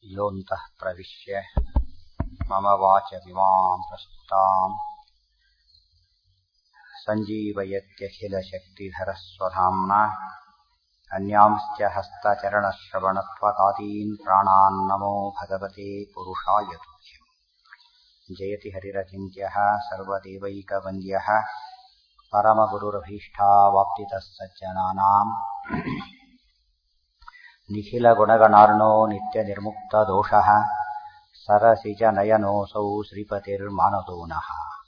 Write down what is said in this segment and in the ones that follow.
योऽन्तः प्रविश्य मम वाचमिमां प्रसुप्ताम् सञ्जीवयत्यखिलशक्तिधरस्वधाम्ना अन्यांश्च हस्तचरणश्रवणत्वकादीन् प्राणान् नमो भगवते पुरुषाय तुभ्यम् जयति हरिरचिन्त्यः सर्वदेवैकवन्द्यः परमगुरुरभीष्टावाप्तितः सज्जनानाम् निखिलगुणगणार्णो नित्यनिर्मुक्तदोषः सरसिजनयनोऽसौ श्रीपतिर्मानदो नः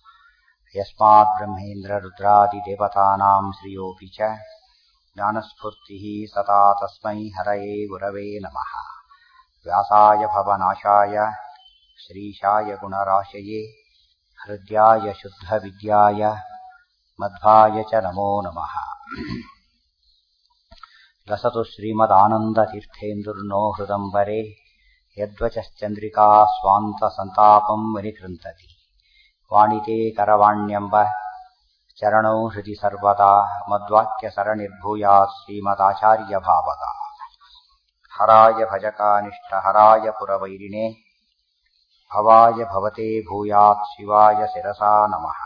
यस्माद्ब्रह्मेन्द्ररुद्रादिदेवतानाम् श्रियोऽपि च ज्ञानस्फूर्तिः सदा तस्मै हरये गुरवे नमः व्यासाय भवनाशाय श्रीशाय गुणराशये हृद्याय शुद्धविद्याय मध्वाय च नमो नमः लसतु श्रीमदानन्दतीर्थेन्दुर्नो हृदम्बरे यद्वचश्चन्द्रिका स्वान्तसन्तापम् विनिकृन्तति वाणिते करवाण्यम्ब चरणौ हृदि सर्वदा मद्वाक्यसरणिर्भूयात् श्रीमदाचार्यभावगा हराय भजकानिष्टहराय पुरवैरिणे भवाय भवते भूयात् शिवाय शिरसा नमः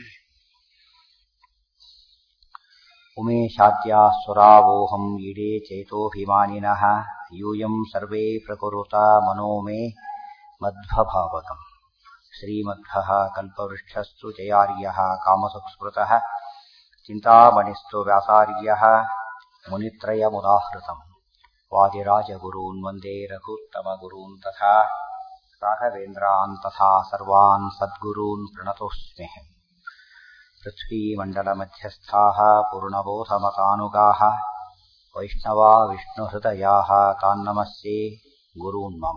उमेशाद्याः सुरावोऽहम् ईडे चेतोऽभिमानिनः यूयम् सर्वे प्रकुरुता मनो मे मध्वभावकम् श्रीमध्वः कल्पवृक्षस्तु जयार्यः कामसुस्मृतः चिन्तामणिस्तु व्यासार्यः मुनित्रयमुदाहृतम् वादिराजगुरून् वन्दे रघुत्तमगुरून् तथा राघवेन्द्रान् तथा सर्वान् सद्गुरून् प्रणतोऽस्म्यहम् पृथ्वीमण्डलमध्यस्थाः पूर्णबोधमतानुगाः वैष्णवा विष्णुहृदयाः तान्नमस्ये गुरून् मम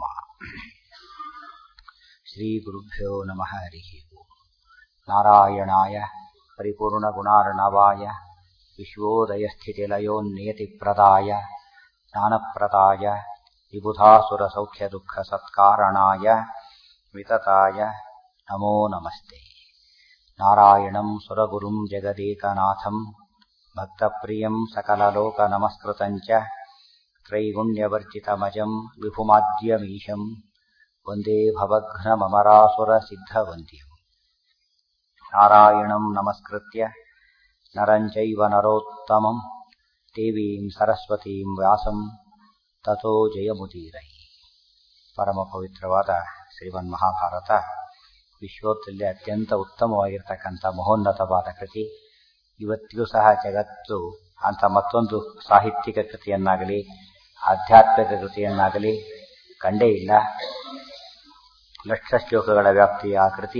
श्रीगुरुभ्यो नमः हरिः नारायणाय परिपूर्णगुणार्णवाय विश्वोदयस्थितिलयोन्नियतिप्रदाय ज्ञानप्रदाय विबुधासुरसौख्यदुःखसत्कारणाय वितताय नमो नमस्ते नारायणम् सुरगुरुम् जगदेकनाथम् भक्तप्रियम् सकललोकनमस्कृतम् च त्रैगुण्यवर्जितमजम् विभुमाद्यमीशम् वन्दे भवघ्नममरासुरसिद्धवन्द्यम् नारायणम् नमस्कृत्य नरम् चैव नरोत्तमम् देवीम् सरस्वतीम् ವ್ಯಾಸಂ ತಥೋ ಜಯಮುದೀರೈ ಪರಮ ಪವಿತ್ರವಾದ ಶ್ರೀಮನ್ ಮಹಾಭಾರತ ವಿಶ್ವದಲ್ಲಿ ಅತ್ಯಂತ ಉತ್ತಮವಾಗಿರ್ತಕ್ಕಂಥ ಮಹೋನ್ನತವಾದ ಕೃತಿ ಇವತ್ತಿಗೂ ಸಹ ಜಗತ್ತು ಅಂತ ಮತ್ತೊಂದು ಸಾಹಿತ್ಯಿಕ ಕೃತಿಯನ್ನಾಗಲಿ ಆಧ್ಯಾತ್ಮಿಕ ಕೃತಿಯನ್ನಾಗಲಿ ಕಂಡೇ ಇಲ್ಲ ಲಕ್ಷ ಶ್ಲೋಕಗಳ ವ್ಯಾಪ್ತಿಯ ಆ ಕೃತಿ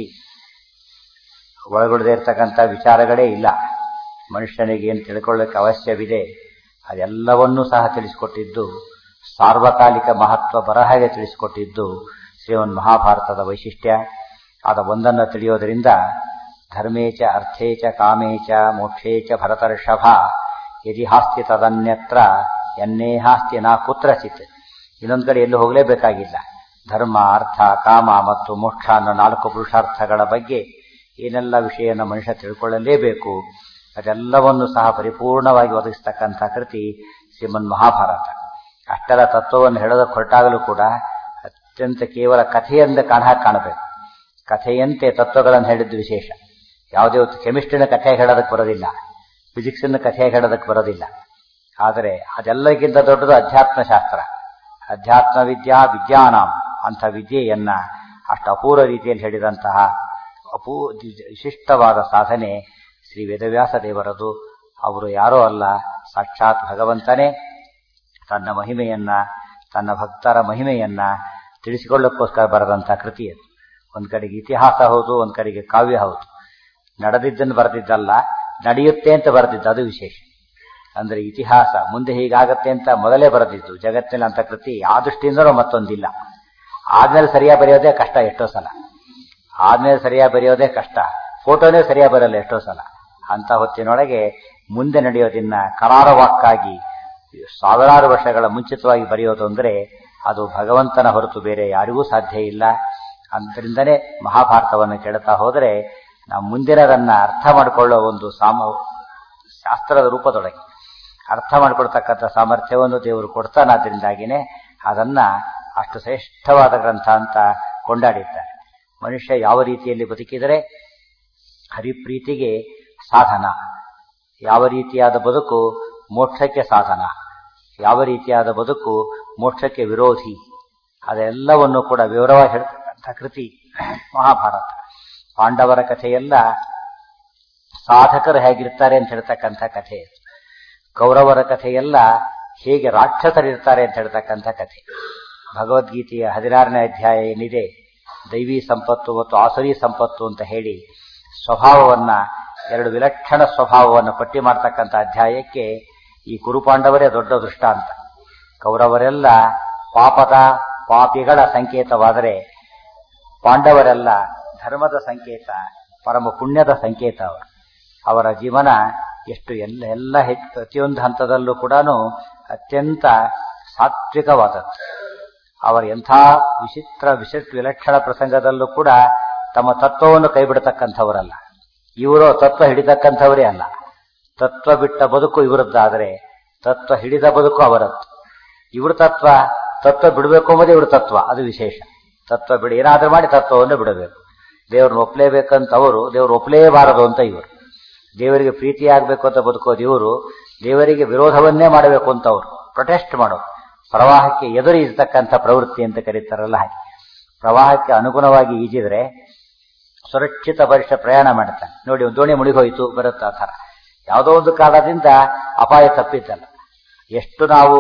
ಒಳಗೊಳ್ಳದೇ ಇರತಕ್ಕಂಥ ವಿಚಾರಗಳೇ ಇಲ್ಲ ಮನುಷ್ಯನಿಗೆ ಏನು ತಿಳ್ಕೊಳ್ಳೋಕೆ ಅವಶ್ಯವಿದೆ ಅದೆಲ್ಲವನ್ನೂ ಸಹ ತಿಳಿಸಿಕೊಟ್ಟಿದ್ದು ಸಾರ್ವಕಾಲಿಕ ಮಹತ್ವ ಬರಹಾಗೆ ತಿಳಿಸಿಕೊಟ್ಟಿದ್ದು ಶ್ರೀಮನ್ ಮಹಾಭಾರತದ ವೈಶಿಷ್ಟ್ಯ ಆದ ಒಂದನ್ನು ತಿಳಿಯೋದರಿಂದ ಧರ್ಮೇಚ ಅರ್ಥೇಚ ಕಾಮೇಚ ಮೋಕ್ಷೇಚ ಭರತರ್ಷಭ ಯದಿ ಹಾಸ್ತಿ ತದನ್ಯತ್ರ ಎನ್ನೇ ಹಾಸ್ತಿ ನಾ ಕುತ್ರಚಿತ್ ಇನ್ನೊಂದು ಕಡೆ ಎಲ್ಲೂ ಹೋಗಲೇಬೇಕಾಗಿಲ್ಲ ಧರ್ಮ ಅರ್ಥ ಕಾಮ ಮತ್ತು ಮೋಕ್ಷ ಅನ್ನೋ ನಾಲ್ಕು ಪುರುಷಾರ್ಥಗಳ ಬಗ್ಗೆ ಏನೆಲ್ಲ ವಿಷಯನ ಮನುಷ್ಯ ತಿಳ್ಕೊಳ್ಳಲೇಬೇಕು ಅದೆಲ್ಲವನ್ನು ಸಹ ಪರಿಪೂರ್ಣವಾಗಿ ಒದಗಿಸ್ತಕ್ಕಂಥ ಕೃತಿ ಶ್ರೀಮನ್ ಮಹಾಭಾರತ ಅಷ್ಟರ ತತ್ವವನ್ನು ಹೇಳೋದಕ್ಕೆ ಹೊರಟಾಗಲೂ ಕೂಡ ಅತ್ಯಂತ ಕೇವಲ ಕಥೆಯಿಂದ ಕಾಣ ಕಾಣಬೇಕು ಕಥೆಯಂತೆ ತತ್ವಗಳನ್ನು ಹೇಳಿದ್ದು ವಿಶೇಷ ಯಾವುದೇ ಒಂದು ಕೆಮಿಸ್ಟ್ರಿನ ಕಥೆ ಹೇಳೋದಕ್ಕೆ ಬರೋದಿಲ್ಲ ಫಿಸಿಕ್ಸ್ನ ಕಥೆ ಹೇಳೋದಕ್ಕೆ ಬರೋದಿಲ್ಲ ಆದರೆ ಅದೆಲ್ಲಕ್ಕಿಂತ ದೊಡ್ಡದು ಅಧ್ಯಾತ್ಮ ಶಾಸ್ತ್ರ ಅಧ್ಯಾತ್ಮ ವಿದ್ಯಾ ವಿಜ್ಞಾನಂ ಅಂಥ ವಿದ್ಯೆಯನ್ನ ಅಷ್ಟು ಅಪೂರ್ವ ರೀತಿಯಲ್ಲಿ ಹೇಳಿದಂತಹ ಅಪೂ ವಿಶಿಷ್ಟವಾದ ಸಾಧನೆ ಶ್ರೀ ವೇದವ್ಯಾಸ ದೇವರದು ಅವರು ಯಾರೋ ಅಲ್ಲ ಸಾಕ್ಷಾತ್ ಭಗವಂತನೇ ತನ್ನ ಮಹಿಮೆಯನ್ನ ತನ್ನ ಭಕ್ತರ ಮಹಿಮೆಯನ್ನ ತಿಳಿಸಿಕೊಳ್ಳಕ್ಕೋಸ್ಕರ ಬರೆದಂಥ ಕೃತಿ ಅದು ಒಂದ್ ಕಡೆಗೆ ಇತಿಹಾಸ ಹೌದು ಒಂದ್ ಕಡೆಗೆ ಕಾವ್ಯ ಹೌದು ನಡೆದಿದ್ದನ್ನು ಬರೆದಿದ್ದಲ್ಲ ನಡೆಯುತ್ತೆ ಅಂತ ಬರೆದಿದ್ದು ಅದು ವಿಶೇಷ ಅಂದ್ರೆ ಇತಿಹಾಸ ಮುಂದೆ ಹೀಗಾಗತ್ತೆ ಅಂತ ಮೊದಲೇ ಬರೆದಿದ್ದು ಜಗತ್ತಿನ ಅಂತ ಕೃತಿ ಆ ದೃಷ್ಟಿಯಿಂದಲೂ ಮತ್ತೊಂದಿಲ್ಲ ಆದ್ಮೇಲೆ ಸರಿಯಾಗಿ ಬರೆಯೋದೇ ಕಷ್ಟ ಎಷ್ಟೋ ಸಲ ಆದ್ಮೇಲೆ ಸರಿಯಾಗಿ ಬರೆಯೋದೇ ಕಷ್ಟ ಫೋಟೋನೇ ಸರಿಯಾಗಿ ಬರಲ್ಲ ಎಷ್ಟೋ ಸಲ ಅಂತ ಹೊತ್ತಿನೊಳಗೆ ಮುಂದೆ ನಡೆಯೋದನ್ನ ಕರಾರವಾಕ್ಕಾಗಿ ಸಾವಿರಾರು ವರ್ಷಗಳ ಮುಂಚಿತವಾಗಿ ಬರೆಯೋದು ಅಂದ್ರೆ ಅದು ಭಗವಂತನ ಹೊರತು ಬೇರೆ ಯಾರಿಗೂ ಸಾಧ್ಯ ಇಲ್ಲ ಅದರಿಂದನೇ ಮಹಾಭಾರತವನ್ನು ಕೇಳ್ತಾ ಹೋದರೆ ನಾವು ಮುಂದಿನದನ್ನ ಅರ್ಥ ಮಾಡಿಕೊಳ್ಳೋ ಒಂದು ಸಾಮ ಶಾಸ್ತ್ರದ ರೂಪದೊಳಗೆ ಅರ್ಥ ಮಾಡಿಕೊಡ್ತಕ್ಕಂಥ ಸಾಮರ್ಥ್ಯವನ್ನು ದೇವರು ಕೊಡ್ತಾನಾದ್ರಿಂದಾಗಿನೇ ಅದನ್ನ ಅಷ್ಟು ಶ್ರೇಷ್ಠವಾದ ಗ್ರಂಥ ಅಂತ ಕೊಂಡಾಡಿದ್ದಾರೆ ಮನುಷ್ಯ ಯಾವ ರೀತಿಯಲ್ಲಿ ಬದುಕಿದರೆ ಹರಿಪ್ರೀತಿಗೆ ಸಾಧನ ಯಾವ ರೀತಿಯಾದ ಬದುಕು ಮೋಕ್ಷಕ್ಕೆ ಸಾಧನ ಯಾವ ರೀತಿಯಾದ ಬದುಕು ಮೋಕ್ಷಕ್ಕೆ ವಿರೋಧಿ ಅದೆಲ್ಲವನ್ನು ಕೂಡ ವಿವರವಾಗಿ ಹೇಳ್ತಕ್ಕಂಥ ಕೃತಿ ಮಹಾಭಾರತ ಪಾಂಡವರ ಕಥೆಯೆಲ್ಲ ಸಾಧಕರು ಹೇಗಿರ್ತಾರೆ ಅಂತ ಹೇಳ್ತಕ್ಕಂಥ ಕಥೆ ಕೌರವರ ಕಥೆಯೆಲ್ಲ ಹೇಗೆ ರಾಕ್ಷಸರಿರ್ತಾರೆ ಅಂತ ಹೇಳ್ತಕ್ಕಂಥ ಕಥೆ ಭಗವದ್ಗೀತೆಯ ಹದಿನಾರನೇ ಅಧ್ಯಾಯ ಏನಿದೆ ದೈವಿ ಸಂಪತ್ತು ಮತ್ತು ಆಸುರಿ ಸಂಪತ್ತು ಅಂತ ಹೇಳಿ ಸ್ವಭಾವವನ್ನ ಎರಡು ವಿಲಕ್ಷಣ ಸ್ವಭಾವವನ್ನು ಪಟ್ಟಿ ಮಾಡ್ತಕ್ಕಂಥ ಅಧ್ಯಾಯಕ್ಕೆ ಈ ಕುರುಪಾಂಡವರೇ ದೊಡ್ಡ ದೃಷ್ಟಾಂತ ಕೌರವರೆಲ್ಲ ಪಾಪದ ಪಾಪಿಗಳ ಸಂಕೇತವಾದರೆ ಪಾಂಡವರೆಲ್ಲ ಧರ್ಮದ ಸಂಕೇತ ಪರಮ ಪುಣ್ಯದ ಸಂಕೇತ ಅವರು ಅವರ ಜೀವನ ಎಷ್ಟು ಎಲ್ಲ ಎಲ್ಲ ಪ್ರತಿಯೊಂದು ಹಂತದಲ್ಲೂ ಕೂಡ ಅತ್ಯಂತ ಸಾತ್ವಿಕವಾದದ್ದು ಅವರ ಎಂಥ ವಿಚಿತ್ರ ವಿಶಿಷ್ಟ ವಿಲಕ್ಷಣ ಪ್ರಸಂಗದಲ್ಲೂ ಕೂಡ ತಮ್ಮ ತತ್ವವನ್ನು ಕೈಬಿಡತಕ್ಕಂಥವರಲ್ಲ ಇವರು ತತ್ವ ಹಿಡಿತಕ್ಕಂಥವರೇ ಅಲ್ಲ ತತ್ವ ಬಿಟ್ಟ ಬದುಕು ಇವರದ್ದಾದರೆ ತತ್ವ ಹಿಡಿದ ಬದುಕು ಅವರದ್ದು ಇವ್ರ ತತ್ವ ತತ್ವ ಬಿಡಬೇಕು ಎಂಬುದೇ ಇವ್ರ ತತ್ವ ಅದು ವಿಶೇಷ ತತ್ವ ಬಿಡಿ ಏನಾದ್ರೂ ಮಾಡಿ ತತ್ವವನ್ನು ಬಿಡಬೇಕು ದೇವ್ರನ್ನ ಒಪ್ಲೇಬೇಕಂತ ಅವರು ದೇವ್ರು ಒಪ್ಲೇಬಾರದು ಅಂತ ಇವರು ದೇವರಿಗೆ ಪ್ರೀತಿಯಾಗಬೇಕು ಅಂತ ಬದುಕೋದು ಇವರು ದೇವರಿಗೆ ವಿರೋಧವನ್ನೇ ಮಾಡಬೇಕು ಅಂತ ಅವರು ಪ್ರೊಟೆಸ್ಟ್ ಮಾಡೋದು ಪ್ರವಾಹಕ್ಕೆ ಎದುರು ಈಜತಕ್ಕಂಥ ಪ್ರವೃತ್ತಿ ಅಂತ ಕರೀತಾರಲ್ಲ ಹಾಗೆ ಪ್ರವಾಹಕ್ಕೆ ಅನುಗುಣವಾಗಿ ಈಜಿದ್ರೆ ಸುರಕ್ಷಿತ ವರ್ಷ ಪ್ರಯಾಣ ಮಾಡ್ತಾನೆ ನೋಡಿ ಒಂದು ದೋಣಿ ಮುಳುಗೋಯ್ತು ಬರುತ್ತೆ ಆ ಥರ ಯಾವುದೋ ಒಂದು ಕಾರಣದಿಂದ ಅಪಾಯ ತಪ್ಪಿದ್ದಲ್ಲ ಎಷ್ಟು ನಾವು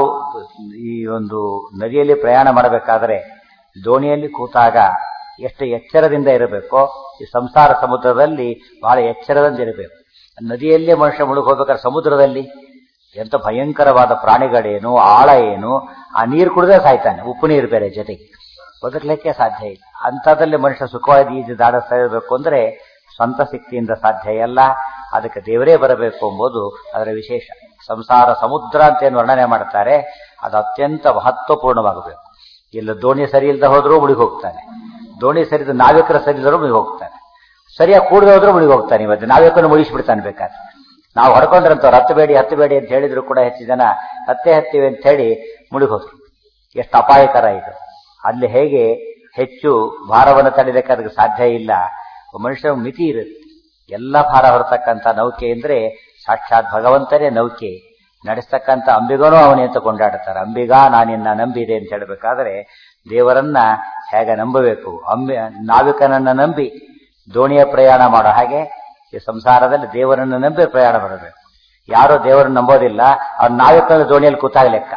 ಈ ಒಂದು ನದಿಯಲ್ಲಿ ಪ್ರಯಾಣ ಮಾಡಬೇಕಾದ್ರೆ ದೋಣಿಯಲ್ಲಿ ಕೂತಾಗ ಎಷ್ಟು ಎಚ್ಚರದಿಂದ ಇರಬೇಕೋ ಈ ಸಂಸಾರ ಸಮುದ್ರದಲ್ಲಿ ಬಹಳ ಎಚ್ಚರದಿಂದ ಇರಬೇಕು ನದಿಯಲ್ಲೇ ಮನುಷ್ಯ ಮುಳುಗೋಗ್ಬೇಕಾದ್ರೆ ಸಮುದ್ರದಲ್ಲಿ ಎಂತ ಭಯಂಕರವಾದ ಪ್ರಾಣಿಗಳೇನು ಆಳ ಏನು ಆ ನೀರು ಕುಡಿದ್ರೆ ಸಾಯ್ತಾನೆ ಉಪ್ಪು ನೀರು ಬೇರೆ ಜೊತೆಗೆ ಬದುಕಲಿಕ್ಕೆ ಸಾಧ್ಯ ಇಲ್ಲ ಅಂಥದ್ರಲ್ಲಿ ಮನುಷ್ಯ ಸುಖವಾಗಿ ಈಜು ದಾಡಿಸ್ತಾ ಇರಬೇಕು ಅಂದ್ರೆ ಸ್ವಂತ ಶಕ್ತಿಯಿಂದ ಸಾಧ್ಯ ಇಲ್ಲ ಅದಕ್ಕೆ ದೇವರೇ ಬರಬೇಕು ಎಂಬುದು ಅದರ ವಿಶೇಷ ಸಂಸಾರ ಸಮುದ್ರ ಅಂತ ಏನು ವರ್ಣನೆ ಮಾಡ್ತಾರೆ ಅದು ಅತ್ಯಂತ ಮಹತ್ವಪೂರ್ಣವಾಗಬೇಕು ಇಲ್ಲ ದೋಣಿ ಸರಿ ಇಲ್ಲದೆ ಹೋದ್ರೂ ಮುಳುಗಿ ಹೋಗ್ತಾನೆ ದೋಣಿ ಸರಿದ ನಾವಿಕರ ಸರಿ ಇಲ್ಲರೂ ಮುಳುಗಿ ಹೋಗ್ತಾನೆ ಸರಿಯಾಗಿ ಕೂಡದೆ ಹೋದ್ರೂ ಮುಳುಗಿ ಹೋಗ್ತಾನೆ ಇವತ್ತು ನಾವಿಕನ್ನು ಮುಗಿಸ್ಬಿಡ್ತಾನೆ ಬೇಕಾದ್ರೆ ನಾವು ಹೊಡ್ಕೊಂಡ್ರಂತವ್ರು ಹತ್ತಬೇಡಿ ಹತ್ತಬೇಡಿ ಅಂತ ಹೇಳಿದ್ರು ಕೂಡ ಹೆಚ್ಚು ಜನ ಹತ್ತೆ ಹತ್ತಿವೆ ಅಂತ ಹೇಳಿ ಮುಳುಗಿ ಹೋದ್ರು ಎಷ್ಟು ಅಪಾಯಕರ ಇದು ಅಲ್ಲಿ ಹೇಗೆ ಹೆಚ್ಚು ಭಾರವನ್ನು ತಡಿಲಿಕ್ಕೆ ಅದಕ್ಕೆ ಸಾಧ್ಯ ಇಲ್ಲ ಮನುಷ್ಯ ಮಿತಿ ಇರುತ್ತೆ ಎಲ್ಲ ಭಾರ ಹೊರತಕ್ಕಂಥ ನೌಕೆ ಅಂದ್ರೆ ಸಾಕ್ಷಾತ್ ಭಗವಂತನೇ ನೌಕೆ ನಡೆಸ್ತಕ್ಕಂಥ ಅಂಬಿಗನೂ ಅವನೇ ಅಂತ ಕೊಂಡಾಡ್ತಾರೆ ಅಂಬಿಗ ನಾನಿನ್ನ ನಂಬಿದೆ ಅಂತ ಹೇಳಬೇಕಾದ್ರೆ ದೇವರನ್ನ ಹೇಗೆ ನಂಬಬೇಕು ಅಂಬಿ ನಾವಿಕನನ್ನ ನಂಬಿ ದೋಣಿಯ ಪ್ರಯಾಣ ಮಾಡೋ ಹಾಗೆ ಈ ಸಂಸಾರದಲ್ಲಿ ದೇವರನ್ನು ನಂಬಿ ಪ್ರಯಾಣ ಮಾಡಬೇಕು ಯಾರು ದೇವರನ್ನು ನಂಬೋದಿಲ್ಲ ಅವ್ರು ನಾವಿಕನ ದೋಣಿಯಲ್ಲಿ ಕೂತಾಗ ಲೆಕ್ಕ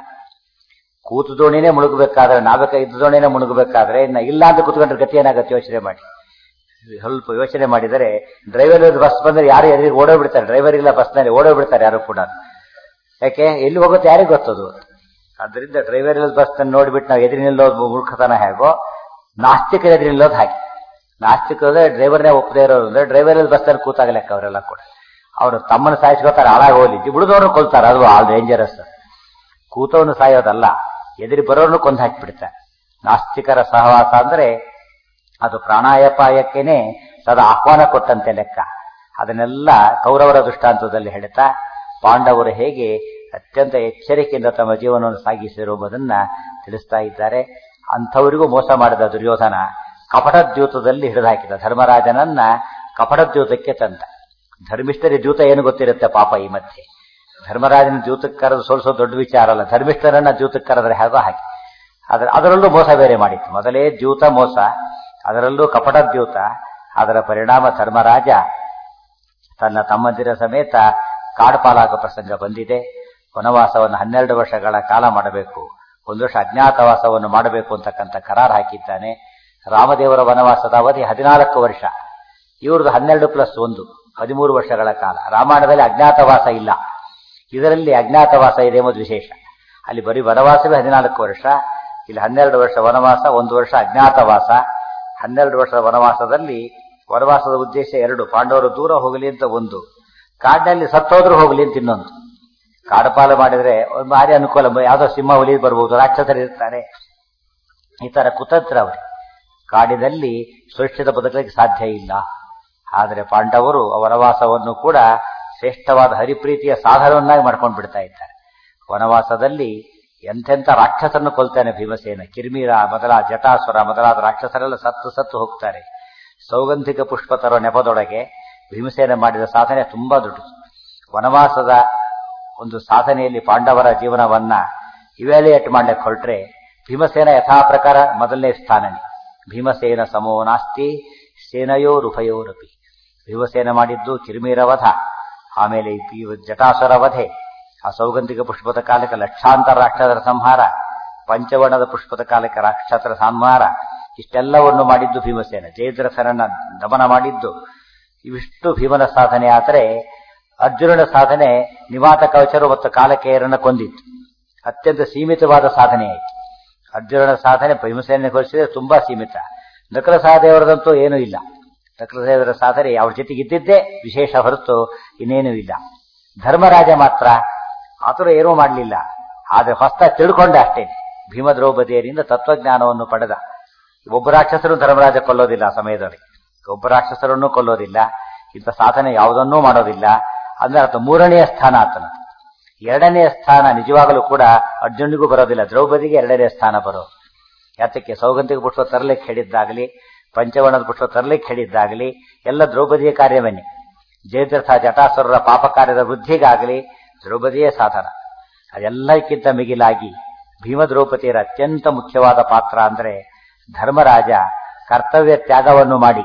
ಕೂತು ದೋಣಿನೇ ಮುಳುಗಬೇಕಾದ್ರೆ ನಾವಿಕ ಇದ್ದ ದೋಣಿನೇ ಮುಳುಗಬೇಕಾದ್ರೆ ಇನ್ನ ಇಲ್ಲ ಅಂತ ಕೂತ್ಕೊಂಡ್ರೆ ಗತಿ ಏನಾಗುತ್ತೆ ಯೋಚನೆ ಮಾಡಿ ಸ್ವಲ್ಪ ಯೋಚನೆ ಮಾಡಿದರೆ ಡ್ರೈವರ್ ಬಸ್ ಬಂದ್ರೆ ಯಾರು ಎದುರಿಗೆ ಓಡೋಗ್ಬಿಡ್ತಾರೆ ಡ್ರೈವರ್ ಇಲ್ಲ ಬಸ್ನಲ್ಲಿ ಓಡೋಗ್ಬಿಡ್ತಾರೆ ಯಾರು ಕೂಡ ಯಾಕೆ ಎಲ್ಲಿ ಹೋಗುತ್ತೆ ಯಾರಿಗೆ ಗೊತ್ತದು ಅದರಿಂದ ಡ್ರೈವರ್ ಇಲ್ಲದ ಬಸ್ ನೋಡ್ಬಿಟ್ಟು ನಾವು ಎದುರು ನಿಲ್ಲೋದು ಮೂರ್ಖತನ ಹೇಗೋ ನಾಸ್ತಿಕರ ಎದುರು ನಿಲ್ಲೋದು ಹಾಗೆ ನಾಸ್ತಿಕರೇ ಡ್ರೈವರ್ನೇ ಒಪ್ಪದೇ ಇರೋರು ಅಂದ್ರೆ ಡ್ರೈವರ್ ಇಲ್ಲದ ಬಸ್ನಲ್ಲಿ ಕೂತಾಗ ಲೆಕ್ಕ ಅವರೆಲ್ಲ ಕೂಡ ಅವರು ತಮ್ಮನ್ನು ಸಾಯಿಸ್ಕೋತಾರೆ ಹಾಳಾಗಿ ಹೋಗ್ಲಿ ಬಿಡಿದವ್ರನ್ನ ಕೊಲ್ತಾರೆ ಅದು ಆಲ್ ಡೇಂಜರಸ್ ಕೂತವನು ಸಾಯೋದಲ್ಲ ಎದುರು ಬರೋರ್ನು ಕೊಂದು ಹಾಕಿಬಿಡ್ತಾರೆ ನಾಸ್ತಿಕರ ಸಹವಾಸ ಅಂದ್ರೆ ಅದು ಪ್ರಾಣಾಯಪಾಯಕ್ಕೇನೆ ಸದಾ ಆಹ್ವಾನ ಕೊಟ್ಟಂತೆ ಲೆಕ್ಕ ಅದನ್ನೆಲ್ಲ ಕೌರವರ ದೃಷ್ಟಾಂತದಲ್ಲಿ ಹೇಳ್ತಾ ಪಾಂಡವರು ಹೇಗೆ ಅತ್ಯಂತ ಎಚ್ಚರಿಕೆಯಿಂದ ತಮ್ಮ ಜೀವನವನ್ನು ಸಾಗಿಸಿರುವುದನ್ನ ತಿಳಿಸ್ತಾ ಇದ್ದಾರೆ ಅಂಥವರಿಗೂ ಮೋಸ ಮಾಡಿದ ದುರ್ಯೋಧನ ಕಪಟದ್ಯೂತದಲ್ಲಿ ಹಿಡಿದಾಕಿದ ಧರ್ಮರಾಜನನ್ನ ಕಪಟದ್ಯೂತಕ್ಕೆ ತಂದ ಧರ್ಮಿಷ್ಠರ ದ್ಯೂತ ಏನು ಗೊತ್ತಿರುತ್ತೆ ಪಾಪ ಈ ಮಧ್ಯೆ ಧರ್ಮರಾಜನ ದ್ಯೂತಕ್ಕೆ ಕರೆದು ಸೋಲಿಸೋ ದೊಡ್ಡ ವಿಚಾರ ಅಲ್ಲ ಧರ್ಮಿಷ್ಠರನ್ನ ದ್ಯೂತಕ್ಕೆ ಕರೆದ್ರೆ ಹೇಗೋ ಹಾಗೆ ಅದ್ರ ಅದರಲ್ಲೂ ಮೋಸ ಬೇರೆ ಮಾಡಿತ್ತು ಮೊದಲೇ ದ್ಯೂತ ಮೋಸ ಅದರಲ್ಲೂ ಕಪಟ ದ್ಯೂತ ಅದರ ಪರಿಣಾಮ ಧರ್ಮರಾಜ ತನ್ನ ತಮ್ಮಂದಿರ ಸಮೇತ ಕಾಡುಪಾಲಾಗ ಪ್ರಸಂಗ ಬಂದಿದೆ ವನವಾಸವನ್ನು ಹನ್ನೆರಡು ವರ್ಷಗಳ ಕಾಲ ಮಾಡಬೇಕು ಒಂದು ವರ್ಷ ಅಜ್ಞಾತವಾಸವನ್ನು ಮಾಡಬೇಕು ಅಂತಕ್ಕಂಥ ಕರಾರ್ ಹಾಕಿದ್ದಾನೆ ರಾಮದೇವರ ವನವಾಸದ ಅವಧಿ ಹದಿನಾಲ್ಕು ವರ್ಷ ಇವ್ರದ್ದು ಹನ್ನೆರಡು ಪ್ಲಸ್ ಒಂದು ಹದಿಮೂರು ವರ್ಷಗಳ ಕಾಲ ರಾಮಾಯಣದಲ್ಲಿ ಅಜ್ಞಾತವಾಸ ಇಲ್ಲ ಇದರಲ್ಲಿ ಅಜ್ಞಾತವಾಸ ಇದೆ ಎಂಬುದು ವಿಶೇಷ ಅಲ್ಲಿ ಬರೀ ವನವಾಸವೇ ಹದಿನಾಲ್ಕು ವರ್ಷ ಇಲ್ಲಿ ಹನ್ನೆರಡು ವರ್ಷ ವನವಾಸ ಒಂದು ವರ್ಷ ಅಜ್ಞಾತವಾಸ ಹನ್ನೆರಡು ವರ್ಷದ ವನವಾಸದಲ್ಲಿ ವನವಾಸದ ಉದ್ದೇಶ ಎರಡು ಪಾಂಡವರು ದೂರ ಹೋಗಲಿ ಅಂತ ಒಂದು ಕಾಡಿನಲ್ಲಿ ಸತ್ತೋದ್ರೂ ಹೋಗಲಿ ಅಂತ ಇನ್ನೊಂದು ಕಾಡುಪಾಲು ಮಾಡಿದ್ರೆ ಒಂದು ಭಾರಿ ಅನುಕೂಲ ಯಾವುದೋ ಸಿಂಹ ಹುಲಿ ಬರ್ಬೋದು ರಾಕ್ಷಸರು ಇರ್ತಾರೆ ಈ ತರ ಕುತಂತ್ರ ಅವರು ಕಾಡಿನಲ್ಲಿ ಸುರಕ್ಷಿತ ಬದುಕಲಿಕ್ಕೆ ಸಾಧ್ಯ ಇಲ್ಲ ಆದರೆ ಪಾಂಡವರು ವನವಾಸವನ್ನು ಕೂಡ ಶ್ರೇಷ್ಠವಾದ ಹರಿಪ್ರೀತಿಯ ಸಾಧನವನ್ನಾಗಿ ಮಾಡ್ಕೊಂಡು ಬಿಡ್ತಾ ಇದ್ದಾರೆ ವನವಾಸದಲ್ಲಿ ಎಂತೆಂಥ ರಾಕ್ಷಸರನ್ನು ಕೊಲ್ತಾನೆ ಭೀಮಸೇನ ಕಿರ್ಮೀರ ಮೊದಲ ಜಟಾಸುರ ಮೊದಲಾದ ರಾಕ್ಷಸರೆಲ್ಲ ಸತ್ತು ಸತ್ತು ಹೋಗ್ತಾರೆ ಸೌಗಂಧಿಕ ಪುಷ್ಪ ತರೋ ನೆಪದೊಳಗೆ ಭೀಮಸೇನ ಮಾಡಿದ ಸಾಧನೆ ತುಂಬಾ ದೊಡ್ಡದು ವನವಾಸದ ಒಂದು ಸಾಧನೆಯಲ್ಲಿ ಪಾಂಡವರ ಜೀವನವನ್ನ ಇವ್ಯಾಲ್ಯೂಯೇಟ್ ಮಾಡ್ಲಿಕ್ಕೆ ಹೊರಟ್ರೆ ಭೀಮಸೇನ ಯಥಾ ಪ್ರಕಾರ ಮೊದಲನೇ ಸ್ಥಾನನೇ ಭೀಮಸೇನ ಸಮೋ ನಾಸ್ತಿ ಸೇನಯೋರುಭಯೋರಪಿ ಭೀಮಸೇನ ಮಾಡಿದ್ದು ಕಿರ್ಮೀರ ವಧ ಆಮೇಲೆ ಈ ಜಟಾಸುರ ವಧೆ ಆ ಸೌಗಂಧಿಕ ಪುಷ್ಪದ ಕಾಲಕ್ಕೆ ಲಕ್ಷಾಂತರ ರಾಕ್ಷಸರ ಸಂಹಾರ ಪಂಚವರ್ಣದ ಪುಷ್ಪದ ಕಾಲಕ್ಕೆ ರಾಕ್ಷಸರ ಸಂಹಾರ ಇಷ್ಟೆಲ್ಲವನ್ನು ಮಾಡಿದ್ದು ಭೀಮಸೇನ ಜಯದ್ರಥರನ್ನ ದಮನ ಮಾಡಿದ್ದು ಇವಿಷ್ಟು ಭೀಮನ ಸಾಧನೆ ಆದರೆ ಅರ್ಜುನನ ಸಾಧನೆ ನಿವಾತ ಕವಚರು ಮತ್ತು ಕಾಲಕೇಯರನ್ನ ಕೊಂದಿತ್ತು ಅತ್ಯಂತ ಸೀಮಿತವಾದ ಸಾಧನೆ ಆಯಿತು ಅರ್ಜುನನ ಸಾಧನೆ ಭೀಮಸೇನ ಹೋಲಿಸಿದ್ರೆ ತುಂಬಾ ಸೀಮಿತ ನಕಲ ಸಹದೇವರದಂತೂ ಏನೂ ಇಲ್ಲ ನಕಲ ಸಹದೇವರ ಸಾಧನೆ ಅವ್ರ ಜೊತೆಗೆ ಇದ್ದಿದ್ದೇ ವಿಶೇಷ ಹೊರತು ಇನ್ನೇನೂ ಇಲ್ಲ ಧರ್ಮರಾಜ ಮಾತ್ರ ಆತುರ ಏನೂ ಮಾಡಲಿಲ್ಲ ಆದರೆ ಹೊಸ್ತ ತಿಳ್ಕೊಂಡ ಅಷ್ಟೇ ಭೀಮ ದ್ರೌಪದಿಯರಿಂದ ತತ್ವಜ್ಞಾನವನ್ನು ಪಡೆದ ಒಬ್ಬ ರಾಕ್ಷಸರು ಧರ್ಮರಾಜ ಕೊಲ್ಲೋದಿಲ್ಲ ಆ ಸಮಯದಲ್ಲಿ ಒಬ್ಬ ರಾಕ್ಷಸರನ್ನು ಕೊಲ್ಲೋದಿಲ್ಲ ಇಂಥ ಸಾಧನೆ ಯಾವುದನ್ನೂ ಮಾಡೋದಿಲ್ಲ ಅಂದ್ರೆ ಆತ ಮೂರನೆಯ ಸ್ಥಾನ ಆತನ ಎರಡನೆಯ ಸ್ಥಾನ ನಿಜವಾಗಲೂ ಕೂಡ ಅರ್ಜುನಿಗೂ ಬರೋದಿಲ್ಲ ದ್ರೌಪದಿಗೆ ಎರಡನೆಯ ಸ್ಥಾನ ಬರೋ ಯಾತಕ್ಕೆ ಸೌಗಂಧಿಕ ಪುಷ್ಪ ತರಲಿಕ್ಕೆ ಹೇಳಿದ್ದಾಗಲಿ ಪಂಚವರ್ಣದ ಪುಷ್ಪ ತರಲಿಕ್ಕೆ ಹೇಳಿದ್ದಾಗಲಿ ಎಲ್ಲ ದ್ರೌಪದಿಯ ಕಾರ್ಯವನ್ನೇ ಜಯದ್ರಥ ಜಟಾಸುರರ ಪಾಪ ಕಾರ್ಯದ ವೃದ್ಧಿಗಾಗಲಿ ದ್ರೌಪದಿಯೇ ಸಾಧನ ಅದೆಲ್ಲಕ್ಕಿಂತ ಮಿಗಿಲಾಗಿ ಭೀಮ ದ್ರೌಪದಿಯರ ಅತ್ಯಂತ ಮುಖ್ಯವಾದ ಪಾತ್ರ ಅಂದ್ರೆ ಧರ್ಮರಾಜ ಕರ್ತವ್ಯ ತ್ಯಾಗವನ್ನು ಮಾಡಿ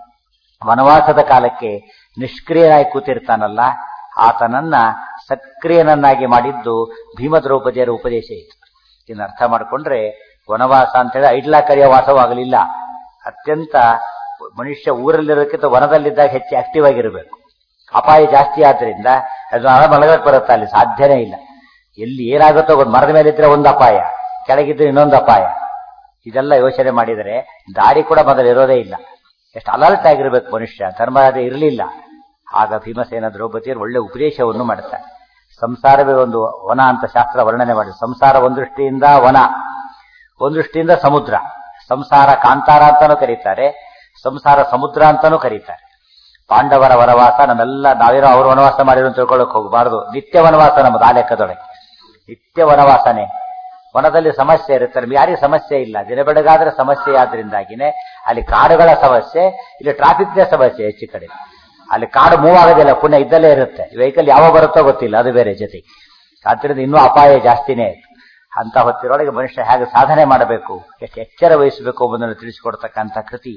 ವನವಾಸದ ಕಾಲಕ್ಕೆ ನಿಷ್ಕ್ರಿಯನಾಗಿ ಕೂತಿರ್ತಾನಲ್ಲ ಆತನನ್ನ ಸಕ್ರಿಯನನ್ನಾಗಿ ಮಾಡಿದ್ದು ಭೀಮ ದ್ರೌಪದಿಯರ ಉಪದೇಶ ಇತ್ತು ಇದನ್ನ ಅರ್ಥ ಮಾಡಿಕೊಂಡ್ರೆ ವನವಾಸ ಅಂತ ಹೇಳಿ ಐಡ್ಲಾ ಕರೆಯೋ ವಾಸವಾಗಲಿಲ್ಲ ಅತ್ಯಂತ ಮನುಷ್ಯ ಊರಲ್ಲಿರೋದಕ್ಕಿಂತ ವನದಲ್ಲಿದ್ದಾಗ ಹೆಚ್ಚು ಆಕ್ಟಿವ್ ಆಗಿರಬೇಕು ಅಪಾಯ ಜಾಸ್ತಿ ಆದ್ರಿಂದ ಅದು ಹಣ ಮಲಗಕ್ಕೆ ಬರುತ್ತೆ ಅಲ್ಲಿ ಸಾಧ್ಯನೇ ಇಲ್ಲ ಎಲ್ಲಿ ಏನಾಗುತ್ತೋ ಒಂದು ಮರದ ಮೇಲೆ ಇದ್ರೆ ಒಂದು ಅಪಾಯ ಕೆಳಗಿದ್ರೆ ಇನ್ನೊಂದು ಅಪಾಯ ಇದೆಲ್ಲ ಯೋಚನೆ ಮಾಡಿದರೆ ದಾರಿ ಕೂಡ ಮೊದಲು ಇರೋದೇ ಇಲ್ಲ ಎಷ್ಟು ಅಲರ್ಟ್ ಆಗಿರ್ಬೇಕು ಮನುಷ್ಯ ಧರ್ಮರಾಜ ಇರಲಿಲ್ಲ ಆಗ ಭೀಮಸೇನ ದ್ರೌಪದಿಯರು ಒಳ್ಳೆ ಉಪದೇಶವನ್ನು ಮಾಡುತ್ತಾರೆ ಸಂಸಾರವೇ ಒಂದು ವನ ಅಂತ ಶಾಸ್ತ್ರ ವರ್ಣನೆ ಮಾಡಿ ಸಂಸಾರ ಒಂದು ದೃಷ್ಟಿಯಿಂದ ವನ ಒಂದು ದೃಷ್ಟಿಯಿಂದ ಸಮುದ್ರ ಸಂಸಾರ ಕಾಂತಾರ ಅಂತಾನೂ ಕರೀತಾರೆ ಸಂಸಾರ ಸಮುದ್ರ ಅಂತಾನೂ ಕರೀತಾರೆ ಪಾಂಡವರ ವನವಾಸ ನಮ್ಮೆಲ್ಲ ನಾವೇನೋ ಅವರು ವನವಾಸ ಮಾಡಿರೋ ಅಂತ ತಿಳ್ಕೊಳ್ಳೋಕೆ ಹೋಗಬಾರದು ನಿತ್ಯ ವನವಾಸ ನಮ್ಮದು ಆ ಲೆಕ್ಕದೊಳಗೆ ನಿತ್ಯ ವನವಾಸನೆ ವನದಲ್ಲಿ ಸಮಸ್ಯೆ ಇರುತ್ತೆ ನಮ್ಗೆ ಯಾರಿಗೆ ಸಮಸ್ಯೆ ಇಲ್ಲ ದಿನ ಬೆಳಗಾದ್ರೆ ಸಮಸ್ಯೆ ಆದ್ರಿಂದಾಗಿನೇ ಅಲ್ಲಿ ಕಾಡುಗಳ ಸಮಸ್ಯೆ ಇಲ್ಲಿ ಟ್ರಾಫಿಕ್ನ ಸಮಸ್ಯೆ ಹೆಚ್ಚು ಕಡೆ ಅಲ್ಲಿ ಕಾಡು ಮೂವ್ ಆಗೋದಿಲ್ಲ ಪುಣ್ಯ ಇದ್ದಲ್ಲೇ ಇರುತ್ತೆ ವೆಹಿಕಲ್ ಯಾವ ಬರುತ್ತೋ ಗೊತ್ತಿಲ್ಲ ಅದು ಬೇರೆ ಜೊತೆ ಆದ್ರಿಂದ ಇನ್ನೂ ಅಪಾಯ ಜಾಸ್ತಿನೇ ಅಂತ ಹೊತ್ತಿರೊಳಗೆ ಮನುಷ್ಯ ಹೇಗೆ ಸಾಧನೆ ಮಾಡಬೇಕು ಎಷ್ಟು ಎಚ್ಚರ ವಹಿಸಬೇಕು ಎಂಬುದನ್ನು ತಿಳಿಸಿಕೊಡ್ತಕ್ಕಂಥ ಕೃತಿ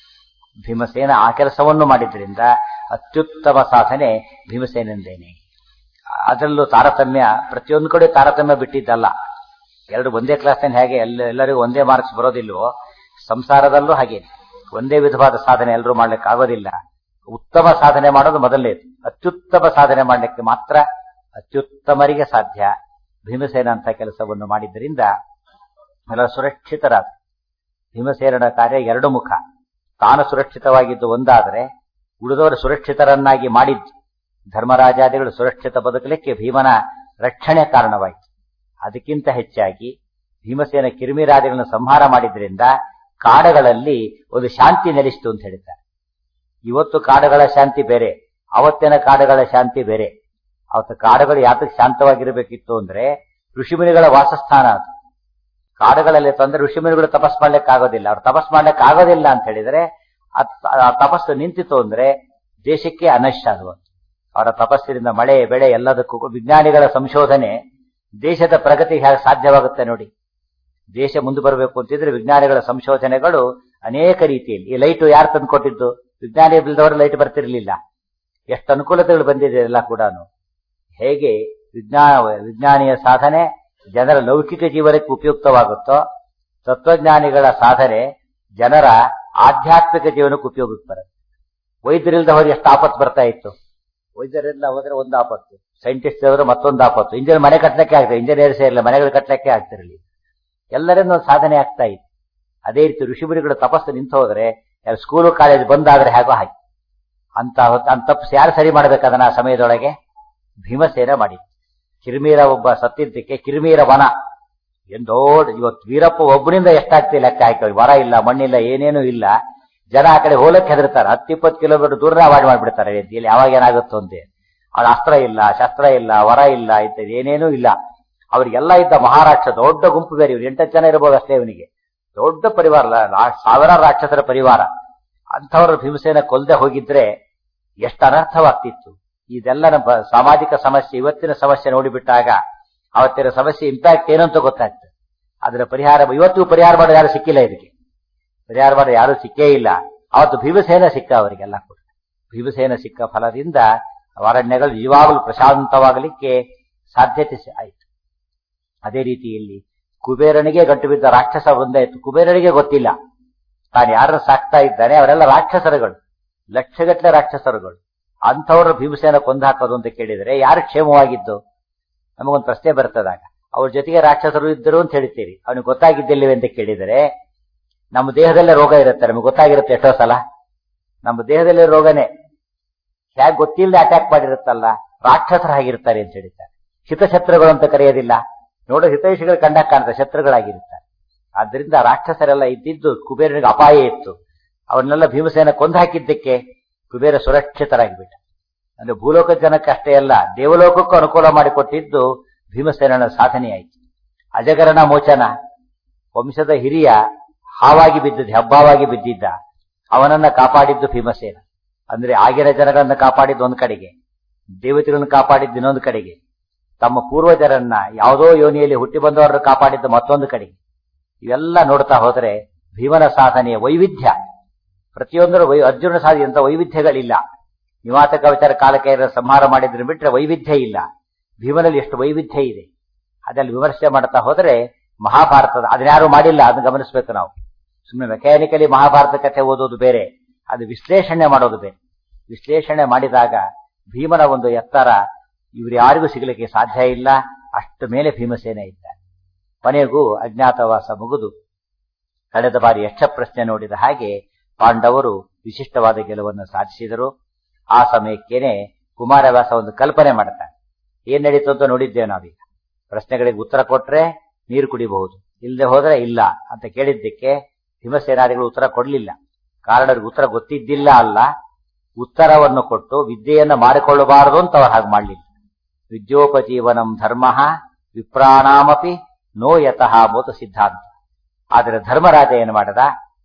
ಭೀಮಸೇನ ಆ ಕೆಲಸವನ್ನು ಮಾಡಿದ್ರಿಂದ ಅತ್ಯುತ್ತಮ ಸಾಧನೆ ಭೀಮಸೇನೆಂದೇನೆ ಅದರಲ್ಲೂ ತಾರತಮ್ಯ ಪ್ರತಿಯೊಂದು ಕಡೆ ತಾರತಮ್ಯ ಬಿಟ್ಟಿದ್ದಲ್ಲ ಎರಡು ಒಂದೇ ಕ್ಲಾಸ್ನಲ್ಲಿ ಹೇಗೆ ಎಲ್ಲ ಎಲ್ಲರಿಗೂ ಒಂದೇ ಮಾರ್ಕ್ಸ್ ಬರೋದಿಲ್ವೋ ಸಂಸಾರದಲ್ಲೂ ಹಾಗೆ ಒಂದೇ ವಿಧವಾದ ಸಾಧನೆ ಎಲ್ಲರೂ ಮಾಡ್ಲಿಕ್ಕೆ ಆಗೋದಿಲ್ಲ ಉತ್ತಮ ಸಾಧನೆ ಮಾಡೋದು ಮೊದಲನೇದು ಅತ್ಯುತ್ತಮ ಸಾಧನೆ ಮಾಡಲಿಕ್ಕೆ ಮಾತ್ರ ಅತ್ಯುತ್ತಮರಿಗೆ ಸಾಧ್ಯ ಭೀಮಸೇನ ಅಂತ ಕೆಲಸವನ್ನು ಮಾಡಿದ್ದರಿಂದ ಎಲ್ಲ ಸುರಕ್ಷಿತರಾದ ಭೀಮಸೇನನ ಕಾರ್ಯ ಎರಡು ಮುಖ ತಾನು ಸುರಕ್ಷಿತವಾಗಿದ್ದು ಒಂದಾದರೆ ಉಳಿದವರು ಸುರಕ್ಷಿತರನ್ನಾಗಿ ಮಾಡಿದ್ದು ಧರ್ಮರಾಜಾದಿಗಳು ಸುರಕ್ಷಿತ ಬದುಕಲಿಕ್ಕೆ ಭೀಮನ ರಕ್ಷಣೆ ಕಾರಣವಾಯಿತು ಅದಕ್ಕಿಂತ ಹೆಚ್ಚಾಗಿ ಭೀಮಸೇನ ಕಿರಿಮಿರಾದಿಗಳನ್ನು ಸಂಹಾರ ಮಾಡಿದ್ರಿಂದ ಕಾಡುಗಳಲ್ಲಿ ಒಂದು ಶಾಂತಿ ನೆಲೆಸಿತು ಅಂತ ಹೇಳಿದ್ದಾರೆ ಇವತ್ತು ಕಾಡುಗಳ ಶಾಂತಿ ಬೇರೆ ಅವತ್ತಿನ ಕಾಡುಗಳ ಶಾಂತಿ ಬೇರೆ ಅವತ್ತು ಕಾಡುಗಳು ಯಾತಕ್ಕೆ ಶಾಂತವಾಗಿರಬೇಕಿತ್ತು ಅಂದ್ರೆ ಋಷಿಮುನಿಗಳ ವಾಸಸ್ಥಾನ ಅದು ಕಾಡುಗಳಲ್ಲಿ ತಂದ್ರೆ ಋಷಿಮುನಿಗಳು ತಪಸ್ ಮಾಡ್ಲಿಕ್ಕೆ ಆಗೋದಿಲ್ಲ ಅವ್ರು ತಪಸ್ ಮಾಡ್ಲಿಕ್ಕೆ ಆಗೋದಿಲ್ಲ ಅಂತ ಹೇಳಿದ್ರೆ ಆ ತಪಸ್ಸು ನಿಂತಿತು ಅಂದ್ರೆ ದೇಶಕ್ಕೆ ಅನಶ್ಯ ಅದು ಅವರ ತಪಸ್ಸಿನಿಂದ ಮಳೆ ಬೆಳೆ ಎಲ್ಲದಕ್ಕೂ ವಿಜ್ಞಾನಿಗಳ ಸಂಶೋಧನೆ ದೇಶದ ಪ್ರಗತಿಗೆ ಹೇಗೆ ಸಾಧ್ಯವಾಗುತ್ತೆ ನೋಡಿ ದೇಶ ಮುಂದೆ ಬರಬೇಕು ಅಂತಿದ್ರೆ ವಿಜ್ಞಾನಿಗಳ ಸಂಶೋಧನೆಗಳು ಅನೇಕ ರೀತಿಯಲ್ಲಿ ಈ ಲೈಟು ಯಾರು ತಂದುಕೊಟ್ಟಿದ್ದು ವಿಜ್ಞಾನಿ ಬಿಲ್ದವರು ಲೈಟ್ ಬರ್ತಿರ್ಲಿಲ್ಲ ಎಷ್ಟು ಅನುಕೂಲತೆಗಳು ಬಂದಿದೆ ಎಲ್ಲ ಕೂಡ ಹೇಗೆ ವಿಜ್ಞಾನ ವಿಜ್ಞಾನಿಯ ಸಾಧನೆ ಜನರ ಲೌಕಿಕ ಜೀವನಕ್ಕೆ ಉಪಯುಕ್ತವಾಗುತ್ತೋ ತತ್ವಜ್ಞಾನಿಗಳ ಸಾಧನೆ ಜನರ ಆಧ್ಯಾತ್ಮಿಕ ಜೀವನಕ್ಕೆ ಉಪಯೋಗಕ್ಕೆ ಬರುತ್ತೆ ವೈದ್ಯರಿಲ್ದ ಹೋದ್ರೆ ಎಷ್ಟು ಆಪತ್ತು ಬರ್ತಾ ಇತ್ತು ವೈದ್ಯರಿಂದ ಹೋದ್ರೆ ಒಂದು ಆಪತ್ತು ಸೈಂಟಿಸ್ಟ್ ಹೋದ್ರೆ ಮತ್ತೊಂದು ಆಪತ್ತು ಇಂಜಿನಿಯರ್ ಮನೆ ಕಟ್ಟಲಿಕ್ಕೆ ಆಗ್ತದೆ ಇಂಜಿನಿಯರ್ಸೇ ಇರಲಿಲ್ಲ ಮನೆಗಳು ಕಟ್ಟಲಿಕ್ಕೆ ಆಗ್ತಿರಲಿಲ್ಲ ಎಲ್ಲರಿಂದ ಒಂದು ಸಾಧನೆ ಆಗ್ತಾ ಇತ್ತು ಅದೇ ರೀತಿ ಋಷಿಮುನಿಗಳ ತಪಸ್ಸು ನಿಂತು ಹೋದ್ರೆ ಸ್ಕೂಲು ಕಾಲೇಜ್ ಬಂದಾದ್ರೆ ಹೇಗೋ ಹಾಗೆ ಅಂತ ಅಂತ ತಪ್ಪು ಯಾರು ಸರಿ ಮಾಡ್ಬೇಕದನ್ನ ಆ ಸಮಯದೊಳಗೆ ಭೀಮಸೇನ ಮಾಡಿ ಕಿರಿಮೀರ ಒಬ್ಬ ಸತ್ತಿದ್ದಕ್ಕೆ ಕಿರಿಮೀರ ವನ ಏನ್ ದೊಡ್ಡ ಇವತ್ತು ವೀರಪ್ಪ ಒಬ್ಬನಿಂದ ಎಷ್ಟಾಗ್ತಿ ಲೆಕ್ಕ ಹಾಕಿ ವರ ಇಲ್ಲ ಮಣ್ಣಿಲ್ಲ ಏನೇನೂ ಇಲ್ಲ ಜನ ಆ ಕಡೆ ಹೋಲಕ್ಕೆ ಹೆದರ್ತಾರೆ ಹತ್ತಿಪ್ಪತ್ತು ಕಿಲೋಮೀಟರ್ ದೂರ ಅವಾಯ್ಡ್ ಮಾಡ್ಬಿಡ್ತಾರೆ ಇಲ್ಲಿ ಯಾವಾಗ ಏನಾಗುತ್ತೋ ಅಂತ ಅವ್ರ ಅಸ್ತ್ರ ಇಲ್ಲ ಶಸ್ತ್ರ ಇಲ್ಲ ವರ ಇಲ್ಲ ಇಂಥದ್ದು ಏನೇನೂ ಇಲ್ಲ ಅವರಿಗೆಲ್ಲ ಇದ್ದ ಮಹಾರಾಷ್ಟ್ರ ದೊಡ್ಡ ಗುಂಪು ಬೇರೆ ಇವ್ರು ಎಂಟತ್ತು ಜನ ಇರಬಹುದು ಅಷ್ಟೇ ಇವನಿಗೆ ದೊಡ್ಡ ಪರಿವಾರ ಲ- ಲಾ- ಸಾವಿರಾರು ರಾಕ್ಷಸರ ಪರಿವಾರ ಅಂಥವರ ಭೀಮಸೇನ ಕೊಲ್ಲದೆ ಹೋಗಿದ್ರೆ ಎಷ್ಟು ಅನರ್ಥವಾಗ್ತಿತ್ತು ಇದೆಲ್ಲ ನಮ್ಮ ಸಾಮಾಜಿಕ ಸಮಸ್ಯೆ ಇವತ್ತಿನ ಸಮಸ್ಯೆ ನೋಡಿಬಿಟ್ಟಾಗ ಅವತ್ತಿನ ಸಮಸ್ಯೆ ಇಂಪ್ಯಾಕ್ಟ್ ಏನು ಅಂತ ಗೊತ್ತಾಗ್ತದೆ ಅದರ ಪರಿಹಾರ ಇವತ್ತು ಪರಿಹಾರ ಮಾಡೋದು ಯಾರು ಸಿಕ್ಕಿಲ್ಲ ಇದಕ್ಕೆ ಪರಿಹಾರ ಮಾಡೋದು ಯಾರು ಸಿಕ್ಕೇ ಇಲ್ಲ ಅವತ್ತು ಭೀಮಸೇನ ಸಿಕ್ಕ ಅವರಿಗೆಲ್ಲ ಕೂಡ ಭೀಮಸೇನ ಸಿಕ್ಕ ಫಲದಿಂದ ಅರಣ್ಯಗಳು ನಿಜವಾಗಲೂ ಪ್ರಶಾಂತವಾಗಲಿಕ್ಕೆ ಸಾಧ್ಯತೆ ಸ- ಆಯಿತು ಅದೇ ರೀತಿಯಲ್ಲಿ ಕುಬೇರನಿಗೆ ಗಂಟು ಬಿದ್ದ ರಾಕ್ಷಸ ಒಂದೇ ಇತ್ತು ಕುಬೇರನಿಗೆ ಗೊತ್ತಿಲ್ಲ ತಾನು ಯಾರನ್ನ ಸಾಕ್ತಾ ಇದ್ದಾನೆ ಅವರೆಲ್ಲ ರಾಕ್ಷಸರುಗಳು ಲಕ್ಷಗಟ್ಟಲೆ ರಾಕ್ಷಸರುಗಳು ಅಂಥವ್ರ ಭೀಮಸೇನ ಕೊಂದು ಹಾಕೋದು ಅಂತ ಕೇಳಿದರೆ ಯಾರು ಕ್ಷೇಮವಾಗಿದ್ದು ನಮಗೊಂದು ಪ್ರಶ್ನೆ ಬರ್ತದಾಗ ಅವ್ರ ಜೊತೆಗೆ ರಾಕ್ಷಸರು ಇದ್ದರು ಅಂತ ಹೇಳ್ತೀರಿ ಅವನಿಗೆ ಗೊತ್ತಾಗಿದ್ದಿಲ್ಲವೆ ಅಂತ ಕೇಳಿದರೆ ನಮ್ಮ ದೇಹದಲ್ಲೇ ರೋಗ ಇರುತ್ತೆ ನಮಗೆ ಗೊತ್ತಾಗಿರುತ್ತೆ ಎಷ್ಟೋ ಸಲ ನಮ್ಮ ದೇಹದಲ್ಲೇ ರೋಗನೇ ಹೇಗೆ ಗೊತ್ತಿಲ್ಲದೆ ಅಟ್ಯಾಕ್ ಮಾಡಿರುತ್ತಲ್ಲ ರಾಕ್ಷಸರ ಹಾಗಿರ್ತಾರೆ ಅಂತ ಹೇಳ್ತಾರೆ ಹಿತಶತ್ರುಗಳು ಅಂತ ಕರೆಯೋದಿಲ್ಲ ನೋಡೋ ಹಿತೈಷಿಗಳು ಕಂಡಾಗ ಕಾಣ್ತಾರೆ ಶತ್ರುಗಳಾಗಿರುತ್ತಾರೆ ಆದ್ರಿಂದ ರಾಕ್ಷಸರೆಲ್ಲ ಇದ್ದಿದ್ದು ಕುಬೇರನಿಗೆ ಅಪಾಯ ಇತ್ತು ಅವನ್ನೆಲ್ಲ ಭೀಮಸೇನ ಕೊಂದು ಹಾಕಿದ್ದಕ್ಕೆ ಕುಬೇರ ಸುರಕ್ಷಿತರಾಗಿಬಿಟ್ಟ ಅಂದ್ರೆ ಭೂಲೋಕ ಜನಕ್ಕೆ ಅಷ್ಟೇ ಅಲ್ಲ ದೇವಲೋಕಕ್ಕೂ ಅನುಕೂಲ ಮಾಡಿಕೊಟ್ಟಿದ್ದು ಭೀಮಸೇನನ ಸಾಧನೆಯಾಯಿತು ಅಜಗರಣ ಮೋಚನ ವಂಶದ ಹಿರಿಯ ಹಾವಾಗಿ ಬಿದ್ದದ್ದು ಹಬ್ಬವಾಗಿ ಬಿದ್ದಿದ್ದ ಅವನನ್ನ ಕಾಪಾಡಿದ್ದು ಭೀಮಸೇನ ಅಂದ್ರೆ ಆಗಿನ ಜನಗಳನ್ನ ಕಾಪಾಡಿದ್ದು ಒಂದ್ ಕಡೆಗೆ ದೇವತೆಗಳನ್ನು ಕಾಪಾಡಿದ್ದು ಇನ್ನೊಂದು ಕಡೆಗೆ ತಮ್ಮ ಪೂರ್ವಜರನ್ನ ಯಾವುದೋ ಯೋನಿಯಲ್ಲಿ ಹುಟ್ಟಿ ಬಂದವರನ್ನು ಕಾಪಾಡಿದ್ದು ಮತ್ತೊಂದು ಕಡೆಗೆ ಇವೆಲ್ಲ ನೋಡ್ತಾ ಹೋದರೆ ಭೀಮನ ಸಾಧನೆಯ ವೈವಿಧ್ಯ ಪ್ರತಿಯೊಂದರ ವೈ ಅರ್ಜುನ ಸಾಧಿಸಿದಂತ ವೈವಿಧ್ಯಗಳಿಲ್ಲ ನಿವಾತ ಕವಚರ ಕಾಲಕ್ಕೆ ಸಂಹಾರ ಮಾಡಿದ್ರೆ ಬಿಟ್ರೆ ವೈವಿಧ್ಯ ಇಲ್ಲ ಭೀಮನಲ್ಲಿ ಎಷ್ಟು ವೈವಿಧ್ಯ ಇದೆ ಅದರಲ್ಲಿ ವಿಮರ್ಶೆ ಮಾಡ್ತಾ ಹೋದರೆ ಮಹಾಭಾರತದ ಅದನ್ಯಾರು ಮಾಡಿಲ್ಲ ಅದನ್ನ ಗಮನಿಸಬೇಕು ನಾವು ಸುಮ್ಮನೆ ಮೆಕ್ಯಾನಿಕಲಿ ಮಹಾಭಾರತ ಕಥೆ ಓದೋದು ಬೇರೆ ಅದು ವಿಶ್ಲೇಷಣೆ ಮಾಡೋದು ಬೇರೆ ವಿಶ್ಲೇಷಣೆ ಮಾಡಿದಾಗ ಭೀಮನ ಒಂದು ಎತ್ತರ ಇವ್ರು ಯಾರಿಗೂ ಸಿಗಲಿಕ್ಕೆ ಸಾಧ್ಯ ಇಲ್ಲ ಅಷ್ಟು ಮೇಲೆ ಭೀಮಸೇನೆ ಇದ್ದ ಕೊನೆಗೂ ಅಜ್ಞಾತವಾಸ ಮುಗಿದು ಕಳೆದ ಬಾರಿ ಯಕ್ಷ ಪ್ರಶ್ನೆ ನೋಡಿದ ಹಾಗೆ ಪಾಂಡವರು ವಿಶಿಷ್ಟವಾದ ಗೆಲುವನ್ನು ಸಾಧಿಸಿದರು ಆ ಸಮಯಕ್ಕೇನೆ ಕುಮಾರವ್ಯಾಸ ಒಂದು ಕಲ್ಪನೆ ಮಾಡ್ತಾನೆ ಏನ್ ನಡೀತು ಅಂತ ನೋಡಿದ್ದೇವೆ ನಾವೀಗ ಪ್ರಶ್ನೆಗಳಿಗೆ ಉತ್ತರ ಕೊಟ್ರೆ ನೀರು ಕುಡಿಬಹುದು ಇಲ್ಲದೆ ಹೋದ್ರೆ ಇಲ್ಲ ಅಂತ ಕೇಳಿದ್ದಕ್ಕೆ ಭೀಮಸೇನಾದಿಗಳು ಉತ್ತರ ಕೊಡ್ಲಿಲ್ಲ ಕಾರಣ ಅವ್ರಿಗೆ ಉತ್ತರ ಗೊತ್ತಿದ್ದಿಲ್ಲ ಅಲ್ಲ ಉತ್ತರವನ್ನು ಕೊಟ್ಟು ವಿದ್ಯೆಯನ್ನ ಮಾಡಿಕೊಳ್ಳಬಾರದು ಅಂತ ಅವ್ರು ಹಾಗೆ ಮಾಡಲಿಲ್ಲ ವಿದ್ಯೋಪಜೀವನಂ ಧರ್ಮ ವಿಪ್ರಾಣಾಮಪಿ ನೋ ಯತಃ ಮೋತ ಸಿದ್ಧಾಂತ ಆದರೆ ಧರ್ಮರಾಜ ಏನು ಮಾಡದ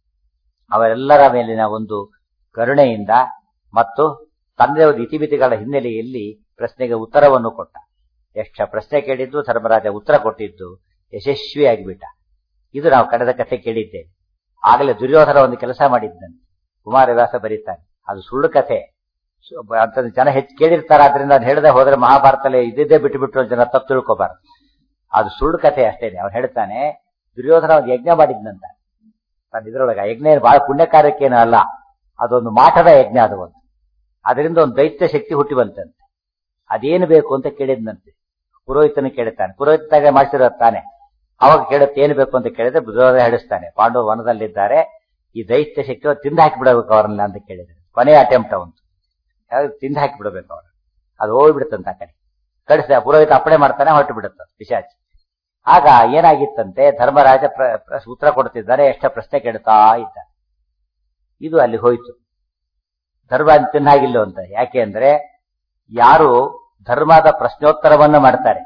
ಅವರೆಲ್ಲರ ಮೇಲಿನ ಒಂದು ಕರುಣೆಯಿಂದ ಮತ್ತು ತಂದೆ ಒಂದು ಇತಿಮಿತಿಗಳ ಹಿನ್ನೆಲೆಯಲ್ಲಿ ಪ್ರಶ್ನೆಗೆ ಉತ್ತರವನ್ನು ಕೊಟ್ಟ ಯಕ್ಷ ಪ್ರಶ್ನೆ ಕೇಳಿದ್ದು ಧರ್ಮರಾಜ ಉತ್ತರ ಕೊಟ್ಟಿದ್ದು ಯಶಸ್ವಿಯಾಗಿಬಿಟ್ಟ ಇದು ನಾವು ಕಳೆದ ಕಥೆ ಕೇಳಿದ್ದೇವೆ ಆಗಲೇ ದುರ್ಯೋಧನ ಒಂದು ಕೆಲಸ ಮಾಡಿದ್ದಂತೆ ಕುಮಾರವ್ಯಾಸ ಬರೀತಾನೆ ಅದು ಸುಳ್ಳು ಕಥೆ ಸು- ಬ- ಅಂತಂದು ಜನ ಹೆಚ್ಚು ಕೇಳಿರ್ತಾರೆ ಅದರಿಂದ ಅದು ಹೇಳದೆ ಹೋದ್ರೆ ಮಹಾಭಾರತದಲ್ಲಿ ಇದ್ದಿದ್ದೇ ಬಿಟ್ಟು ಬಿಟ್ಟು ಜನ ತಪ್ಪು ತಿಳ್ಕೋಬಾರ್ದು ಅದು ಸುಳ್ಳು ಕಥೆ ಅಷ್ಟೇನೆ ಅವ್ನು ಹೇಳ್ತಾನೆ ದುರ್ಯೋಧನ ಒಂದು ಯಜ್ಞ ಮಾಡಿದ್ನಂತ ತನ್ನ ಇದ್ರೊಳಗೆ ಆ ಯಜ್ಞ ಏನು ಬಹಳ ಪುಣ್ಯ ಕಾರ್ಯಕ್ಕೇನು ಅಲ್ಲ ಅದೊಂದು ಮಾಟದ ಯಜ್ಞ ಅದು ಒಂದು ಅದರಿಂದ ಒಂದು ದೈತ್ಯ ಶಕ್ತಿ ಹುಟ್ಟಿ ಬಂತಂತೆ ಅದೇನು ಬೇಕು ಅಂತ ಕೇಳಿದ್ನಂತೆ ಪುರೋಹಿತನ ಕೇಳುತ್ತಾನೆ ಪುರೋಹಿತಾಗ ಮಾಡಿಸಿರೋ ತಾನೆ ಅವಾಗ ಕೇಳುತ್ತೆ ಏನು ಬೇಕು ಅಂತ ಕೇಳಿದ್ರೆ ದುರ್ಯೋಧನ ಹೇಳಿಸ್ತಾನೆ ಪಾಂಡವ ವನದಲ್ಲಿದ್ದಾರೆ ಈ ದೈತ್ಯ ಶಕ್ತಿ ತಿಂದು ಹಾಕಿ ಬಿಡಬೇಕು ಅವ್ರನ್ನ ಅಂತ ಕೇಳಿದ್ರೆ ಕೊನೆಯ ಅಟೆಂಪ್ಟ್ ಅವಂತು ತಿಂದು ಹಾಕಿ ಬಿಡಬೇಕು ಅವ್ರು ಅದು ಹೋಗ್ಬಿಡುತ್ತಂತ ಆ ಕಡೆ ಕಳಿಸಿದ ಪುರೋಹಿತ ಅಪ್ಪಣೆ ಮಾಡ್ತಾನೆ ಹೊರಟು ಬಿಡುತ್ತ ಪಿಶಾಚಿ ಆಗ ಏನಾಗಿತ್ತಂತೆ ಧರ್ಮರಾಜ ಪ್ರ- ಪ್ರ- ಉತ್ತರ ಕೊಡ್ತಿದ್ದಾರೆ ಎಷ್ಟ ಪ್ರಶ್ನೆ ಕೇಳ್ತಾ ಇದ್ದ ಇದು ಅಲ್ಲಿ ಹೋಯ್ತು ಧರ್ಮ ತಿನ್ನಾಗಿಲ್ಲ ಅಂತ ಯಾಕೆ ಅಂದ್ರೆ ಯಾರು ಧರ್ಮದ ಪ್ರಶ್ನೋತ್ತರವನ್ನ ಮಾಡ್ತಾರೆ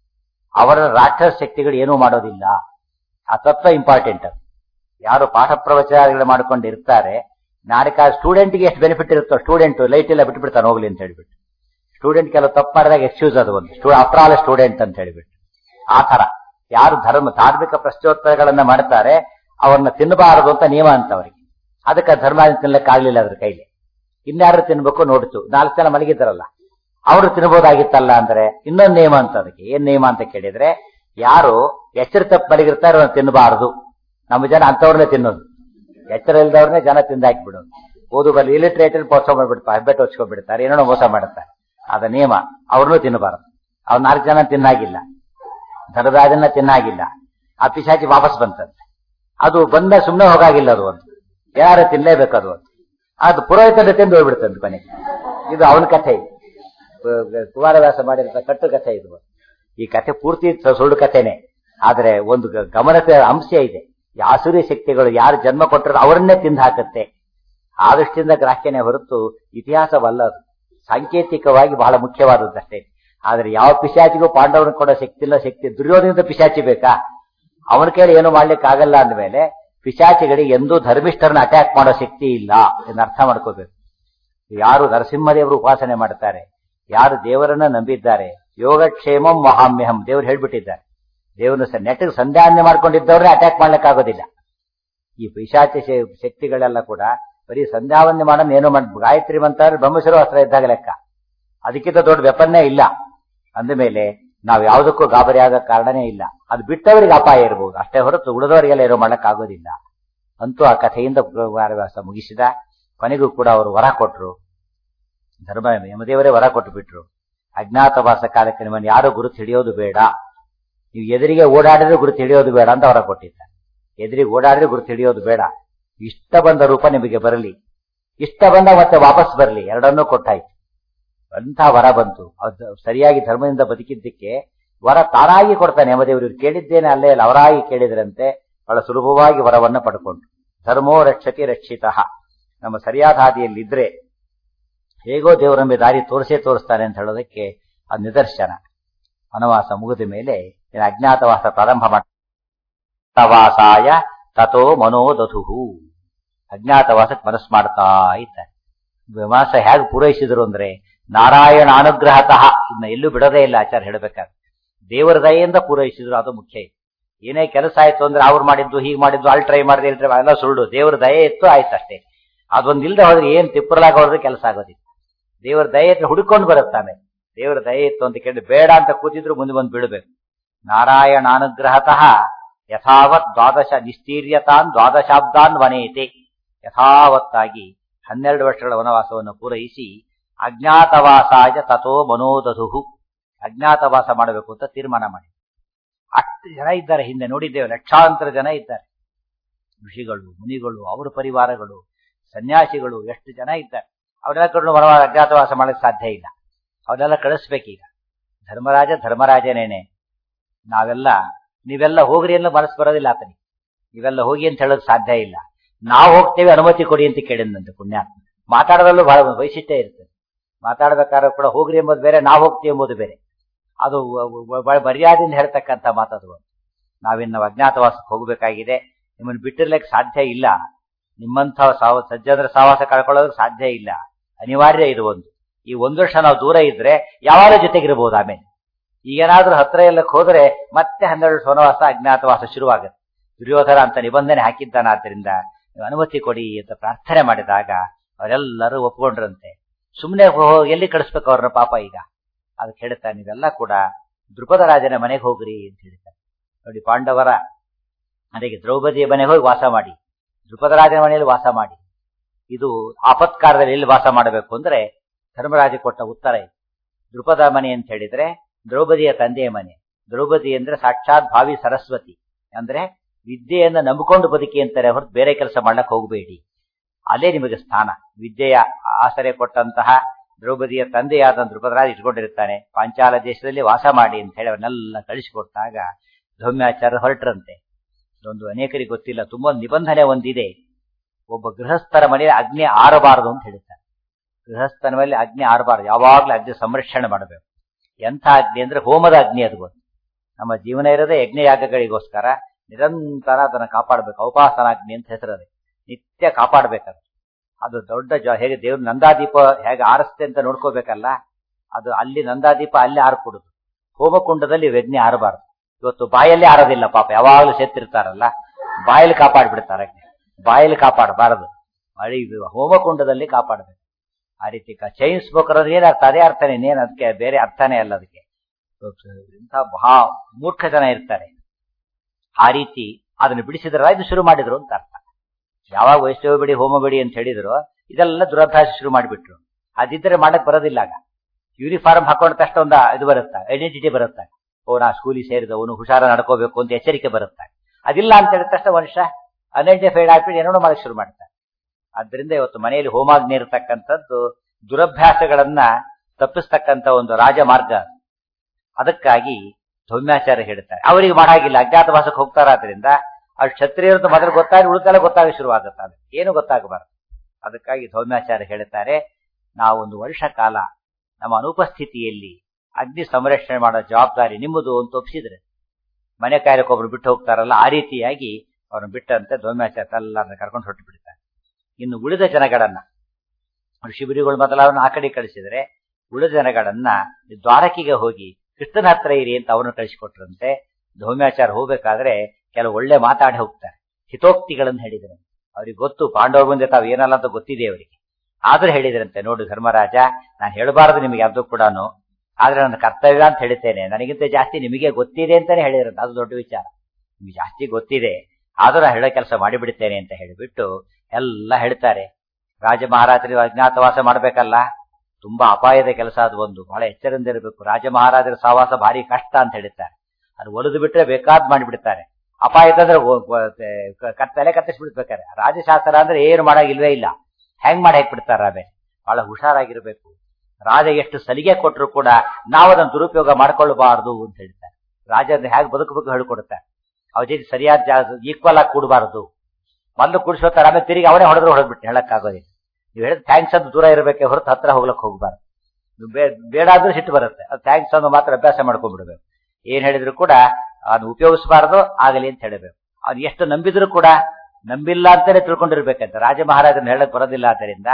ಅವರ ರಾಕ್ಷಸ ಶಕ್ತಿಗಳು ಏನೂ ಮಾಡೋದಿಲ್ಲ ಆ ತತ್ವ ಇಂಪಾರ್ಟೆಂಟ್ ಯಾರು ಪಾಠ ಪ್ರವಚನಗಳು ಮಾಡ್ಕೊಂಡು ಇರ್ತಾರೆ ನಾಡಿಕ ಸ್ಟೂಡೆಂಟ್ಗೆ ಎಷ್ಟು ಬೆನಿಫಿಟ್ ಇರುತ್ತೋ ಸ್ಟೂಡೆಂಟ್ ಲೈಟ್ ಎಲ್ಲ ಬಿಟ್ಬಿಡ್ತಾನೆ ಹೋಗ್ಲಿ ಅಂತ ಹೇಳ್ಬಿಟ್ಟು ಸ್ಟೂಡೆಂಟ್ ಕೆಲವು ತಪ್ಪು ಮಾಡಿದಾಗ ಎಕ್ಸ್ಕ್ಯೂಸ್ ಅದು ಒಂದು ಆಫ್ಟರ್ ಆಲ್ ಸ್ಟೂಡೆಂಟ್ ಅಂತ ಹೇಳ್ಬಿಟ್ಟು ಆ ತರ ಯಾರು ಧರ್ಮ ಧಾರ್ಮಿಕ ಪ್ರಶ್ನೋತ್ತರಗಳನ್ನ ಮಾಡ್ತಾರೆ ಅವ್ರನ್ನ ತಿನ್ನಬಾರದು ಅಂತ ನಿಯಮ ಅಂತ ಅವರಿಗೆ ಅದಕ್ಕೆ ಧರ್ಮ ತಿನ್ನಲಿಕ್ಕೆ ಆಗ್ಲಿಲ್ಲ ಅದ್ರ ಕೈಲಿ ಇನ್ಯಾರು ತಿನ್ಬೇಕು ನೋಡಿತು ನಾಲ್ಕು ಜನ ಮಲಗಿದ್ದಾರಲ್ಲ ಅವರು ತಿನ್ಬೋದಾಗಿತ್ತಲ್ಲ ಅಂದ್ರೆ ಇನ್ನೊಂದು ನಿಯಮ ಅಂತ ಅದಕ್ಕೆ ಏನ್ ನಿಯಮ ಅಂತ ಕೇಳಿದ್ರೆ ಯಾರು ಎಚ್ಚರ ತಪ್ಪು ಮಲಗಿರ್ತಾರೆ ಅವ್ರನ್ನ ತಿನ್ನಬಾರದು ನಮ್ಮ ಜನ ಅಂತವ್ರನ್ನೇ ತಿನ್ನೋದು ಎಚ್ಚರ ಇಲ್ದವ್ರನ್ನೇ ಜನ ತಿಂದಾಕಿ ಬಿಡೋದು ಓದು ಬಲ್ಲಿ ಇಲಿಟ್ರೇಟ್ ಮೋಸ ಮಾಡ್ಬಿಡ್ತಾರೆ ಹೆಬ್ಬೆಟ್ಟು ಹೊಚ್ಕೊಂಡ್ಬಿಡ್ತಾರೆ ಏನೋ ಮೋಸ ಮಾಡುತ್ತಾರೆ ಅದ ನಿಯಮ ಅವ್ರನ್ನೂ ತಿನ್ನಬಾರದು ಅವ್ರು ನಾಲ್ಕು ಜನ ತಿನ್ನಾಗಿಲ್ಲ ಧರ್ಮರಾಜನ್ನ ತಿನ್ನಾಗಿಲ್ಲ ಆ ಪಿಶಾಚಿ ವಾಪಸ್ ಬಂತಂತೆ ಅದು ಬಂದ ಸುಮ್ಮನೆ ಹೋಗಾಗಿಲ್ಲ ಅದು ಒಂದು ಯಾರು ತಿನ್ಲೇಬೇಕು ಅದು ಒಂದು ಅದು ಪುರೋಹಿತನ ತಿಂದು ಹೋಗ್ಬಿಡ್ತಂತೆ ಕೊನೆಗೆ ಇದು ಅವನ ಕಥೆ ಇದು ಕು- ಕುಮಾರವ್ಯಾಸ ಮಾಡಿರೋ ಕಟ್ಟು ಕಥೆ ಇದು ಈ ಕಥೆ ಪೂರ್ತಿ ಸ- ಸುಳ್ಳು ಕಥೆನೆ ಆದ್ರೆ ಒಂದು ಗ- ಗಮನದ ಅಂಶ ಇದೆ ಈ ಆಸುರಿ ಶಕ್ತಿಗಳು ಯಾರು ಜನ್ಮ ಕೊಟ್ಟರು ಅವರನ್ನೇ ತಿಂದು ಹಾಕುತ್ತೆ ಆ ದೃಷ್ಟಿಯಿಂದ ಗ್ರಾಹ್ಯನೇ ಹೊರತು ಇತಿಹಾಸವಲ್ಲ ಅದು ಸಾಂಕೇತಿಕವಾಗಿ ಬಹಳ ಮುಖ್ಯವಾದದ್ದಷ್ಟೇ ಆದ್ರೆ ಯಾವ ಪಿಶಾಚಿಗೂ ಪಾಂಡವನ ಕೊಡೋ ಶಕ್ತಿ ಇಲ್ಲ ಶಕ್ತಿ ದುರ್ಯೋಧನದ ಪಿಶಾಚಿ ಬೇಕಾ ಅವನ ಕೈಲಿ ಏನು ಮಾಡ್ಲಿಕ್ಕೆ ಆಗಲ್ಲ ಅಂದ್ಮೇಲೆ ಪಿಶಾಚಿಗಳಿಗೆ ಎಂದೂ ಧರ್ಮಿಷ್ಠರನ್ನ ಅಟ್ಯಾಕ್ ಮಾಡೋ ಶಕ್ತಿ ಇಲ್ಲ ಎಂದು ಅರ್ಥ ಮಾಡ್ಕೋಬೇಕು ಯಾರು ನರಸಿಂಹದೇವರು ಉಪಾಸನೆ ಮಾಡ್ತಾರೆ ಯಾರು ದೇವರನ್ನ ನಂಬಿದ್ದಾರೆ ಯೋಗಕ್ಷೇಮಂ ಮಹಾಮ್ಯಹಂ ದೇವರು ಹೇಳ್ಬಿಟ್ಟಿದ್ದಾರೆ ದೇವರನ್ನ ನೆಟ್ಟಿಗೆ ಸಂಧ್ಯಾನ್ಯ ಮಾಡ್ಕೊಂಡಿದ್ದವ್ರನ್ನೇ ಅಟ್ಯಾಕ್ ಮಾಡ್ಲಿಕ್ಕಾಗೋದಿಲ್ಲ ಈ ಪಿಶಾಚಿ ಶ- ಶಕ್ತಿಗಳೆಲ್ಲ ಕೂಡ ಬರೀ ಸಂಧ್ಯಾವಂದನೆ ಮಾಡೋಣ ಏನೋ ಮಾಡಿ ಗಾಯತ್ರಿ ಮಂತ್ರ ಬ್ರಹ್ಮಶಿರೋ ಅಸ್ತ್ರ ಇದ್ದಾಗ ಲೆಕ್ಕ ಅದಕ್ಕಿಂತ ದೊಡ್ಡ ವೆಪನ್ನೇ ಇಲ್ಲ ಅಂದ ಮೇಲೆ ನಾವು ಯಾವುದಕ್ಕೂ ಗಾಬರಿ ಆಗೋ ಕಾರಣನೇ ಇಲ್ಲ ಅದು ಬಿಟ್ಟವರಿಗೆ ಅಪಾಯ ಇರಬಹುದು ಅಷ್ಟೇ ಹೊರತು ಉಳಿದವರಿಗೆಲ್ಲ ಏನೋ ಮಾಡಕ್ಕಾಗೋದಿಲ್ಲ ಅಂತೂ ಆ ಕಥೆಯಿಂದ ವಾರವ್ಯಾಸ ಮುಗಿಸಿದ ಕೊನೆಗೂ ಕೂಡ ಅವರು ವರ ಕೊಟ್ರು ಧರ್ಮ ಯಮದೇವರೇ ವರ ಕೊಟ್ಟು ಬಿಟ್ರು ಅಜ್ಞಾತವಾಸ ಕಾಲಕ್ಕೆ ನಿಮ್ಮನ್ನು ಯಾರು ಗುರುತು ಹಿಡಿಯೋದು ಬೇಡ ನೀವು ಎದುರಿಗೆ ಓಡಾಡಿದ್ರೆ ಗುರುತು ಹಿಡಿಯೋದು ಬೇಡ ಅಂತ ವರ ಕೊಟ್ಟಿದ್ದ ಎದುರಿಗೆ ಓಡಾಡಿದ್ರೆ ಗುರುತು ಹಿಡಿಯೋದು ಬೇಡ ಇಷ್ಟ ಬಂದ ರೂಪ ನಿಮಗೆ ಬರಲಿ ಇಷ್ಟ ಬಂದ ಮತ್ತೆ ವಾಪಸ್ ಬರಲಿ ಎರಡನ್ನೂ ಕೊಟ್ಟಾಯ್ತು ಅಂಥ ವರ ಬಂತು ಅದು ಸರಿಯಾಗಿ ಧರ್ಮದಿಂದ ಬದುಕಿದ್ದಕ್ಕೆ ವರ ತಾನಾಗಿ ಕೊಡ್ತಾನೆ ಯಮದೇವರು ಇವ್ರು ಕೇಳಿದ್ದೇನೆ ಅಲ್ಲೇ ಅಲ್ಲ ಅವರಾಗಿ ಕೇಳಿದ್ರಂತೆ ಬಹಳ ಸುಲಭವಾಗಿ ವರವನ್ನ ಪಡ್ಕೊಂಡು ಧರ್ಮೋ ರಕ್ಷತಿ ರಕ್ಷಿತ ನಮ್ಮ ಸರಿಯಾದ ಹಾದಿಯಲ್ಲಿದ್ರೆ ಹೇಗೋ ದೇವರ ನಮಗೆ ದಾರಿ ತೋರಿಸೇ ತೋರಿಸ್ತಾನೆ ಅಂತ ಹೇಳೋದಕ್ಕೆ ಅದು ನಿದರ್ಶನ ವನವಾಸ ಮುಗಿದ ಮೇಲೆ ಇನ್ನು ಅಜ್ಞಾತವಾಸ ಪ್ರಾರಂಭ ಮಾಡ್ತಾವಾಸಾಯ ತಥೋ ಮನೋದಧುಹು ಅಜ್ಞಾತವಾಸಕ್ಕೆ ಮನಸ್ಸು ಮಾಡ್ತಾ ಇದ್ದಾರೆ ವನವಾಸ ಹೇಗೆ ಪೂರೈಸಿದ್ರು ಅಂದ್ರೆ ನಾರಾಯಣ ಅನುಗ್ರಹತಃ ಇದನ್ನ ಎಲ್ಲೂ ಬಿಡೋದೇ ಇಲ್ಲ ಆಚಾರ ಹೇಳಬೇಕಾದ್ರೆ ದೇವರ ದಯೆಯಿಂದ ಪೂರೈಸಿದ್ರು ಅದು ಮುಖ್ಯ ಇತ್ತು ಏನೇ ಕೆಲಸ ಆಯ್ತು ಅಂದ್ರೆ ಅವ್ರು ಮಾಡಿದ್ದು ಹೀಗೆ ಮಾಡಿದ್ದು ಅಲ್ಲಿ ಟ್ರೈ ಮಾಡಿದೆ ಇಲ್ಲಿ ಟ್ರೈ ಎಲ್ಲ ಸುಳ್ಳು ದೇವರ ದಯೆ ಇತ್ತು ಆಯ್ತು ಅಷ್ಟೇ ಅದೊಂದು ಇಲ್ದೆ ಹೋದ್ರೆ ಏನ್ ತಿಪ್ಪರಲಾಗ ಹೋದ್ರೆ ಕೆಲಸ ಆಗೋದಿಲ್ಲ ದೇವರ ದಯೆ ಇತ್ತು ಹುಡುಕೊಂಡು ಬರುತ್ತಾನೆ ದೇವರ ದಯೆ ಇತ್ತು ಅಂತ ಕೇಳಿ ಬೇಡ ಅಂತ ಕೂತಿದ್ರು ಮುಂದೆ ಬಂದು ಬಿಡಬೇಕು ನಾರಾಯಣ ಅನುಗ್ರಹತಃ ಯಥಾವತ್ ದ್ವಾದಶ ನಿಸ್ತೀರ್ಯತಾನ್ ದ್ವಾದಶಾಬ್ದಾನ್ ವನೇತೆ ಯಥಾವತ್ತಾಗಿ ಹನ್ನೆರಡು ವರ್ಷಗಳ ವನವಾಸವನ್ನು ಪೂರೈಸಿ ಅಜ್ಞಾತವಾಸಾಯ ತಥೋ ಮನೋದಧು ಅಜ್ಞಾತವಾಸ ಮಾಡಬೇಕು ಅಂತ ತೀರ್ಮಾನ ಮಾಡಿ ಅಷ್ಟು ಜನ ಇದ್ದಾರೆ ಹಿಂದೆ ನೋಡಿದ್ದೇವೆ ಲಕ್ಷಾಂತರ ಜನ ಇದ್ದಾರೆ ಋಷಿಗಳು ಮುನಿಗಳು ಅವರ ಪರಿವಾರಗಳು ಸನ್ಯಾಸಿಗಳು ಎಷ್ಟು ಜನ ಇದ್ದಾರೆ ಅವರೆಲ್ಲ ಕಡೆ ವನ ಅಜ್ಞಾತವಾಸ ಮಾಡಕ್ಕೆ ಸಾಧ್ಯ ಇಲ್ಲ ಅವನ್ನೆಲ್ಲ ಕಳಿಸ್ಬೇಕೀಗ ಧರ್ಮರಾಜ ಧರ್ಮರಾಜನೇನೆ ನಾವೆಲ್ಲ ನೀವೆಲ್ಲ ಹೋಗ್ರಿ ಅನ್ನೋ ಮನಸ್ಸು ಬರೋದಿಲ್ಲ ಆತನಿಗೆ ನೀವೆಲ್ಲ ಹೋಗಿ ಅಂತ ಹೇಳೋದು ಸಾಧ್ಯ ಇಲ್ಲ ನಾವು ಹೋಗ್ತೇವೆ ಅನುಮತಿ ಕೊಡಿ ಅಂತ ಕೇಳಿದಂತೆ ಪುಣ್ಯಾತ್ಮ ಮಾತಾಡೋದ್ರಲ್ಲೂ ಬಹಳ ವೈಶಿಷ್ಟ್ಯ ಇರ್ತದೆ ಮಾತಾಡ್ಬೇಕಾದ್ರೆ ಕೂಡ ಹೋಗ್ರಿ ಎಂಬುದು ಬೇರೆ ನಾವು ಹೋಗ್ತೀವಿ ಎಂಬುದು ಬೇರೆ ಅದು ಬಹಳ ಮರ್ಯಾದೆಯಿಂದ ಹೇಳ್ತಕ್ಕಂಥ ಮಾತದು ನಾವಿನ್ನು ಅಜ್ಞಾತವಾಸಕ್ಕೆ ಹೋಗಬೇಕಾಗಿದೆ ನಿಮ್ಮನ್ನು ಬಿಟ್ಟಿರ್ಲಿಕ್ಕೆ ಸಾಧ್ಯ ಇಲ್ಲ ನಿಮ್ಮಂಥ ಸಾವ ಸಜ್ಜನರ ಸಹವಾಸ ಕಳ್ಕೊಳ್ಳೋದಕ್ಕೆ ಸಾಧ್ಯ ಇಲ್ಲ ಅನಿವಾರ್ಯ ಇದು ಒಂದು ಈ ಒಂದು ವರ್ಷ ನಾವು ದೂರ ಇದ್ರೆ ಯಾವಾಗ ಜೊತೆಗಿರ್ಬೋದು ಆಮೇಲೆ ಈಗೇನಾದ್ರೂ ಹತ್ರ ಎಲ್ಲಕ್ಕೆ ಹೋದ್ರೆ ಮತ್ತೆ ಹನ್ನೆರಡು ವನವಾಸ ಅಜ್ಞಾತವಾಸ ಶುರುವಾಗುತ್ತೆ ದುರ್ಯೋಧನ ಅಂತ ನಿಬಂಧನೆ ಹಾಕಿದ್ದಾನಾದ್ರಿಂದ ನೀವು ಅನುಮತಿ ಕೊಡಿ ಅಂತ ಪ್ರಾರ್ಥನೆ ಮಾಡಿದಾಗ ಅವರೆಲ್ಲರೂ ಒಪ್ಕೊಂಡ್ರಂತೆ ಸುಮ್ಮನೆ ಎಲ್ಲಿ ಕಳಿಸ್ಬೇಕು ಅವ್ರನ್ನ ಪಾಪ ಈಗ ಅದಕ್ಕೆ ಹೇಳ್ತಾರೆ ನೀವೆಲ್ಲ ಕೂಡ ದೃಪದ ರಾಜನ ಮನೆಗೆ ಹೋಗ್ರಿ ಅಂತ ಹೇಳ್ತಾರೆ ನೋಡಿ ಪಾಂಡವರ ಅದಕ್ಕೆ ದ್ರೌಪದಿಯ ಮನೆಗೆ ಹೋಗಿ ವಾಸ ಮಾಡಿ ದೃಪದ ರಾಜನ ಮನೆಯಲ್ಲಿ ವಾಸ ಮಾಡಿ ಇದು ಆಪತ್ಕಾರದಲ್ಲಿ ಎಲ್ಲಿ ವಾಸ ಮಾಡಬೇಕು ಅಂದ್ರೆ ಧರ್ಮರಾಜ ಕೊಟ್ಟ ಉತ್ತರ ಇದು ದೃಪದ ಮನೆ ಅಂತ ಹೇಳಿದ್ರೆ ದ್ರೌಪದಿಯ ತಂದೆಯ ಮನೆ ದ್ರೌಪದಿ ಅಂದ್ರೆ ಸಾಕ್ಷಾತ್ ಭಾವಿ ಸರಸ್ವತಿ ಅಂದ್ರೆ ವಿದ್ಯೆಯನ್ನ ನಂಬಿಕೊಂಡು ಬದುಕಿ ಅಂತಾರೆ ಹೊರತು ಬೇರೆ ಕೆಲಸ ಮಾಡ್ಲಕ್ ಹೋಗಬೇಡಿ ಅಲ್ಲೇ ನಿಮಗೆ ಸ್ಥಾನ ವಿದ್ಯೆಯ ಆಸರೆ ಕೊಟ್ಟಂತಹ ದ್ರೌಪದಿಯ ತಂದೆಯಾದ ದೃಪದರಾಜ ಇಟ್ಕೊಂಡಿರ್ತಾನೆ ಪಾಂಚಾಲ ದೇಶದಲ್ಲಿ ವಾಸ ಮಾಡಿ ಅಂತ ಹೇಳಿ ಅವನ್ನೆಲ್ಲ ಕಳಿಸಿಕೊಟ್ಟಾಗ ಧೌಮ್ಯಾಚಾರ್ಯ ಹೊರಟ್ರಂತೆ ಇದೊಂದು ಅನೇಕರಿಗೆ ಗೊತ್ತಿಲ್ಲ ತುಂಬಾ ನಿಬಂಧನೆ ಒಂದಿದೆ ಒಬ್ಬ ಗೃಹಸ್ಥರ ಮನೆಯಲ್ಲಿ ಅಗ್ನಿ ಆರಬಾರದು ಅಂತ ಹೇಳ್ತಾರೆ ಗೃಹಸ್ಥನ ಮೇಲೆ ಅಗ್ನಿ ಆರಬಾರದು ಯಾವಾಗ್ಲೂ ಅಗ್ನಿ ಸಂರಕ್ಷಣೆ ಮಾಡಬೇಕು ಎಂಥ ಅಗ್ನಿ ಅಂದ್ರೆ ಹೋಮದ ಅಗ್ನಿ ಅದು ಗೊತ್ತು ನಮ್ಮ ಜೀವನ ಇರೋದೇ ಯಜ್ಞ ಯಾಗಗಳಿಗೋಸ್ಕರ ನಿರಂತರ ಅದನ್ನ ಕಾಪಾಡಬೇಕು ಔಪಾಸನಾಗ್ನಿ ಅಂತ ಹೆಸರದೆ ನಿತ್ಯ ಕಾಪಾಡಬೇಕದು ಅದು ದೊಡ್ಡ ಜ ಹೇಗೆ ದೇವ್ರ ನಂದಾದೀಪ ಹೇಗೆ ಆರಿಸ್ತೆ ಅಂತ ನೋಡ್ಕೋಬೇಕಲ್ಲ ಅದು ಅಲ್ಲಿ ನಂದಾದೀಪ ಅಲ್ಲಿ ಆರ್ಕೊಡುದು ಹೋಮಕುಂಡದಲ್ಲಿ ಯಜ್ಞ ಆರಬಾರದು ಇವತ್ತು ಬಾಯಲ್ಲಿ ಆರೋದಿಲ್ಲ ಪಾಪ ಯಾವಾಗಲೂ ಸೆತ್ತಿರ್ತಾರಲ್ಲ ಬಾಯಲ್ಲಿ ಕಾಪಾಡ್ಬಿಡ್ತಾರೆ ಅಗ್ನಿ ಬಾಯಲ್ಲಿ ಕಾಪಾಡಬಾರದು ಮಳಿ ಹೋಮಕುಂಡದಲ್ಲಿ ಕಾಪಾಡಬೇಕು ಆ ರೀತಿ ಚೈನ್ ಸ್ಮೋಕರ್ ಅಂದ್ರೆ ಏನರ್ಥ ಅದೇ ಅರ್ಥನೇ ಇನ್ನೇನು ಅದಕ್ಕೆ ಬೇರೆ ಅರ್ಥನೇ ಅಲ್ಲ ಅದಕ್ಕೆ ಇಂಥ ಬಹಾ ಮೂರ್ಖ ಜನ ಇರ್ತಾರೆ ಆ ರೀತಿ ಅದನ್ನು ಬಿಡಿಸಿದ್ರ ಇದು ಶುರು ಮಾಡಿದ್ರು ಅಂತ ಅರ್ಥ ಯಾವಾಗ ವೈಷ್ಣವ ಬಿಡಿ ಹೋಮ ಬಿಡಿ ಅಂತ ಹೇಳಿದ್ರು ಇದೆಲ್ಲ ದುರಭ್ಯಾಸ ಶುರು ಮಾಡಿಬಿಟ್ರು ಅದಿದ್ರೆ ಮಾಡಕ್ ಬರೋದಿಲ್ಲ ಆಗ ಯೂನಿಫಾರ್ಮ್ ಹಾಕೊಂಡ ತಕ್ಷಣ ಒಂದು ಇದು ಬರುತ್ತಾ ಐಡೆಂಟಿಟಿ ಬರುತ್ತಾ ಓ ನಾ ಸ್ಕೂಲಿಗೆ ಸೇರಿದವನು ಹುಷಾರ ನಡ್ಕೋಬೇಕು ಅಂತ ಎಚ್ಚರಿಕೆ ಬರುತ್ತೆ ಅದಿಲ್ಲ ಅಂತ ಹೇಳಿದ ತಕ್ಷಣ ಮನುಷ್ಯ ಅನ್ಐಡೆಂಟಿಫೈಡ್ ಆಗ್ಬಿಟ್ಟು ಏನೋ ಮಾಡಕ್ ಶುರು ಮಾಡ್ತಾರೆ ಆದ್ರಿಂದ ಇವತ್ತು ಮನೆಯಲ್ಲಿ ಹೋಮಾಗ್ನಿ ಇರತಕ್ಕಂಥದ್ದು ದುರಭ್ಯಾಸಗಳನ್ನ ತಪ್ಪಿಸ್ತಕ್ಕಂಥ ಒಂದು ರಾಜಮಾರ್ಗ ಅದಕ್ಕಾಗಿ ಧೌಮ್ಯಾಚಾರ್ಯ ಹೇಳ್ತಾರೆ ಅವರಿಗೆ ಮಾಡಾಗಿಲ್ಲ ಅಜ್ಞಾತವಾಸಕ್ಕೆ ಹೋಗ್ತಾರಾದ್ರಿಂದ ಅದು ಕ್ಷತ್ರಿಯರದ್ದು ಮೊದಲು ಗೊತ್ತಾಗಿ ಉಳಿದೆಲ್ಲ ಗೊತ್ತಾಗ ಶುರುವಾಗುತ್ತದೆ ಏನು ಗೊತ್ತಾಗಬಾರದು ಅದಕ್ಕಾಗಿ ಧೌಮ್ಯಾಚಾರ್ಯ ಹೇಳ್ತಾರೆ ನಾವೊಂದು ವರ್ಷ ಕಾಲ ನಮ್ಮ ಅನುಪಸ್ಥಿತಿಯಲ್ಲಿ ಅಗ್ನಿ ಸಂರಕ್ಷಣೆ ಮಾಡೋ ಜವಾಬ್ದಾರಿ ನಿಮ್ಮದು ಅಂತ ಒಪ್ಪಿಸಿದ್ರೆ ಮನೆ ಕಾಯಕ್ಕೆ ಒಬ್ರು ಬಿಟ್ಟು ಹೋಗ್ತಾರಲ್ಲ ಆ ರೀತಿಯಾಗಿ ಅವ್ರನ್ನ ಬಿಟ್ಟಂತೆ ಧೌಮ್ಯಾಚಾರ್ಯ ಎಲ್ಲರನ್ನ ಕರ್ಕೊಂಡು ಹೊರಟು ಬಿಡ್ತಾರೆ ಇನ್ನು ಉಳಿದ ಜನಗಳನ್ನ ಋಷಿಬಿರಿಗಳು ಮೊದಲಾವನ್ನು ಆ ಕಡೆ ಕಳಿಸಿದ್ರೆ ಉಳಿದ ಜನಗಳನ್ನ ದ್ವಾರಕಿಗೆ ಹೋಗಿ ಕೃಷ್ಣನ ಹತ್ರ ಇರಿ ಅಂತ ಅವನು ಕಳಿಸಿಕೊಟ್ರಂತೆ ಧೌಮ್ಯಾಚಾರ ಹೋಗ್ಬೇಕಾದ್ರೆ ಕೆಲವು ಒಳ್ಳೆ ಮಾತಾಡಿ ಹೋಗ್ತಾರೆ ಹಿತೋಕ್ತಿಗಳನ್ನು ಹೇಳಿದ್ರು ಅವ್ರಿಗೆ ಗೊತ್ತು ಪಾಂಡವ ಮುಂದೆ ತಾವು ಏನಲ್ಲ ಅಂತ ಗೊತ್ತಿದೆ ಅವರಿಗೆ ಆದ್ರೂ ಹೇಳಿದ್ರಂತೆ ನೋಡು ಧರ್ಮರಾಜ ನಾನು ಹೇಳಬಾರದು ನಿಮಗೆ ಯಾವ್ದು ಕೂಡ ಆದ್ರೆ ನನ್ನ ಕರ್ತವ್ಯ ಅಂತ ಹೇಳ್ತೇನೆ ನನಗಿಂತ ಜಾಸ್ತಿ ನಿಮಗೆ ಗೊತ್ತಿದೆ ಅಂತಾನೆ ಹೇಳಿದ್ರಂತೆ ಅದು ದೊಡ್ಡ ವಿಚಾರ ನಿಮ್ಗೆ ಜಾಸ್ತಿ ಗೊತ್ತಿದೆ ಆದ್ರೂ ನಾನು ಹೇಳೋ ಕೆಲಸ ಮಾಡಿಬಿಡ್ತೇನೆ ಅಂತ ಹೇಳಿಬಿಟ್ಟು ಎಲ್ಲ ಹೇಳ್ತಾರೆ ರಾಜ ಮಹಾರಾಜರು ಅಜ್ಞಾತವಾಸ ಮಾಡ್ಬೇಕಲ್ಲ ತುಂಬಾ ಅಪಾಯದ ಕೆಲಸ ಅದು ಒಂದು ಬಹಳ ಎಚ್ಚರಿಂದ ಇರಬೇಕು ರಾಜ ಮಹಾರಾಜರ ಸಹವಾಸ ಭಾರಿ ಕಷ್ಟ ಅಂತ ಹೇಳ್ತಾರೆ ಅದು ಒಲಿದು ಬಿಟ್ರೆ ಬೇಕಾದ್ ಮಾಡಿಬಿಡ್ತಾರೆ ಅಪಾಯದಂದ್ರೆ ತಲೆ ಕತ್ತಿಸ್ಬಿಡ್ಬೇಕಾರೆ ರಾಜಶಾಸ್ತ್ರ ಅಂದ್ರೆ ಏನು ಮಾಡಾಗಿಲ್ವೇ ಇಲ್ಲ ಹೆಂಗ್ ಮಾಡಿ ಹಾಕ್ಬಿಡ್ತಾರ ಆಮೇಲೆ ಬಹಳ ಹುಷಾರಾಗಿರ್ಬೇಕು ರಾಜ ಎಷ್ಟು ಸಲಿಗೆ ಕೊಟ್ಟರು ಕೂಡ ನಾವು ಅದನ್ನು ದುರುಪಯೋಗ ಮಾಡ್ಕೊಳ್ಬಾರ್ದು ಅಂತ ಹೇಳ್ತಾರೆ ರಾಜ ಹೇಗೆ ಬದುಕಬೇಕು ಹೇಳ್ಕೊಡುತ್ತಾರೆ ಅವ್ರ ಜೊತೆ ಸರಿಯಾದ ಜಾಗ ಈಕ್ವಲ್ ಆಗಿ ಕೂಡಬಾರದು ಮೊದಲು ಕೂಡಿಸ್ಕೊತಾರೆ ಆಮೇಲೆ ತಿರುಗಿ ಅವನೇ ಹೊಡೆದ್ರು ಹೊಡೆದ್ಬಿಟ್ಟು ಹೇಳಕ್ಕಾಗೋದಿಲ್ಲ ನೀವು ಹೇಳಿದ ಥ್ಯಾಂಕ್ಸ್ ಅಂತ ದೂರ ಇರಬೇಕೆ ಹೊರತು ಹತ್ರ ಹೋಗ್ಲಕ್ ಹೋಗ್ಬಾರ್ದು ಬೇಡ ಆದ್ರೂ ಸಿಟ್ಟು ಬರುತ್ತೆ ಅದು ಥ್ಯಾಂಕ್ಸ್ ಅಂತ ಮಾತ್ರ ಅಭ್ಯಾಸ ಮಾಡ್ಕೊಂಡ್ಬಿಡ್ಬೇಕು ಏನ್ ಹೇಳಿದ್ರು ಕೂಡ ಅದು ಉಪಯೋಗಿಸಬಾರದು ಆಗಲಿ ಅಂತ ಹೇಳಬೇಕು ಅವ್ನು ಎಷ್ಟು ನಂಬಿದ್ರು ಕೂಡ ನಂಬಿಲ್ಲ ಅಂತಾನೆ ತಿಳ್ಕೊಂಡಿರ್ಬೇಕಂತ ರಾಜ ಮಹಾರಾಜನ ಹೇಳಕ್ ಬರೋದಿಲ್ಲ ಆದ್ದರಿಂದ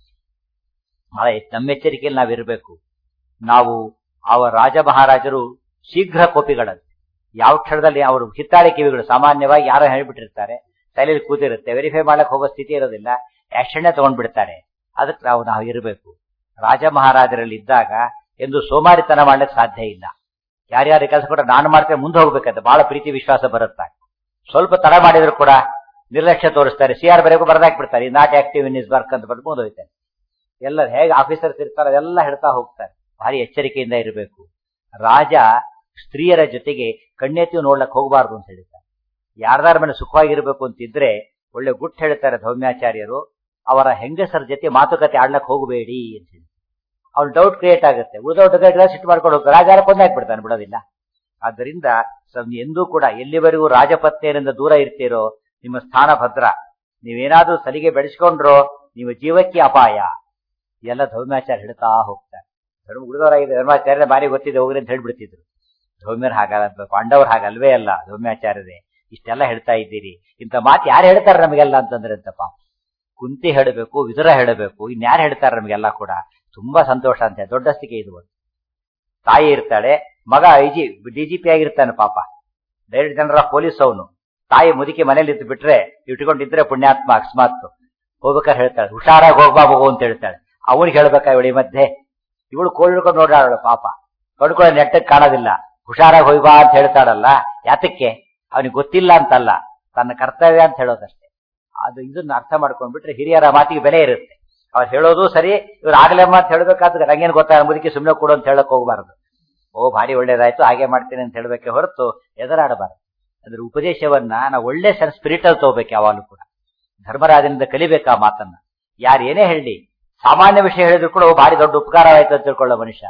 ಬಹಳ ನಮ್ಮೆಚ್ಚರಿಕೆಯಲ್ಲಿ ನಾವಿರ್ಬೇಕು ನಾವು ಅವ ರಾಜ ಮಹಾರಾಜರು ಶೀಘ್ರ ಕೋಪಿಗಳಂತೆ ಯಾವ ಕ್ಷಣದಲ್ಲಿ ಅವರು ಹಿತ್ತಾಳೆ ಕಿವಿಗಳು ಸಾಮಾನ್ಯವಾಗಿ ಯಾರೋ ಹೇಳ್ಬಿಟ್ಟಿರ್ತಾರೆ ತಲೆಯಲ್ಲಿ ಕೂತಿರುತ್ತೆ ವೆರಿಫೈ ಮಾಡಕ್ ಹೋಗೋ ಸ್ಥಿತಿ ಇರೋದಿಲ್ಲ ಆಕ್ಷನ್ನೇ ತಗೊಂಡ್ಬಿಡ್ತಾರೆ ಅದಕ್ಕೆ ನಾವು ನಾವು ಇರಬೇಕು ರಾಜ ಮಹಾರಾಜರಲ್ಲಿ ಇದ್ದಾಗ ಎಂದು ಸೋಮಾರಿತನ ಮಾಡ್ಲಿಕ್ಕೆ ಸಾಧ್ಯ ಇಲ್ಲ ಯಾರ್ಯಾರ ಕೆಲಸ ಕೂಡ ನಾನು ಮಾಡ್ತೇನೆ ಮುಂದೆ ಹೋಗ್ಬೇಕಂತ ಬಹಳ ಪ್ರೀತಿ ವಿಶ್ವಾಸ ಬರುತ್ತೆ ಸ್ವಲ್ಪ ತಡ ಮಾಡಿದ್ರು ಕೂಡ ನಿರ್ಲಕ್ಷ್ಯ ತೋರಿಸ್ತಾರೆ ಸಿ ಆರ್ ಬರೆಗೂ ಬರ್ದಾಕ್ಬಿಡ್ತಾರೆ not active in is work ಅಂತ ಬರ್ದು ಮುಂದೋಯ್ತಾರೆ ಎಲ್ಲ ಹೇಗೆ ಆಫೀಸರ್ಸ್ ಇರ್ತಾರೆ ಅದೆಲ್ಲ ಹೇಳ್ತಾ ಹೋಗ್ತಾರೆ ಭಾರಿ ಎಚ್ಚರಿಕೆಯಿಂದ ಇರಬೇಕು ರಾಜ ಸ್ತ್ರೀಯರ ಜೊತೆಗೆ ಕಣ್ಣೆತ್ತಿ ನೋಡ್ಲಕ್ ಹೋಗಬಾರ್ದು ಅಂತ ಹೇಳ್ತಾರೆ ಯಾರ್ದಾರ ಮೇಲೆ ಸುಖವಾಗಿರ್ಬೇಕು ಅಂತಿದ್ರೆ ಒಳ್ಳೆ ಗುಟ್ ಹೇಳ್ತಾರೆ ಧೌಮ್ಯಾಚಾರ್ಯರು ಅವರ ಹೆಂಗಸರ ಜೊತೆ ಮಾತುಕತೆ ಆಡ್ಲಕ್ ಹೋಗಬೇಡಿ ಅಂತ ಹೇಳಿ ಅವ್ನು ಡೌಟ್ ಕ್ರಿಯೇಟ್ ಆಗುತ್ತೆ ಉಳಿದವ್ರ ಸಿಟ್ಟು ಮಾಡ್ಕೊಂಡು ಹೋಗ್ತಾರೆ ರಾಜಾರ ಕೊಂದಾಕ್ಬಿಡ್ತಾನೆ ಬಿಡೋದಿಲ್ಲ ಆದ್ದರಿಂದ ಎಂದೂ ಕೂಡ ಎಲ್ಲಿವರೆಗೂ ರಾಜಪತ್ನಿಯರಿಂದ ದೂರ ಇರ್ತೀರೋ ನಿಮ್ಮ ಸ್ಥಾನ ಭದ್ರ ನೀವೇನಾದ್ರೂ ಸಲಿಗೆ ಬೆಳೆಸ್ಕೊಂಡ್ರೋ ನಿಮ್ಮ ಜೀವಕ್ಕೆ ಅಪಾಯ ಎಲ್ಲ ಧೌಮ್ಯಾಚಾರ್ಯ ಹೇಳ್ತಾ ಹೋಗ್ತಾರೆ ಧರ್ಮ ಉಳಿದವರಾಗಿದೆ ಧರ್ಮಾಚಾರ್ಯ ಬಾರಿ ಗೊತ್ತಿದೆ ಹೋಗ್ರಿ ಅಂತ ಹೇಳ್ಬಿಡ್ತಿದ್ರು ಧೌಮ್ಯರು ಹಾಗಲ್ಲ ಪಾಂಡವರು ಹಾಗಲ್ವೇ ಅಲ್ಲ ಧೌಮ್ಯಾಚಾರ್ಯರೇ ಇಷ್ಟೆಲ್ಲ ಹೇಳ್ತಾ ಇದ್ದೀರಿ ಇಂಥ ಮಾತು ಯಾರು ಹೇಳ್ತಾರೆ ನಮಗೆಲ್ಲ ಅಂತಂದ್ರೆ ಅಂತಪ್ಪ ಕುಂತಿ ಹೇಳಬೇಕು ವಿದುರ ಹೇಳಬೇಕು ಇನ್ಯಾರು ಹೇಳ್ತಾರೆ ನಮಗೆಲ್ಲ ಕೂಡ ತುಂಬಾ ಸಂತೋಷ ಅಂತ ದೊಡ್ಡಸ್ತಿಗೆ ಇದು ಒಂದು ತಾಯಿ ಇರ್ತಾಳೆ ಮಗ ಐಜಿ ಡಿಜಿಪಿ ಆಗಿರ್ತಾನೆ ಪಾಪ ಡೈರೆಕ್ಟ್ ಜನರ ಪೊಲೀಸ್ ಅವನು ತಾಯಿ ಮುದುಕಿ ಮನೇಲಿ ಇದ್ದು ಬಿಟ್ರೆ ಇಟ್ಕೊಂಡಿದ್ರೆ ಪುಣ್ಯಾತ್ಮ ಅಕಸ್ಮಾತ್ ಹೋಗ್ಬೇಕಾದ್ರೆ ಹೇಳ್ತಾಳೆ ಹುಷಾರಾಗಿ ಹೋಗ್ಬಾ ಮಗು ಅಂತ ಹೇಳ್ತಾಳೆ ಅವನಿಗೆ ಹೇಳ್ಬೇಕಾ ಇವಳಿ ಮಧ್ಯೆ ಇವಳು ಕೋಲ್ ಹಿಡ್ಕೊಂಡು ನೋಡಾಳು ಪಾಪ ಕಡ್ಕೊಳ್ಳೋ ನೆಟ್ಟಕ್ಕೆ ಕಾಣೋದಿಲ್ಲ ಹುಷಾರಾಗಿ ಹೋಗ್ಬಾ ಅಂತ ಹೇಳ್ತಾಳಲ್ಲ ಯಾತಕ್ಕೆ ಅವನಿಗೆ ಗೊತ್ತಿಲ್ಲ ಅಂತಲ್ಲ ತನ್ನ ಕರ್ತವ್ಯ ಅಂತ ಹೇಳೋದಷ್ಟೇ ಅದು ಇದನ್ನ ಅರ್ಥ ಮಾಡ್ಕೊಂಡ್ಬಿಟ್ರೆ ಹಿರಿಯರ ಮಾತಿಗೆ ಬೆಲೆ ಇರುತ್ತೆ ಅವ್ರು ಹೇಳೋದು ಸರಿ ಇವ್ರು ಆಗ್ಲೇ ಅಂತ ಹೇಳ್ಬೇಕಾದ್ರೆ ನಂಗೇನು ಗೊತ್ತಾಗ ಮುದುಕಿ ಸುಮ್ಮನೆ ಕೊಡು ಅಂತ ಹೇಳಕ್ ಹೋಗ್ಬಾರ್ದು ಓ ಭಾರಿ ಒಳ್ಳೇದಾಯ್ತು ಹಾಗೆ ಮಾಡ್ತೀನಿ ಅಂತ ಹೇಳ್ಬೇಕೆ ಹೊರತು ಎದುರಾಡಬಾರ್ದು ಅದ್ರ ಉಪದೇಶವನ್ನ ನಾವು ಒಳ್ಳೆ ಸರ್ ಸ್ಪಿರಿಟ್ ಅಲ್ಲಿ ತಗೋಬೇಕು ಯಾವಾಗಲೂ ಕೂಡ ಧರ್ಮರಾಜನಿಂದ ಕಲಿಬೇಕು ಆ ಮಾತನ್ನ ಯಾರು ಏನೇ ಹೇಳಿ ಸಾಮಾನ್ಯ ವಿಷಯ ಹೇಳಿದ್ರು ಕೂಡ ಭಾರಿ ದೊಡ್ಡ ಉಪಕಾರ ಆಯ್ತು ಅಂತ ತಿಳ್ಕೊಳ್ಳೋ ಮನುಷ್ಯ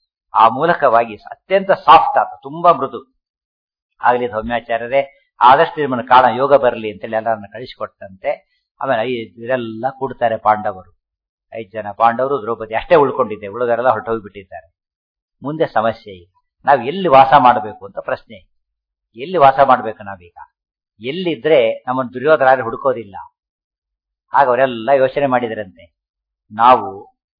ಆ ಮೂಲಕವಾಗಿ ಅತ್ಯಂತ ಸಾಫ್ಟ್ ಆತ ತುಂಬಾ ಮೃದು ಆಗಲಿ ಧೌಮ್ಯಾಚಾರ್ಯರೇ ಆದಷ್ಟು ನಿಮ್ಮನ್ನು ಕಾಣ ಯೋಗ ಬರಲಿ ಅಂತೇಳಿ ಎಲ್ಲರನ್ನ ಕಳಿಸಿಕೊಟ್ಟಂತೆ ಆಮೇಲೆ ಐದು ಇದೆಲ್ಲ ಕೂಡ್ತಾರೆ ಪಾಂಡವರು ಐದು ಜನ ಪಾಂಡವರು ದ್ರೌಪದಿ ಅಷ್ಟೇ ಉಳ್ಕೊಂಡಿದ್ದೆ ಉಳಿದರೆಲ್ಲ ಹೊರಟೋಗ್ಬಿಟ್ಟಿದ್ದಾರೆ ಮುಂದೆ ಸಮಸ್ಯೆ ಈಗ ನಾವು ಎಲ್ಲಿ ವಾಸ ಮಾಡಬೇಕು ಅಂತ ಪ್ರಶ್ನೆ ಎಲ್ಲಿ ವಾಸ ಮಾಡ್ಬೇಕು ನಾವೀಗ ಎಲ್ಲಿದ್ರೆ ನಮ್ಮನ್ನು ದುರ್ಯೋಧನ ಹುಡುಕೋದಿಲ್ಲ ಆಗ ಅವರೆಲ್ಲ ಯೋಚನೆ ಮಾಡಿದ್ರಂತೆ ನಾವು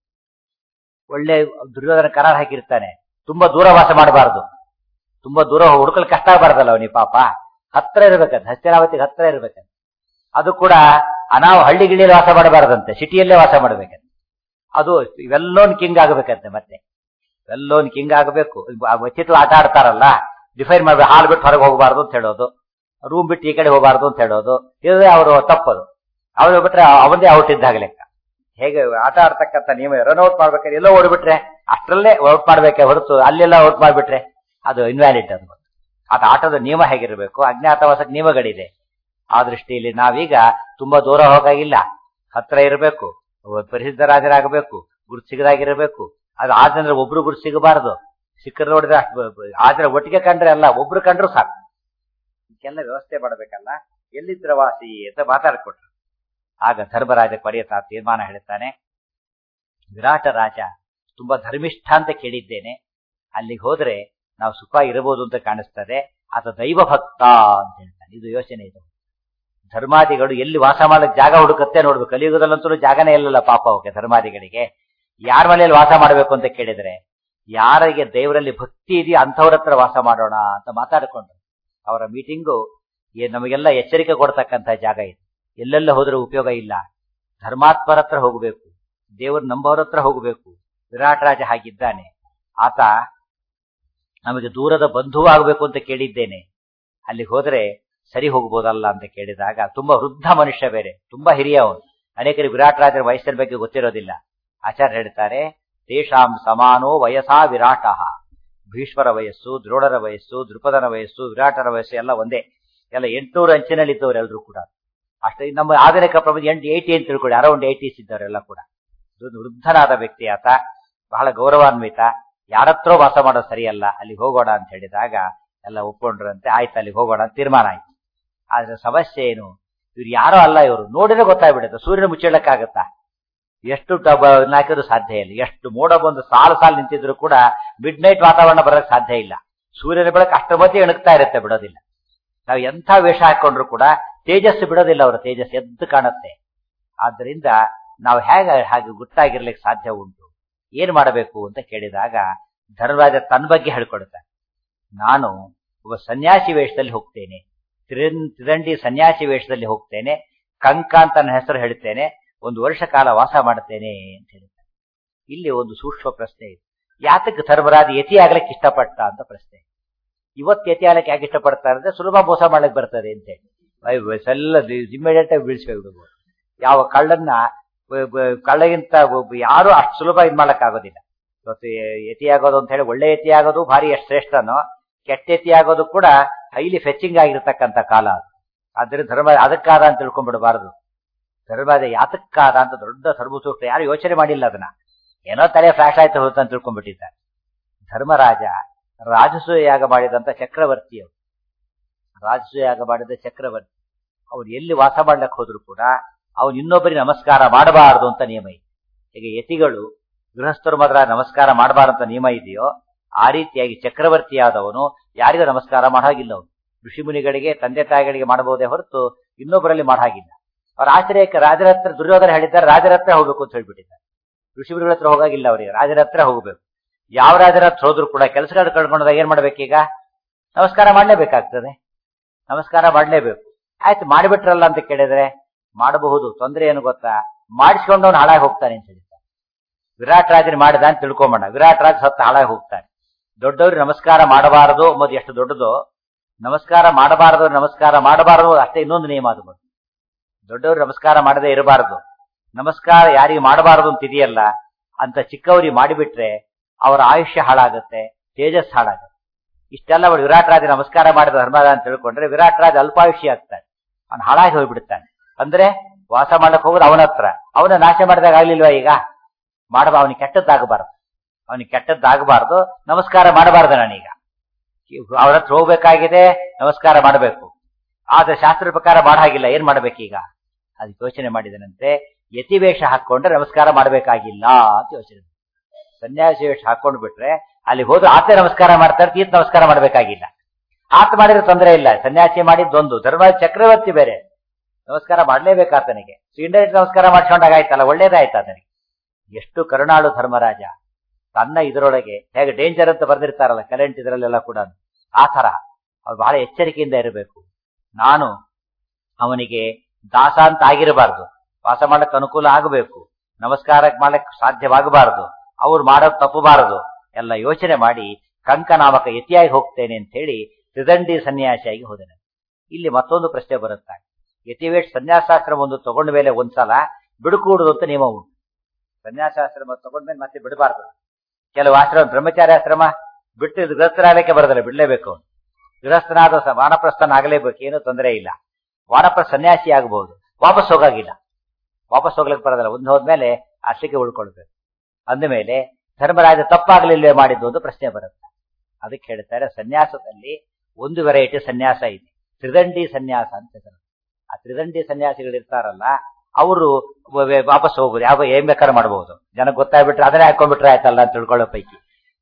ಒಳ್ಳೆ ದುರ್ಯೋಧನ ಕರಾರ್ ಹಾಕಿರ್ತಾನೆ ತುಂಬಾ ದೂರ ವಾಸ ಮಾಡಬಾರದು ತುಂಬಾ ದೂರ ಹುಡುಕಲು ಕಷ್ಟ ಆಗಬಾರ್ದಲ್ಲ ಅವನಿ ಪಾಪ ಹತ್ರ ಇರ್ಬೇಕಂತ ಹಸ್ತಿನಾವತಿಗೆ ಹತ್ರ ಇರ್ಬೇಕಂತ ಅದು ಕೂಡ ನಾವು ಹಳ್ಳಿ ಗಿಳಿಯಲ್ಲಿ ವಾಸ ಮಾಡಬಾರದಂತೆ ಸಿಟಿಯಲ್ಲೇ ವಾಸ ಮಾಡ್ಬೇಕಂತೆ ಅದು ಇವೆಲ್ಲೋನ್ ಕಿಂಗ್ ಆಗಬೇಕಂತೆ ಮತ್ತೆ ಇವೆಲ್ಲೋನ್ ಕಿಂಗ್ ಆಗಬೇಕು ಚಿತ್ರ ಆಟ ಆಡ್ತಾರಲ್ಲ ಡಿಫೈನ್ ಮಾಡ್ಬೇಕು ಹಾಲು ಬಿಟ್ಟು ಹೊರಗೆ ಹೋಗಬಾರ್ದು ಅಂತ ಹೇಳೋದು ರೂಮ್ ಬಿಟ್ಟು ಈ ಕಡೆ ಹೋಗಬಾರ್ದು ಅಂತ ಹೇಳೋದು ಇದೇ ಅವರು ತಪ್ಪದು ಅವ್ರು ಬಿಟ್ರೆ ಅವನದೇ ಔಟ್ ಇದ್ದಾಗ ಲೆಕ್ಕ ಹೇಗೆ ಆಟ ಆಡ್ತಕ್ಕಂಥ ನಿಯಮ ರನ್ ಔಟ್ ಮಾಡ್ಬೇಕಾದ್ರೆ ಎಲ್ಲೋ ಓಡ್ಬಿಟ್ರೆ ಅಷ್ಟರಲ್ಲೇ ಔಟ್ ಮಾಡ್ಬೇಕೆ ಹೊರತು ಅಲ್ಲೆಲ್ಲ ಔಟ್ ಮಾಡ್ಬಿಟ್ರೆ ಅದು ಇನ್ವ್ಯಾಲಿಡ್ ಅದು ಅದು ಆಟದ ನಿಯಮ ಹೇಗಿರಬೇಕು ಅಜ್ಞಾತವಾಸಕ್ಕೆ ನಿಯಮಗಳಿದೆ ಆ ದೃಷ್ಟಿಯಲ್ಲಿ ನಾವೀಗ ತುಂಬಾ ದೂರ ಹೋಗಾಗಿಲ್ಲ ಹತ್ರ ಇರಬೇಕು ಪರಿಸಿದ್ಧರಾಜರಾಗಬೇಕು ಗುರು ಸಿಗದಾಗಿರಬೇಕು ಅದು ಆದ್ರೆ ಒಬ್ರು ಗುರು ಸಿಗಬಾರದು ಸಿಕ್ಕರು ನೋಡಿದ್ರೆ ಆದ್ರೆ ಒಟ್ಟಿಗೆ ಕಂಡ್ರೆ ಅಲ್ಲ ಒಬ್ರು ಕಂಡ್ರು ಸಾಕು ಇದಕ್ಕೆಲ್ಲ ವ್ಯವಸ್ಥೆ ಮಾಡಬೇಕಲ್ಲ ಎಲ್ಲಿದ್ರ ವಾಸಿ ಅಂತ ಮಾತಾಡ್ಕೊಟ್ರು ಆಗ ಧರ್ಮರಾಜ ಕೊನೆಯ ತಾ ತೀರ್ಮಾನ ಹೇಳ್ತಾನೆ ವಿರಾಟ ರಾಜ ತುಂಬಾ ಧರ್ಮಿಷ್ಠ ಅಂತ ಕೇಳಿದ್ದೇನೆ ಅಲ್ಲಿಗೆ ಹೋದ್ರೆ ನಾವು ಸುಖ ಇರಬಹುದು ಅಂತ ಕಾಣಿಸ್ತದೆ ಆತ ದೈವ ಭಕ್ತ ಅಂತ ಹೇಳ್ತಾನೆ ಇದು ಯೋಚನೆ ಇದು ಧರ್ಮಾದಿಗಳು ಎಲ್ಲಿ ವಾಸ ಮಾಡಕ್ ಜಾಗ ಹುಡುಕತ್ತೆ ನೋಡ್ಬೇಕು ಕಲಿಯುಗದಲ್ಲಂತೂ ಜಾಗನೇ ಇಲ್ಲಲ್ಲ ಪಾಪ ಅವಕ್ಕೆ ಧರ್ಮಾದಿಗಳಿಗೆ ಯಾರ ಮನೆಯಲ್ಲಿ ವಾಸ ಮಾಡಬೇಕು ಅಂತ ಕೇಳಿದ್ರೆ ಯಾರಿಗೆ ದೇವರಲ್ಲಿ ಭಕ್ತಿ ಇದೆಯೋ ಅಂಥವ್ರ ಹತ್ರ ವಾಸ ಮಾಡೋಣ ಅಂತ ಮಾತಾಡಿಕೊಂಡು ಅವರ ಮೀಟಿಂಗು ನಮಗೆಲ್ಲ ಎಚ್ಚರಿಕೆ ಕೊಡ್ತಕ್ಕಂಥ ಜಾಗ ಇದು ಎಲ್ಲೆಲ್ಲ ಹೋದ್ರೆ ಉಪಯೋಗ ಇಲ್ಲ ಧರ್ಮಾತ್ಮರ ಹತ್ರ ಹೋಗಬೇಕು ದೇವರು ನಂಬೋರ ಹತ್ರ ಹೋಗಬೇಕು ವಿರಾಟ್ ರಾಜ ಹಾಗಿದ್ದಾನೆ ಆತ ನಮಗೆ ದೂರದ ಬಂಧುವು ಆಗಬೇಕು ಅಂತ ಕೇಳಿದ್ದೇನೆ ಅಲ್ಲಿ ಹೋದ್ರೆ ಸರಿ ಹೋಗ್ಬೋದಲ್ಲ ಅಂತ ಕೇಳಿದಾಗ ತುಂಬಾ ವೃದ್ಧ ಮನುಷ್ಯ ಬೇರೆ ತುಂಬಾ ಹಿರಿಯ ಅವನು ಅನೇಕರಿಗೆ ವಿರಾಟ್ ರಾಜರ ವಯಸ್ಸಿನ ಬಗ್ಗೆ ಗೊತ್ತಿರೋದಿಲ್ಲ ಆಚಾರ್ಯ ಹೇಳ್ತಾರೆ ತೇಷಾಂ ಸಮಾನೋ ವಯಸ್ಸಾ ವಿರಾಟ ಭೀಷ್ಮರ ವಯಸ್ಸು ದ್ರೋಣರ ವಯಸ್ಸು ದೃಪದನ ವಯಸ್ಸು ವಿರಾಟರ ವಯಸ್ಸು ಎಲ್ಲ ಒಂದೇ ಎಲ್ಲ ಎಂಟುನೂರು ಅಂಚಿನಲ್ಲಿ ಇದ್ದವರು ಎಲ್ಲರೂ ಕೂಡ ಅಷ್ಟೇ ನಮ್ಮ ಆಧುನಿಕ ಪ್ರಪಂಚ ಎಂಟು ಏಟಿ ಅಂತ ತಿಳ್ಕೊಳ್ಳಿ ಅರೌಂಡ್ ಏಟೀಸ್ ಇದ್ದವರೆಲ್ಲ ಕೂಡ ವೃದ್ಧನಾದ ವ್ಯಕ್ತಿ ಆತ ಬಹಳ ಗೌರವಾನ್ವಿತ ಯಾರತ್ರೋ ವಾಸ ಮಾಡೋದು ಸರಿಯಲ್ಲ ಅಲ್ಲಿಗೆ ಹೋಗೋಣ ಅಂತ ಹೇಳಿದಾಗ ಎಲ್ಲ ಒಪ್ಕೊಂಡ್ರಂತೆ ಆಯ್ತು ಅಲ್ಲಿಗೆ ಹೋಗೋಣ ಅಂತ ತೀರ್ಮಾನ ಆಯ್ತು ಆದ್ರೆ ಸಮಸ್ಯೆ ಏನು ಇವ್ರು ಯಾರೋ ಅಲ್ಲ ಇವರು ನೋಡಿದ್ರೆ ಗೊತ್ತಾಗ್ಬಿಡುತ್ತೆ ಸೂರ್ಯನ ಮುಚ್ಚಳಕ್ಕಾಗತ್ತಾ ಎಷ್ಟು ಹಾಕಿದ್ರು ಸಾಧ್ಯ ಇಲ್ಲ ಎಷ್ಟು ಮೋಡ ಬಂದು ಸಾಲು ಸಾಲು ನಿಂತಿದ್ರು ಕೂಡ ಮಿಡ್ ನೈಟ್ ವಾತಾವರಣ ಬರೋಕ್ ಸಾಧ್ಯ ಇಲ್ಲ ಸೂರ್ಯನ ಬೆಳಕು ಅಷ್ಟರ ಮಧ್ಯೆ ಎಣಗ್ತಾ ಇರುತ್ತೆ ಬಿಡೋದಿಲ್ಲ ನಾವು ಎಂಥ ವೇಷ ಹಾಕೊಂಡ್ರು ಕೂಡ ತೇಜಸ್ಸು ಬಿಡೋದಿಲ್ಲ ಅವರ ತೇಜಸ್ಸು ಎದ್ದು ಕಾಣುತ್ತೆ ಆದ್ರಿಂದ ನಾವು ಹೇಗೆ ಹಾಗೆ ಗೊತ್ತಾಗಿರ್ಲಿಕ್ಕೆ ಸಾಧ್ಯ ಉಂಟು ಏನ್ ಮಾಡಬೇಕು ಅಂತ ಕೇಳಿದಾಗ ಧರ್ಮರಾಜ ತನ್ನ ಬಗ್ಗೆ ಹೇಳ್ಕೊಡುತ್ತೆ ನಾನು ಒಬ್ಬ ಸನ್ಯಾಸಿ ವೇಷದಲ್ಲಿ ಹೋಗ್ತೇನೆ ತ್ರಿದಂಡಿ ಸನ್ಯಾಸಿ ವೇಷದಲ್ಲಿ ಹೋಗ್ತೇನೆ ಕಂಕ ಅಂತ ನನ್ನ ಹೆಸರು ಹೇಳ್ತೇನೆ ಒಂದು ವರ್ಷ ಕಾಲ ವಾಸ ಮಾಡ್ತೇನೆ ಅಂತ ಹೇಳ್ತಾರೆ ಇಲ್ಲಿ ಒಂದು ಸೂಕ್ಷ್ಮ ಪ್ರಶ್ನೆ ಇದೆ ಯಾತಕ್ಕೆ ಧರ್ಮರಾಜ ಯತಿ ಆಗ್ಲಿಕ್ಕೆ ಇಷ್ಟಪಟ್ಟ ಅಂತ ಪ್ರಶ್ನೆ ಇವತ್ತು ಯತಿ ಆಗ್ಲಿಕ್ಕೆ ಯಾಕೆ ಇಷ್ಟಪಡ್ತಾರೆ ಅಂದ್ರೆ ಸುಲಭ ಮೋಸ ಮಾಡ್ಲಿಕ್ಕೆ ಬರ್ತದೆ ಅಂತ ಹೇಳಿ ಎಲ್ಲ ಇಮಿಡಿಯೇಟ್ ಆಗಿ ಬೀಳ್ಸ್ಬಿಡ್ಬೋದು ಯಾವ ಕಳ್ಳನ್ನ ಕಳ್ಳಗಿಂತ ಯಾರು ಅಷ್ಟು ಸುಲಭ ಇದ್ ಮಾಡಕ್ ಆಗೋದಿಲ್ಲ ಇವತ್ತು ಯತಿ ಆಗೋದು ಅಂತ ಹೇಳಿ ಒಳ್ಳೆ ಯತಿ ಆಗೋದು ಭಾರಿ ಎಷ್ಟು ಶ್ರೇಷ್ಠನೋ ಕೆಟ್ಟ ಯತಿ ಆಗೋದು ಕೂಡ ಹೈಲಿ ಫೆಚಿಂಗ್ ಆಗಿರ್ತಕ್ಕಂಥ ಕಾಲ ಅದು ಆದ್ರಿಂದ ಧರ್ಮ ಅದಕ್ಕಾದ ಅಂತ ತಿಳ್ಕೊಂಡ್ಬಿಡಬಾರದು ಧರ್ಮದ ಯಾತಕ್ಕಾದ ಅಂತ ದೊಡ್ಡ ಸರ್ವಸೂಕ್ತ ಯಾರು ಯೋಚನೆ ಮಾಡಿಲ್ಲ ಅದನ್ನ ಏನೋ ತಲೆ ಫ್ಲಾಶ್ ಆಯ್ತು ಹೋಯ್ತು ಅಂತ ತಿಳ್ಕೊಂಡ್ಬಿಟ್ಟಿದ್ದಾರೆ ಧರ್ಮರಾಜ ರಾಜಸೂಯ ಯಾಗ ಮಾಡಿದಂತ ಚಕ್ರವರ್ತಿ ಅವರು ರಾಜಸೂಯ ಯಾಗ ಮಾಡಿದ ಚಕ್ರವರ್ತಿ ಅವ್ರು ಎಲ್ಲಿ ವಾಸ ಮಾಡ್ಲಕ್ ಹೋದ್ರು ಕೂಡ ಅವನು ಇನ್ನೊಬ್ಬರಿಗೆ ನಮಸ್ಕಾರ ಮಾಡಬಾರದು ಅಂತ ನಿಯಮ ಇದೆ ಈಗ ಯತಿಗಳು ಗೃಹಸ್ಥರು ಮಾತ್ರ ನಮಸ್ಕಾರ ಮಾಡಬಾರಂತ ನಿಯಮ ಇದೆಯೋ ಆ ರೀತಿಯಾಗಿ ಚಕ್ರವರ್ತಿಯಾದವನು ಯಾರಿಗೂ ನಮಸ್ಕಾರ ಮಾಡಾಗಿಲ್ಲ ಅವನು ಋಷಿಮುನಿಗಳಿಗೆ ತಂದೆ ತಾಯಿಗಳಿಗೆ ಮಾಡಬಹುದೇ ಹೊರತು ಇನ್ನೊಬ್ಬರಲ್ಲಿ ಮಾಡಾಗಿಲ್ಲ ಅವ್ರ ಆಶ್ರಯಕ್ಕೆ ರಾಜರ ಹತ್ರ ದುರ್ಯೋಧನ ಹೇಳಿದ್ದಾರೆ ರಾಜರ ಹತ್ರ ಹೋಗ್ಬೇಕು ಅಂತ ಹೇಳ್ಬಿಟ್ಟಿದ್ದಾರೆ ಋಷಿಮುನಿಗಳ ಹತ್ರ ಹೋಗಾಗಿಲ್ಲ ಅವರಿಗೆ ರಾಜರ ಹತ್ರ ಹೋಗ್ಬೇಕು ಯಾವ ರಾಜರ ಹತ್ರ ಹೋದ್ರು ಕೂಡ ಕೆಲಸಗಳು ಕಳ್ಕೊಂಡಾಗ ಏನ್ ಮಾಡ್ಬೇಕೀಗ ನಮಸ್ಕಾರ ಮಾಡ್ಲೇಬೇಕಾಗ್ತದೆ ನಮಸ್ಕಾರ ಮಾಡ್ಲೇಬೇಕು ಆಯ್ತು ಮಾಡಿಬಿಟ್ರಲ್ಲ ಅಂತ ಕೇಳಿದ್ರೆ ಮಾಡಬಹುದು ತೊಂದರೆ ಏನು ಗೊತ್ತಾ ಮಾಡಿಸ್ಕೊಂಡವನು ಹಾಳಾಗಿ ಹೋಗ್ತಾನೆ ಅಂತ ಹೇಳ್ತಾರೆ ವಿರಾಟ್ ರಾಜನ ಮಾಡಿದ ಅಂತ ತಿಳ್ಕೊಂಬೋಣ ವಿರಾಟ್ ರಾಜ ಸತ್ತ ಹಾಳಾಗಿ ಹೋಗ್ತಾನೆ ದೊಡ್ಡವ್ರಿಗೆ ನಮಸ್ಕಾರ ಮಾಡಬಾರದು ಎಂಬುದು ಎಷ್ಟು ದೊಡ್ಡದು ನಮಸ್ಕಾರ ಮಾಡಬಾರದು ನಮಸ್ಕಾರ ಮಾಡಬಾರದು ಅಷ್ಟೇ ಇನ್ನೊಂದು ನಿಯಮ ಅದು ದೊಡ್ಡವರು ನಮಸ್ಕಾರ ಮಾಡದೇ ಇರಬಾರದು ನಮಸ್ಕಾರ ಯಾರಿಗೆ ಮಾಡಬಾರದು ಅಂತ ಇದೆಯಲ್ಲ ಅಂತ ಚಿಕ್ಕವರಿಗೆ ಮಾಡಿಬಿಟ್ರೆ ಅವರ ಆಯುಷ್ಯ ಹಾಳಾಗುತ್ತೆ ತೇಜಸ್ ಹಾಳಾಗುತ್ತೆ ಇಷ್ಟೆಲ್ಲ ಅವಳು ವಿರಾಟ್ ರಾಜ ನಮಸ್ಕಾರ ಮಾಡಿದ ಧರ್ಮದ ಅಂತ ತಿಳ್ಕೊಂಡ್ರೆ ವಿರಾಟ್ ರಾಜ ಅಲ್ಪಾಯುಷ್ಯ ಆಗ್ತಾನೆ ಅವನು ಹಾಳಾಗಿ ಹೋಗ್ಬಿಡ್ತಾನೆ ಅಂದ್ರೆ ವಾಸ ಮಾಡಕ್ ಹೋಗೋದು ಅವನ ಹತ್ರ ಅವನ ನಾಶ ಮಾಡಿದಾಗ ಆಗ್ಲಿಲ್ವಾ ಈಗ ಮಾಡಬ ಅವನಿಗೆ ಕೆಟ್ಟದ್ದಾಗಬಾರದು ಅವನಿಗೆ ಕೆಟ್ಟದ್ದಾಗಬಾರದು ನಮಸ್ಕಾರ ಮಾಡಬಾರ್ದು ನಾನೀಗ ಅವ್ರ ಹತ್ರ ಹೋಗ್ಬೇಕಾಗಿದೆ ನಮಸ್ಕಾರ ಮಾಡಬೇಕು ಆದ್ರೆ ಶಾಸ್ತ್ರ ಪ್ರಕಾರ ಮಾಡ ಹಾಗಿಲ್ಲ ಏನ್ ಮಾಡ್ಬೇಕೀಗ ಅದಕ್ಕೆ ಯೋಚನೆ ಮಾಡಿದನಂತೆ ಯತಿವೇಷ ಹಾಕೊಂಡ್ರೆ ನಮಸ್ಕಾರ ಮಾಡಬೇಕಾಗಿಲ್ಲ ಅಂತ ಯೋಚನೆ ಸನ್ಯಾಸಿ ವೇಷ ಹಾಕೊಂಡ್ ಬಿಟ್ರೆ ಅಲ್ಲಿ ಹೋದ್ರೆ ಆತ ನಮಸ್ಕಾರ ಮಾಡ್ತಾರೆ ತೀರ್ಥ ನಮಸ್ಕಾರ ಮಾಡಬೇಕಾಗಿಲ್ಲ ಆತ ಮಾಡಿದ್ರೆ ತೊಂದರೆ ಇಲ್ಲ ಸನ್ಯಾಸಿ ಮಾಡಿದ್ದೊಂದು ಧರ್ಮ ಚಕ್ರವರ್ತಿ ಬೇರೆ ನಮಸ್ಕಾರ ಮಾಡ್ಲೇಬೇಕಾತನಿಗೆ ಇಂಡೈರೆಕ್ಟ್ ನಮಸ್ಕಾರ ಮಾಡ್ಕೊಂಡಾಗಾಯ್ತಲ್ಲ ಒಳ್ಳೇದಾಯ್ತು ಆತನಿಗೆ ಎಷ್ಟು ಕರುಣಾಳು ಧರ್ಮರಾಜ ತನ್ನ ಇದರೊಳಗೆ ಹೇಗೆ ಡೇಂಜರ್ ಅಂತ ಬರ್ದಿರ್ತಾರಲ್ಲ ಕರೆಂಟ್ ಇದರಲ್ಲೆಲ್ಲ ಕೂಡ ಆ ತರ ಅವ್ರು ಬಹಳ ಎಚ್ಚರಿಕೆಯಿಂದ ಇರಬೇಕು ನಾನು ಅವನಿಗೆ ದಾಸ ಅಂತ ಆಗಿರಬಾರ್ದು ವಾಸ ಮಾಡಕ್ ಅನುಕೂಲ ಆಗಬೇಕು ನಮಸ್ಕಾರ ಮಾಡಕ್ ಸಾಧ್ಯವಾಗಬಾರದು ಅವ್ರು ಮಾಡೋದ್ ತಪ್ಪಬಾರದು ಎಲ್ಲ ಯೋಚನೆ ಮಾಡಿ ಕಂಕನಾಮಕ ಯತಿಯಾಗಿ ಹೋಗ್ತೇನೆ ಅಂತ ಹೇಳಿ ತ್ರಿದಂಡಿ ಸನ್ಯಾಸಿಯಾಗಿ ಹೋದನು ಇಲ್ಲಿ ಮತ್ತೊಂದು ಪ್ರಶ್ನೆ ಬರುತ್ತೆ ಯತಿವೇಟ್ ಸನ್ಯಾಸಾಶ್ರಮ ಒಂದು ತಗೊಂಡ ಮೇಲೆ ಒಂದ್ಸಲ ಬಿಡುಕೂಡುದು ಅಂತ ನಿಯಮ ಉಂಟು ಸನ್ಯಾಸಾಶ್ರಮ ತಗೊಂಡ್ಮೇಲೆ ಮತ್ತೆ ಬಿಡಬಾರ್ದು ಕೆಲವು ಆಶ್ರಮ ಬ್ರಹ್ಮಚಾರಿ ಆಶ್ರಮ ಬಿಟ್ಟು ಗೃಹಸ್ಥರಾಗಲಿಕ್ಕೆ ಬರೋದಿಲ್ಲ ಬಿಡ್ಲೇಬೇಕು ಗೃಹಸ್ಥನಾದ ವಾನಪ್ರಸ್ಥನ ಆಗಲೇಬೇಕು ಏನೂ ತೊಂದರೆ ಇಲ್ಲ ವಾನಪ್ರಸ್ಥ ಸನ್ಯಾಸಿ ಆಗಬಹುದು ವಾಪಸ್ ಹೋಗಾಗಿಲ್ಲ ವಾಪಸ್ ಹೋಗ್ಲಿಕ್ಕೆ ಬರೋದಿಲ್ಲ ಒಂದು ಹೋದ್ಮೇಲೆ ಅಷ್ಟಕ್ಕೆ ಉಳ್ಕೊಳ್ಬೇಕು ಅಂದಮೇಲೆ ಧರ್ಮರಾಜ ತಪ್ಪಾಗಲಿಲ್ಲವೇ ಮಾಡಿದ್ದು ಒಂದು ಪ್ರಶ್ನೆ ಬರುತ್ತೆ ಅದಕ್ಕೆ ಹೇಳ್ತಾರೆ ಸನ್ಯಾಸದಲ್ಲಿ ಒಂದು ವೆರೈಟಿ ಸನ್ಯಾಸ ಇದೆ ತ್ರಿದಂಡಿ ಸನ್ಯಾಸ ಅಂತ ಹೆಸರು ಆ ತ್ರಿದಂಡಿ ಸನ್ಯಾಸಿಗಳು ಇರ್ತಾರಲ್ಲ ಅವರು ವಾಪಸ್ ಹೋಗುದು ಯಾವ ಏನ್ ಬೇಕಾದ್ರೆ ಮಾಡಬಹುದು ಜನ ಗೊತ್ತಾಗ್ಬಿಟ್ರೆ ಅದನ್ನೇ ಹಾಕೊಂಡ್ಬಿಟ್ರೆ ಆಯ್ತಲ್ಲ ಅಂತ ತಿಳ್ಕೊಳ್ಳೋ ಪೈಕಿ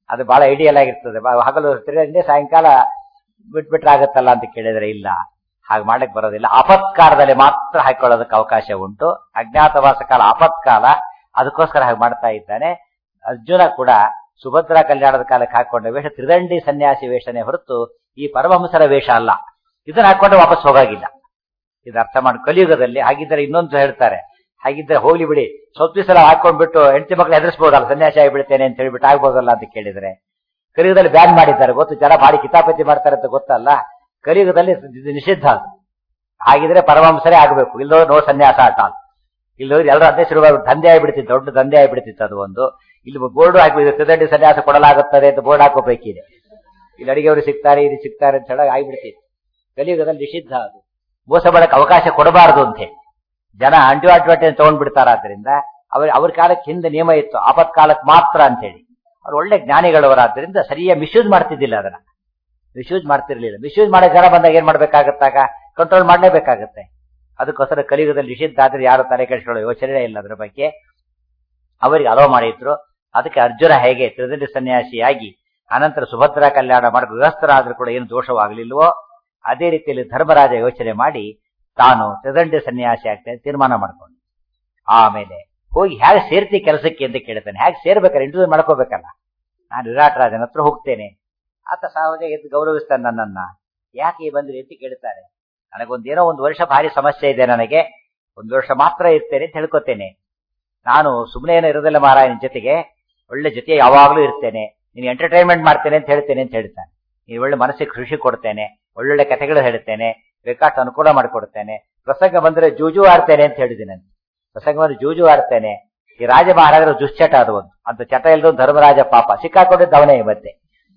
ಅದು ಬಹಳ ಐಡಿಯಲ್ ಆಗಿರ್ತದೆ ಬ- ಹಗಲು ತಿರುಗಂಡೆ ಸಾಯಂಕಾಲ ಬಿಟ್ಬಿಟ್ರೆ ಆಗತ್ತಲ್ಲ ಅಂತ ಕೇಳಿದ್ರೆ ಇಲ್ಲ ಹಾಗೆ ಮಾಡಕ್ ಬರೋದಿಲ್ಲ ಅಪತ್ಕಾಲದಲ್ಲಿ ಮಾತ್ರ ಹಾಕೊಳ್ಳೋದಕ್ಕೆ ಅವಕಾಶ ಉಂಟು ಅಜ್ಞಾತವಾಸ ಕಾಲ ಅಪತ್ಕಾಲ ಅದಕ್ಕೋಸ್ಕರ ಹಾಗೆ ಮಾಡ್ತಾ ಇದ್ದಾನೆ ಅರ್ಜುನ ಕೂಡ ಸುಭದ್ರಾ ಕಲ್ಯಾಣದ ಕಾಲಕ್ಕೆ ಹಾಕೊಂಡ ವೇಷ ತ್ರಿದಂಡಿ ಸನ್ಯಾಸಿ ವೇಷನೇ ಹೊರತು ಈ ಪರಮಹಂಸರ ವೇಷ ಅಲ್ಲ ಇದನ್ನ ಹಾಕೊಂಡು ವಾಪಸ್ ಹೋಗಾಗಿಲ್ಲ ಇದು ಅರ್ಥ ಮಾಡಿ ಕಲಿಯುಗದಲ್ಲಿ ಹಾಗಿದ್ರೆ ಇನ್ನೊಂದು ಹೇಳ್ತಾರೆ ಹಾಗಿದ್ರೆ ಹೋಗ್ಲಿ ಬಿಡಿ ಸ್ವಲ್ಪ ದಿವಸ ಹಾಕೊಂಡ್ಬಿಟ್ಟು ಹೆಂಡತಿ ಮಕ್ಳು ಹೆದರ್ಸ್ಬೋದಲ್ಲ ಸನ್ಯಾಸಿ ಆಗಿಬಿಡ್ತೇನೆ ಅಂತ ಹೇಳ್ಬಿಟ್ಟು ಆಗ್ಬೋದಲ್ಲ ಅಂತ ಕೇಳಿದ್ರೆ ಕಲಿಯುಗದಲ್ಲಿ ಬ್ಯಾನ್ ಮಾಡಿದ್ದಾರೆ ಗೊತ್ತು ಜನ ಭಾರಿ ಕಿತಾಪತಿ ಮಾಡ್ತಾರೆ ಅಂತ ಗೊತ್ತಲ್ಲ ಕಲಿಯುಗದಲ್ಲಿ ಇದು ನಿಷಿದ್ಧ ಅದು ಹಾಗಿದ್ರೆ ಪರಮಹಂಸರೇ ಆಗಬೇಕು ಇಲ್ಲೋ ನೋ ಸನ್ಯಾಸ ಆಟ ಇಲ್ಲೋ ಎಲ್ಲರೂ ಅದೇ ಶುರು ದಂಧೆ ಆಗಿಬಿಡ್ತಿತ್ತು ದೊಡ್ಡ ದಂಧೆ ಆಗಿಬಿಡ್ತಿತ್ತು ಅದು ಒಂದು ಇಲ್ಲಿ ಬೋರ್ಡ್ ಹಾಕಿ ತ್ರಿದಂಡಿ ಸನ್ಯಾಸ ಕೊಡಲಾಗುತ್ತದೆ ಅಂತ ಬೋರ್ಡ್ ಹಾಕೋಬೇಕಿದೆ ಇಲ್ಲಿ ಅಡಿಗೆಯವರು ಸಿಗ್ತಾರೆ ಇದು ಸಿಗ್ತಾರೆ ಅಂತ ಹೇಳಿ ಆಗಿಬಿಡ್ತಿತ್ತು ಕಲಿಯುಗದಲ್ಲಿ ನಿಷಿದ್ಧ ಅದು ಮೋಸ ಮಾಡಕ್ಕೆ ಅವಕಾಶ ಕೊಡಬಾರದು ಅಂತ ಹೇಳಿ ಜನ ಅಂಟು ಅಡ್ವರ್ಟೈಸ್ ತಗೊಂಡ್ಬಿಡ್ತಾರ ಆದ್ರಿಂದ ಅವ್ರ ಅವ್ರ ಕಾಲಕ್ಕೆ ಹಿಂದೆ ನಿಯಮ ಇತ್ತು ಆಪತ್ ಕಾಲಕ್ಕೆ ಮಾತ್ರ ಅಂತ ಹೇಳಿ ಅವ್ರು ಒಳ್ಳೆ ಜ್ಞಾನಿಗಳವರಾದ್ರಿಂದ ಸರಿಯಾಗಿ ಮಿಸ್ಯೂಸ್ ಮಾಡ್ತಿದ್ದಿಲ್ಲ ಅದನ್ನ ಮಿಸ್ಯೂಸ್ ಮಾಡ್ತಿರ್ಲಿಲ್ಲ ಮಿಸ್ಯೂಸ್ ಮಾಡೋ ಜನ ಬಂದಾಗ ಏನ್ ಮಾಡ್ಬೇಕಾಗತ್ತಾಗ ಕಂಟ್ರೋಲ್ ಮಾಡ್ಲೇಬೇಕಾಗತ್ತೆ ಅದಕ್ಕೋಸ್ಕರ ಕಲಿಯುಗದಲ್ಲಿ ನಿಷಿದ್ಧ ಆದ್ರೆ ಯಾರು ತಲೆ ಕೆಡಿಸ್ಕೊಳ್ಳೋ ಯೋಚನೆ ಇಲ್ಲ ಅದ್ರ ಬಗ್ಗೆ ಅವರಿಗೆ ಅಲೋ ಮಾಡಿದ್ರು ಅದಕ್ಕೆ ಅರ್ಜುನ ಹೇಗೆ ತ್ರಿದಂಡಿ ಸನ್ಯಾಸಿಯಾಗಿ ಅನಂತರ ಸುಭದ್ರಾ ಕಲ್ಯಾಣ ಮಾಡಿ ಗೃಹಸ್ಥರಾದ್ರೂ ಕೂಡ ಏನು ದೋಷವಾಗಲಿಲ್ವೋ ಅದೇ ರೀತಿಯಲ್ಲಿ ಧರ್ಮರಾಜ ಯೋಚನೆ ಮಾಡಿ ತಾನು ತ್ರಿದಂಡಿ ಸನ್ಯಾಸಿ ಆಗ್ತೇನೆ ತೀರ್ಮಾನ ಮಾಡ್ಕೊಂಡು ಆಮೇಲೆ ಹೋಗಿ ಹೇಗೆ ಸೇರ್ತಿ ಕೆಲಸಕ್ಕೆ ಅಂತ ಕೇಳ್ತಾನೆ ಹೇಗೆ ಸೇರ್ಬೇಕಾರೆ ಇಂಟರ್ವ್ಯೂ ಮಾಡ್ಕೋಬೇಕಲ್ಲ ನಾನು ವಿರಾಟ್ ರಾಜನ ಹತ್ರ ಹೋಗ್ತೇನೆ ಆತ ಸಹಜ ಎದ್ದು ಗೌರವಿಸ್ತಾನೆ ನನ್ನನ್ನ ಯಾಕೆ ಬಂದ್ರಿ ಅಂತ ಕೇಳ್ತಾರೆ ನನಗೊಂದೇನೋ ಒಂದು ವರ್ಷ ಭಾರಿ ಸಮಸ್ಯೆ ಇದೆ ನನಗೆ ಒಂದು ವರ್ಷ ಮಾತ್ರ ಇರ್ತೇನೆ ಅಂತ ಹೇಳ್ಕೊತೇನೆ ನಾನು ಸುಮ್ಮನೆ ಏನೋ ಇರೋದಿಲ್ಲ ಮಹಾರಾಜ ನಿನ್ ಜೊತೆಗೆ ಒಳ್ಳೆ ಜೊತೆ ಯಾವಾಗ್ಲೂ ಇರ್ತೇನೆ ನೀನು ಎಂಟರ್ಟೈನ್ಮೆಂಟ್ ಮಾಡ್ತೇನೆ ಅಂತ ಹೇಳ್ತೇನೆ ಅಂತ ಹೇಳ್ತಾನೆ ನೀನು ಒಳ್ಳೆ ಮನಸ್ಸಿಗೆ ಖುಷಿ ಕೊಡ್ತೇನೆ ಒಳ್ಳೊಳ್ಳೆ ಕಥೆಗಳು ಹೇಳ್ತೇನೆ ಬೇಕಾಷ್ಟು ಅನುಕೂಲ ಮಾಡಿಕೊಡ್ತೇನೆ ಪ್ರಸಂಗ ಬಂದ್ರೆ ಜೂಜು ಆಡ್ತೇನೆ ಅಂತ ಹೇಳಿದ್ದೀನಿ ನಾನು ಪ್ರಸಂಗ ಬಂದ್ರೆ ಜೂಜು ಆಡ್ತೇನೆ ಈ ರಾಜ ಮಹಾರಾಜರ ದುಶ್ಚಟ ಅದು ಒಂದು ಅಂತ ಚಟ ಇಲ್ದು ಧರ್ಮರಾಜ ಪಾಪ ಸಿಕ್ಕಾಕೊಂಡಿದ್ದ ಅವನೇ ಮತ್ತೆ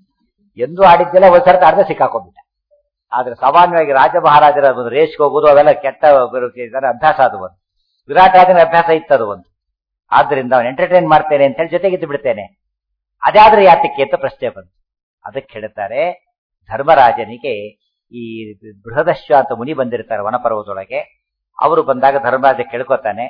ಎಂದು ಆಡಿದ್ದೆಲ್ಲ ಒಂದ್ ಸರ್ತಿ ಆಡದೆ ಸಿಕ್ಕಾಕೊಂಡ್ಬಿಟ್ಟ ಆದ್ರೆ ಸಾಮಾನ್ಯವಾಗಿ ರಾಜ ಮಹಾರಾಜರ ಒಂದು ರೇಸ್ಗೆ ಹೋಗೋದು ಅವೆಲ್ಲ ಕೆಟ್ಟ ಇದರ ಅಭ್ಯಾಸ ಅದು ಒಂದು ವಿರಾಟ್ ರಾಜನ ಅಭ್ಯಾಸ ಇತ್ತು ಅದು ಒಂದು ಆದ್ರಿಂದ ಅವನು ಎಂಟರ್ಟೈನ್ ಮಾಡ್ತೇನೆ ಅಂತ ಹೇಳಿ ಜೊತೆಗಿದ್ದು ಬಿಡ್ತೇನೆ ಅದಾದ್ರೆ ಯಾತಕ್ಕೆ ಅಂತ ಪ್ರಶ್ನೆ ಬಂತು ಅದಕ್ಕೆ ಹೇಳ್ತಾರೆ ಧರ್ಮರಾಜನಿಗೆ ಈ ಬೃಹದಶ್ವ ಅಂತ ಮುನಿ ಬಂದಿರ್ತಾರೆ ವನಪರ್ವದೊಳಗೆ ಅವರು ಬಂದಾಗ ಧರ್ಮರಾಜ ಕೇಳ್ಕೊತಾನೆ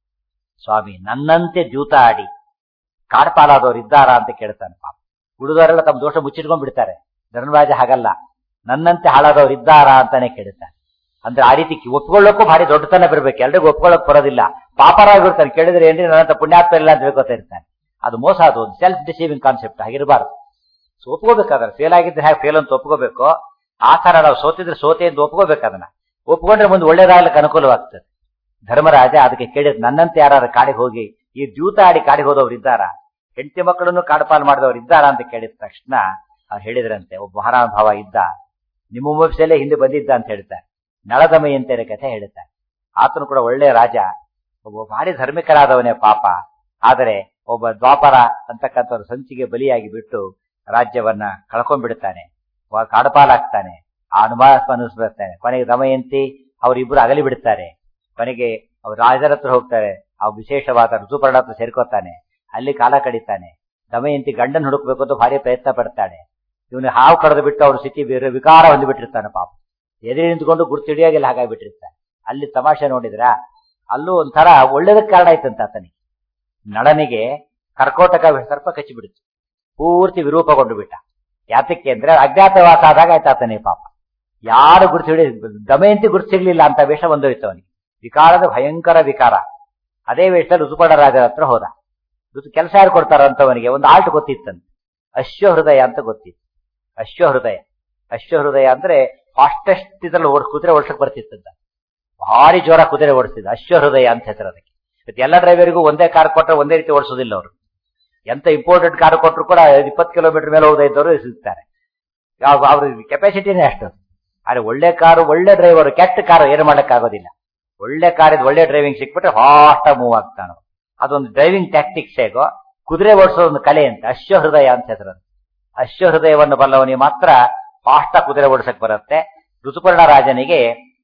ಸ್ವಾಮಿ ನನ್ನಂತೆ ದ್ಯೂತ ಆಡಿ ಕಾಡ್ಪಾಲಾದವ್ರು ಇದ್ದಾರಾ ಅಂತ ಕೇಳ್ತಾನೆ ಪಾಪ ಉಳಿದವರೆಲ್ಲ ತಮ್ಮ ದೋಷ ಮುಚ್ಚಿಟ್ಕೊಂಡ್ ಬಿಡ್ತಾರೆ ಧರ್ಮರಾಜ ಹಾಗಲ್ಲ ನನ್ನಂತೆ ಹಾಳಾದವ್ರು ಇದ್ದಾರಾ ಅಂತಾನೆ ಕೇಳ್ತಾನೆ ಅಂದ್ರೆ ಆ ರೀತಿ ಒಪ್ಕೊಳ್ಳೋಕ್ಕೂ ಭಾರಿ ದೊಡ್ಡತನ ಬರಬೇಕು ಎಲ್ರಿಗೂ ಒಪ್ಕೊಳ್ಳೋಕ್ ಬರೋದಿಲ್ಲ ಪಾಪರಾಗಿರ್ತಾನೆ ಕೇಳಿದ್ರೆ ಏನ್ರಿ ನನ್ನಂತ ಪುಣ್ಯಾತ್ಮ ಇಲ್ಲ ಅಂತ ಹೇಳ್ಕೊತಾ ಇರ್ತಾನೆ ಅದು ಮೋಸ ಅದು ಒಂದು ಸೆಲ್ಫ್ ಡಿಸೀವಿಂಗ್ ಕಾನ್ಸೆಪ್ಟ್ ಆಗಿರಬಾರ್ದು ಸೊ ಒಪ್ಕೋಬೇಕಾದ್ರೆ ಫೇಲ್ ಆಗಿದ್ರೆ ಹೇಗೆ ಫೇಲ್ ಅಂತ ಒಪ್ಕೋಬೇಕು ಆ ತರ ನಾವು ಸೋತಿದ್ರೆ ಸೋತೆ ಅಂತ ಒಪ್ಕೋಬೇಕು ಅದನ್ನ ಒಪ್ಕೊಂಡ್ರೆ ಮುಂದೆ ಒಳ್ಳೇದಾಗ್ಲಿಕ್ಕೆ ಅನುಕೂಲವಾಗ್ತದೆ ಧರ್ಮರಾಜ ಅದಕ್ಕೆ ಕೇಳಿದ್ ನನ್ನಂತೆ ಯಾರು ಕಾಡಿಗೆ ಹೋಗಿ ಈ ದ್ಯೂತ ಆಡಿ ಕಾಡಿಗೆ ಹೋದವ್ರು ಇದ್ದಾರ ಹೆಂಡತಿ ಮಕ್ಕಳನ್ನು ಕಾಡುಪಾಲು ಮಾಡಿದವ್ರು ಇದ್ದಾರ ಅಂತ ಕೇಳಿದ ತಕ್ಷಣ ಅವ್ರು ಹೇಳಿದ್ರಂತೆ ಒಬ್ಬ ಮಹಾನುಭಾವ ಇದ್ದ ನಿಮ್ಮ ವಂಶದಲ್ಲೇ ಹಿಂದೆ ಬಂದಿದ್ದ ಅಂತ ಹೇಳ್ತಾರೆ ನಳದಮಯಂತೆಯ ಕಥೆ ಹೇಳ್ತಾರೆ ಆತನು ಕೂಡ ಒಳ್ಳೆ ರಾಜ ಒಬ್ಬ ಭಾರಿ ಧಾರ್ಮಿಕರಾದವನೇ ಪಾಪ ಆದರೆ ಒಬ್ಬ ದ್ವಾಪರ ಅಂತಕ್ಕಂಥವ್ರ ಸಂಚಿಗೆ ಬಲಿಯಾಗಿ ಬಿಟ್ಟು ರಾಜ್ಯವನ್ನ ಕಳ್ಕೊಂಡ್ಬಿಡ್ತಾನೆ ಕಾಡುಪಾಲಾಗ್ತಾನೆ ಆ ಅನುಮಾನ ಅನಿಸ್ಬಿಡ್ತಾನೆ ಕೊನೆಗೆ ದಮಯಂತಿ ಅವರಿಬ್ರು ಅಗಲಿ ಬಿಡ್ತಾರೆ ಕೊನೆಗೆ ಅವ್ರು ರಾಜರ ಹತ್ರ ಹೋಗ್ತಾರೆ ಆ ವಿಶೇಷವಾದ ಋತುಪರ್ಣ ಹತ್ರ ಸೇರ್ಕೋತಾನೆ ಅಲ್ಲಿ ಕಾಲ ಕಡಿತಾನೆ ದಮಯಂತಿ ಗಂಡನ್ ಹುಡುಕ್ಬೇಕು ಅಂತ ಭಾರಿ ಪ್ರಯತ್ನ ಪಡ್ತಾಳೆ ಇವನು ಹಾವು ಕಳೆದು ಬಿಟ್ಟು ಅವ್ರ ಸ್ಥಿತಿ ಬೇರೆ ವಿಕಾರ ಹೊಂದಿಬಿಟ್ಟಿರ್ತಾನೆ ಪಾಪ ಎದುರು ನಿಂತ್ಕೊಂಡು ಗುರ್ತಿಡಿಯಾಗಿಲ್ಲ ಹಾಗಾಗ್ಬಿಟ್ಟಿರ್ತಾನೆ ಅಲ್ಲಿ ತಮಾಷೆ ನೋಡಿದ್ರ ಅಲ್ಲೂ ಒಂಥರ ಒಳ್ಳೇದಕ್ಕೆ ಕಾರಣ ಆಯ್ತಂತ ಆತನಿಗೆ ನಳನಿಗೆ ಕರ್ಕೋಟಕ ಸರ್ಪ ಕಚ್ಚಿಬಿಡ್ತು ಪೂರ್ತಿ ವಿರೂಪಗೊಂಡು ಬಿಟ್ಟ ಯಾತಕ್ಕೆ ಅಂದ್ರೆ ಅಜ್ಞಾತವಾಸ ಆದಾಗ ಆಯ್ತು ಆತನೇ ಪಾಪ ಯಾರು ಗುರುತು ಹಿಡಿ ದಮಯಂತಿ ಗುರುತು ಸಿಗ್ಲಿಲ್ಲ ಅಂತ ವೇಷ ಬಂದೋಯ್ತು ಅವನಿಗೆ ವಿಕಾರದ ಭಯಂಕರ ವಿಕಾರ ಅದೇ ವೇಷದಲ್ಲಿ ಋತುಪರ್ಣ ರಾಜರ ಹತ್ರ ಹೋದ ಋತು ಕೆಲಸ ಯಾರು ಕೊಡ್ತಾರಂತವನಿಗೆ ಒಂದು ಆಲ್ಟ್ ಗೊತ್ತಿತ್ತಂತೆ ಅಶ್ವ ಹೃದಯ ಅಂತ ಗೊತ್ತಿತ್ತು ಅಶ್ವ ಹೃದಯ ಅಶ್ವ ಹೃದಯ ಅಂದ್ರೆ ಫಾಸ್ಟೆಸ್ಟ್ ಇದ್ರಲ್ಲಿ ಓಡಿಸ್ ಕುದುರೆ ಓಡಿಸಕ್ ಬರ್ತಿತ್ತಂತ ಭಾರಿ ಜೋರ ಕುದುರೆ ಓಡಿಸ್ತಿದ್ದ ಅಶ್ವ ಹೃದಯ ಅಂತ ಹೆಸರು ಅದಕ್ಕೆ ಮತ್ತೆ ಎಲ್ಲ ಡ್ರೈವರಿಗೂ ಒಂದೇ ಕಾರ್ ಕೊಟ್ಟರೆ ಒಂದೇ ರೀತಿ ಓಡಿಸೋದಿಲ್ಲ ಅವರು ಎಂತ ಇಂಪೋರ್ಟೆಡ್ ಕಾರ್ ಕೊಟ್ಟರು ಕೂಡ ಇಪ್ಪತ್ತು ಕಿಲೋಮೀಟರ್ ಮೇಲೆ ಹೋಗದೇ ಇದ್ದವರು ಸಿಗ್ತಾರೆ ಅವ್ರ ಕೆಪಾಸಿಟಿನೇ ಅಷ್ಟು ಆದ್ರೆ ಒಳ್ಳೆ ಕಾರು ಒಳ್ಳೆ ಡ್ರೈವರ್ ಕೆಟ್ಟ ಕಾರು ಏನು ಮಾಡಕ್ಕಾಗೋದಿಲ್ಲ ಒಳ್ಳೆ ಕಾರ್ ಇದು ಒಳ್ಳೆ ಡ್ರೈವಿಂಗ್ ಸಿಕ್ಬಿಟ್ರೆ ಫಾಸ್ಟ್ ಮೂವ್ ಆಗ್ತಾನೆ ಅದೊಂದು ಡ್ರೈವಿಂಗ್ ಟ್ಯಾಕ್ಟಿಕ್ಸ್ ಹೇಗೋ ಕುದುರೆ ಓಡಿಸೋ ಒಂದು ಕಲೆ ಅಂತ ಅಶ್ವ ಹೃದಯ ಅಂತ ಹೆಸರು ಅಶ್ವ ಹೃದಯವನ್ನು ಬಲ್ಲವನಿಗೆ ಮಾತ್ರ ಫಾಸ್ಟ್ ಕುದುರೆ ಓಡಿಸಕ್ ಬರುತ್ತೆ ಋತುಪರ್ಣ ರಾಜನಿಗೆ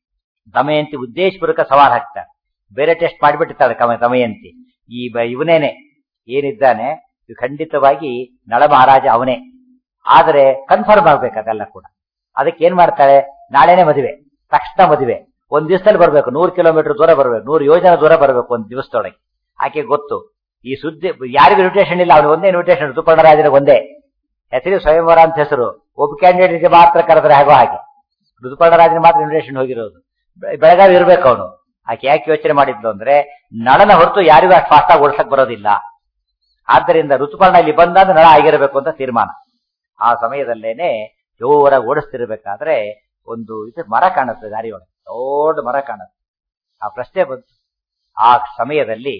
ದಮಯಂತಿ ಉದ್ದೇಶಪೂರ್ವಕ ಸವಾಲ್ ಹಾಕ್ತಾರೆ ಬೇರೆ ಟೆಸ್ಟ್ ಮಾಡಿಬಿಟ್ಟಿರ್ತಾಳೆ ಕಮ ದಮಯಂತಿ ಈ ಇವನೇನೆ ಏನಿದ್ದಾನೆ ಇದು ಖಂಡಿತವಾಗಿ ನಳ ಮಹಾರಾಜ ಅವನೇ ಆದರೆ ಕನ್ಫರ್ಮ್ ಆಗ್ಬೇಕು ಅದೆಲ್ಲ ಕೂಡ ಅದಕ್ಕೆ ಏನ್ ಮಾಡ್ತಾಳೆ ನಾಳೆನೆ ಮದುವೆ ತಕ್ಷಣ ಮದುವೆ ಒಂದ್ ದಿವಸದಲ್ಲಿ ಬರ್ಬೇಕು ನೂರು ಕಿಲೋಮೀಟರ್ ದೂರ ಬರ್ಬೇಕು ನೂರು ಯೋಜನೆ ದೂರ ಬರ್ಬೇಕು ಒಂದ್ ದಿವಸದೊಳಗೆ ಆಕೆ ಗೊತ್ತು ಈ ಸುದ್ದಿ ಯಾರಿಗೂ ಇನ್ವಿಟೇಷನ್ ಇಲ್ಲ ಅವ್ನಿಗೆ ಒಂದೇ ಇನ್ವಿಟೇಷನ್ ಋತುಪರ್ಣರಾಜನಿಗೆ ಒಂದೇ ಹೆಸರು ಸ್ವಯಂವರ ಅಂತ ಹೆಸರು ಒಬ್ಬ ಕ್ಯಾಂಡಿಡೇಟ್ಗೆ ಮಾತ್ರ ಕರೆದ್ರೆ ಹಾಗೋ ಹಾಗೆ ಋತುಪರ್ಣರಾಜನ ಮಾತ್ರ ಇನ್ವಿಟೇಷನ್ ಹೋಗಿರೋದು ಬೆ- ಬೆಳಗಾವಿ ಇರ್ಬೇಕು ಅವನು ಆಕೆ ಯಾಕೆ ಯೋಚನೆ ಮಾಡಿದ್ಲು ಅಂದ್ರೆ ನಳನ ಹೊರತು ಯಾರಿಗೂ ಅಷ್ಟು ಫಾಸ್ಟ್ ಆಗಿ ಓಡಿಸಕ್ ಬರೋದಿಲ್ಲ ಆದ್ದರಿಂದ ಋತುಪರ್ಣ ಇಲ್ಲಿ ಬಂದಾಗ ನಳ ಆಗಿರಬೇಕು ಅಂತ ತೀರ್ಮಾನ ಆ ಸಮಯದಲ್ಲೇನೆ ಜೋರಾಗಿ ಓಡಿಸ್ತಿರ್ಬೇಕಾದ್ರೆ ಒಂದು ಇದು ಮರ ಕಾಣುತ್ತೆ ದಾರಿಯೊಳಗೆ ದೊಡ್ಡ ಮರ ಕಾಣುತ್ತೆ ಆ ಪ್ರಶ್ನೆ ಬಂತು ಆ ಸಮಯದಲ್ಲಿ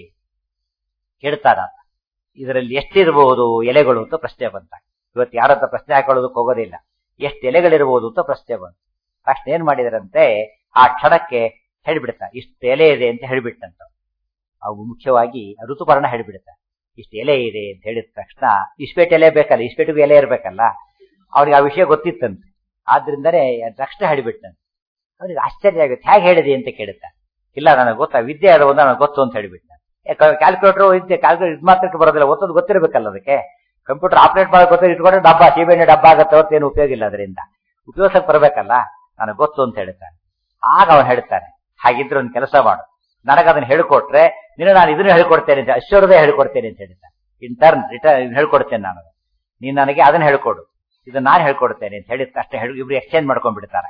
ಕೇಳ್ತಾರ ಇದರಲ್ಲಿ ಎಷ್ಟಿರಬಹುದು ಎಲೆಗಳು ಅಂತ ಪ್ರಶ್ನೆ ಬಂತ ಇವತ್ತು ಯಾರಂತ ಪ್ರಶ್ನೆ ಹಾಕೊಳ್ಳೋದಕ್ಕೆ ಹೋಗೋದಿಲ್ಲ ಎಷ್ಟು ಎಲೆಗಳಿರಬಹುದು ಅಂತ ಪ್ರಶ್ನೆ ಬಂತು ತಕ್ಷಣ ಏನ್ ಮಾಡಿದರಂತೆ ಆ ಕ್ಷಣಕ್ಕೆ ಹೇಳ್ಬಿಡ್ತ ಇಷ್ಟು ಎಲೆ ಇದೆ ಅಂತ ಹೇಳ್ಬಿಟ್ಟಂತ ಅವು ಮುಖ್ಯವಾಗಿ ಋತುಪರ್ಣ ಹೇಳ್ಬಿಡುತ್ತೆ ಇಷ್ಟು ಎಲೆ ಇದೆ ಅಂತ ಹೇಳಿದ ತಕ್ಷಣ ಇಸ್ಪೇಟ್ ಎಲೆ ಬೇಕಲ್ಲ ಇಸ್ಪೇಟಿಗೂ ಎಲೆ ಇರ್ಬೇಕಲ್ಲ ಅವ್ರಿಗೆ ಆ ವಿಷಯ ಗೊತ್ತಿತ್ತಂತೆ ಆದ್ರಿಂದನೇ ತಕ್ಷಣ ಹೇಳಿಬಿಟ್ಟಂತೆ ಅವ್ರಿಗೆ ಆಶ್ಚರ್ಯ ಆಗುತ್ತೆ ಹೇಗೆ ಹೇಳಿದೆ ಅಂತ ಕೇಳುತ್ತೆ ಇಲ್ಲ ನನಗೆ ಗೊತ್ತಾ ವಿದ್ಯೆ ಅದು ಒಂದು ನನಗೆ ಗೊತ್ತು ಅಂತ ಹೇಳಿಬಿಟ್ಟ ಕ್ಯಾಲ್ಕುಲೇಟರ್ ವಿದ್ಯೆ ಕ್ಯಾಲ್ಕುಲೇಟ್ ಇದು ಮಾತ್ರಕ್ಕೆ ಬರೋದಿಲ್ಲ ಓದೋದು ಗೊತ್ತಿರಬೇಕಲ್ಲ ಅದಕ್ಕೆ ಕಂಪ್ಯೂಟರ್ ಆಪರೇಟ್ ಮಾಡೋದು ಗೊತ್ತಿರೋ ಇಟ್ಕೊಂಡ್ರೆ ಡಬ್ಬ ಸಿಬಿಎಣ್ಣೆ ಡಬ್ಬ ಆಗತ್ತೆ ಹೊರತು ಏನು ಉಪಯೋಗ ಇಲ್ಲ ಅದರಿಂದ ಉಪಯೋಗಕ್ಕೆ ಬರಬೇಕಲ್ಲ ನನಗೆ ಗೊತ್ತು ಅಂತ ಹೇಳ್ತಾನೆ ಆಗ ಅವನು ಹೇಳ್ತಾನೆ ಹಾಗಿದ್ರೆ ಒಂದು ಕೆಲಸ ಮಾಡು ನನಗೆ ಅದನ್ನ ಹೇಳ್ಕೊಟ್ರೆ ನೀನು ನಾನು ಇದನ್ನ ಹೇಳ್ಕೊಡ್ತೇನೆ ಅಂತ ಐಶ್ವರ್ಯದೇ ಹೇಳ್ಕೊಡ್ತೇನೆ ಅಂತ ಹೇಳ್ತಾನೆ ಇನ್ ಟರ್ನ್ ರಿಟರ್ನ್ ಹೇಳ್ಕೊಡ್ತೇನೆ ನಾನು ನೀನ್ ನನಗೆ ಅದನ್ನ ಹೇಳ್ಕೊಡು ಇದನ್ನ ನಾನು ಹೇಳ್ಕೊಡ್ತೇನೆ ಅಂತ ಹೇಳಿದ ಅಷ್ಟೇ ಹೇಳಿ ಇಬ್ರು ಎಕ್ಸ್ಚೇಂಜ್ ಮಾಡ್ಕೊಂಡ್ಬಿಡ್ತಾರೆ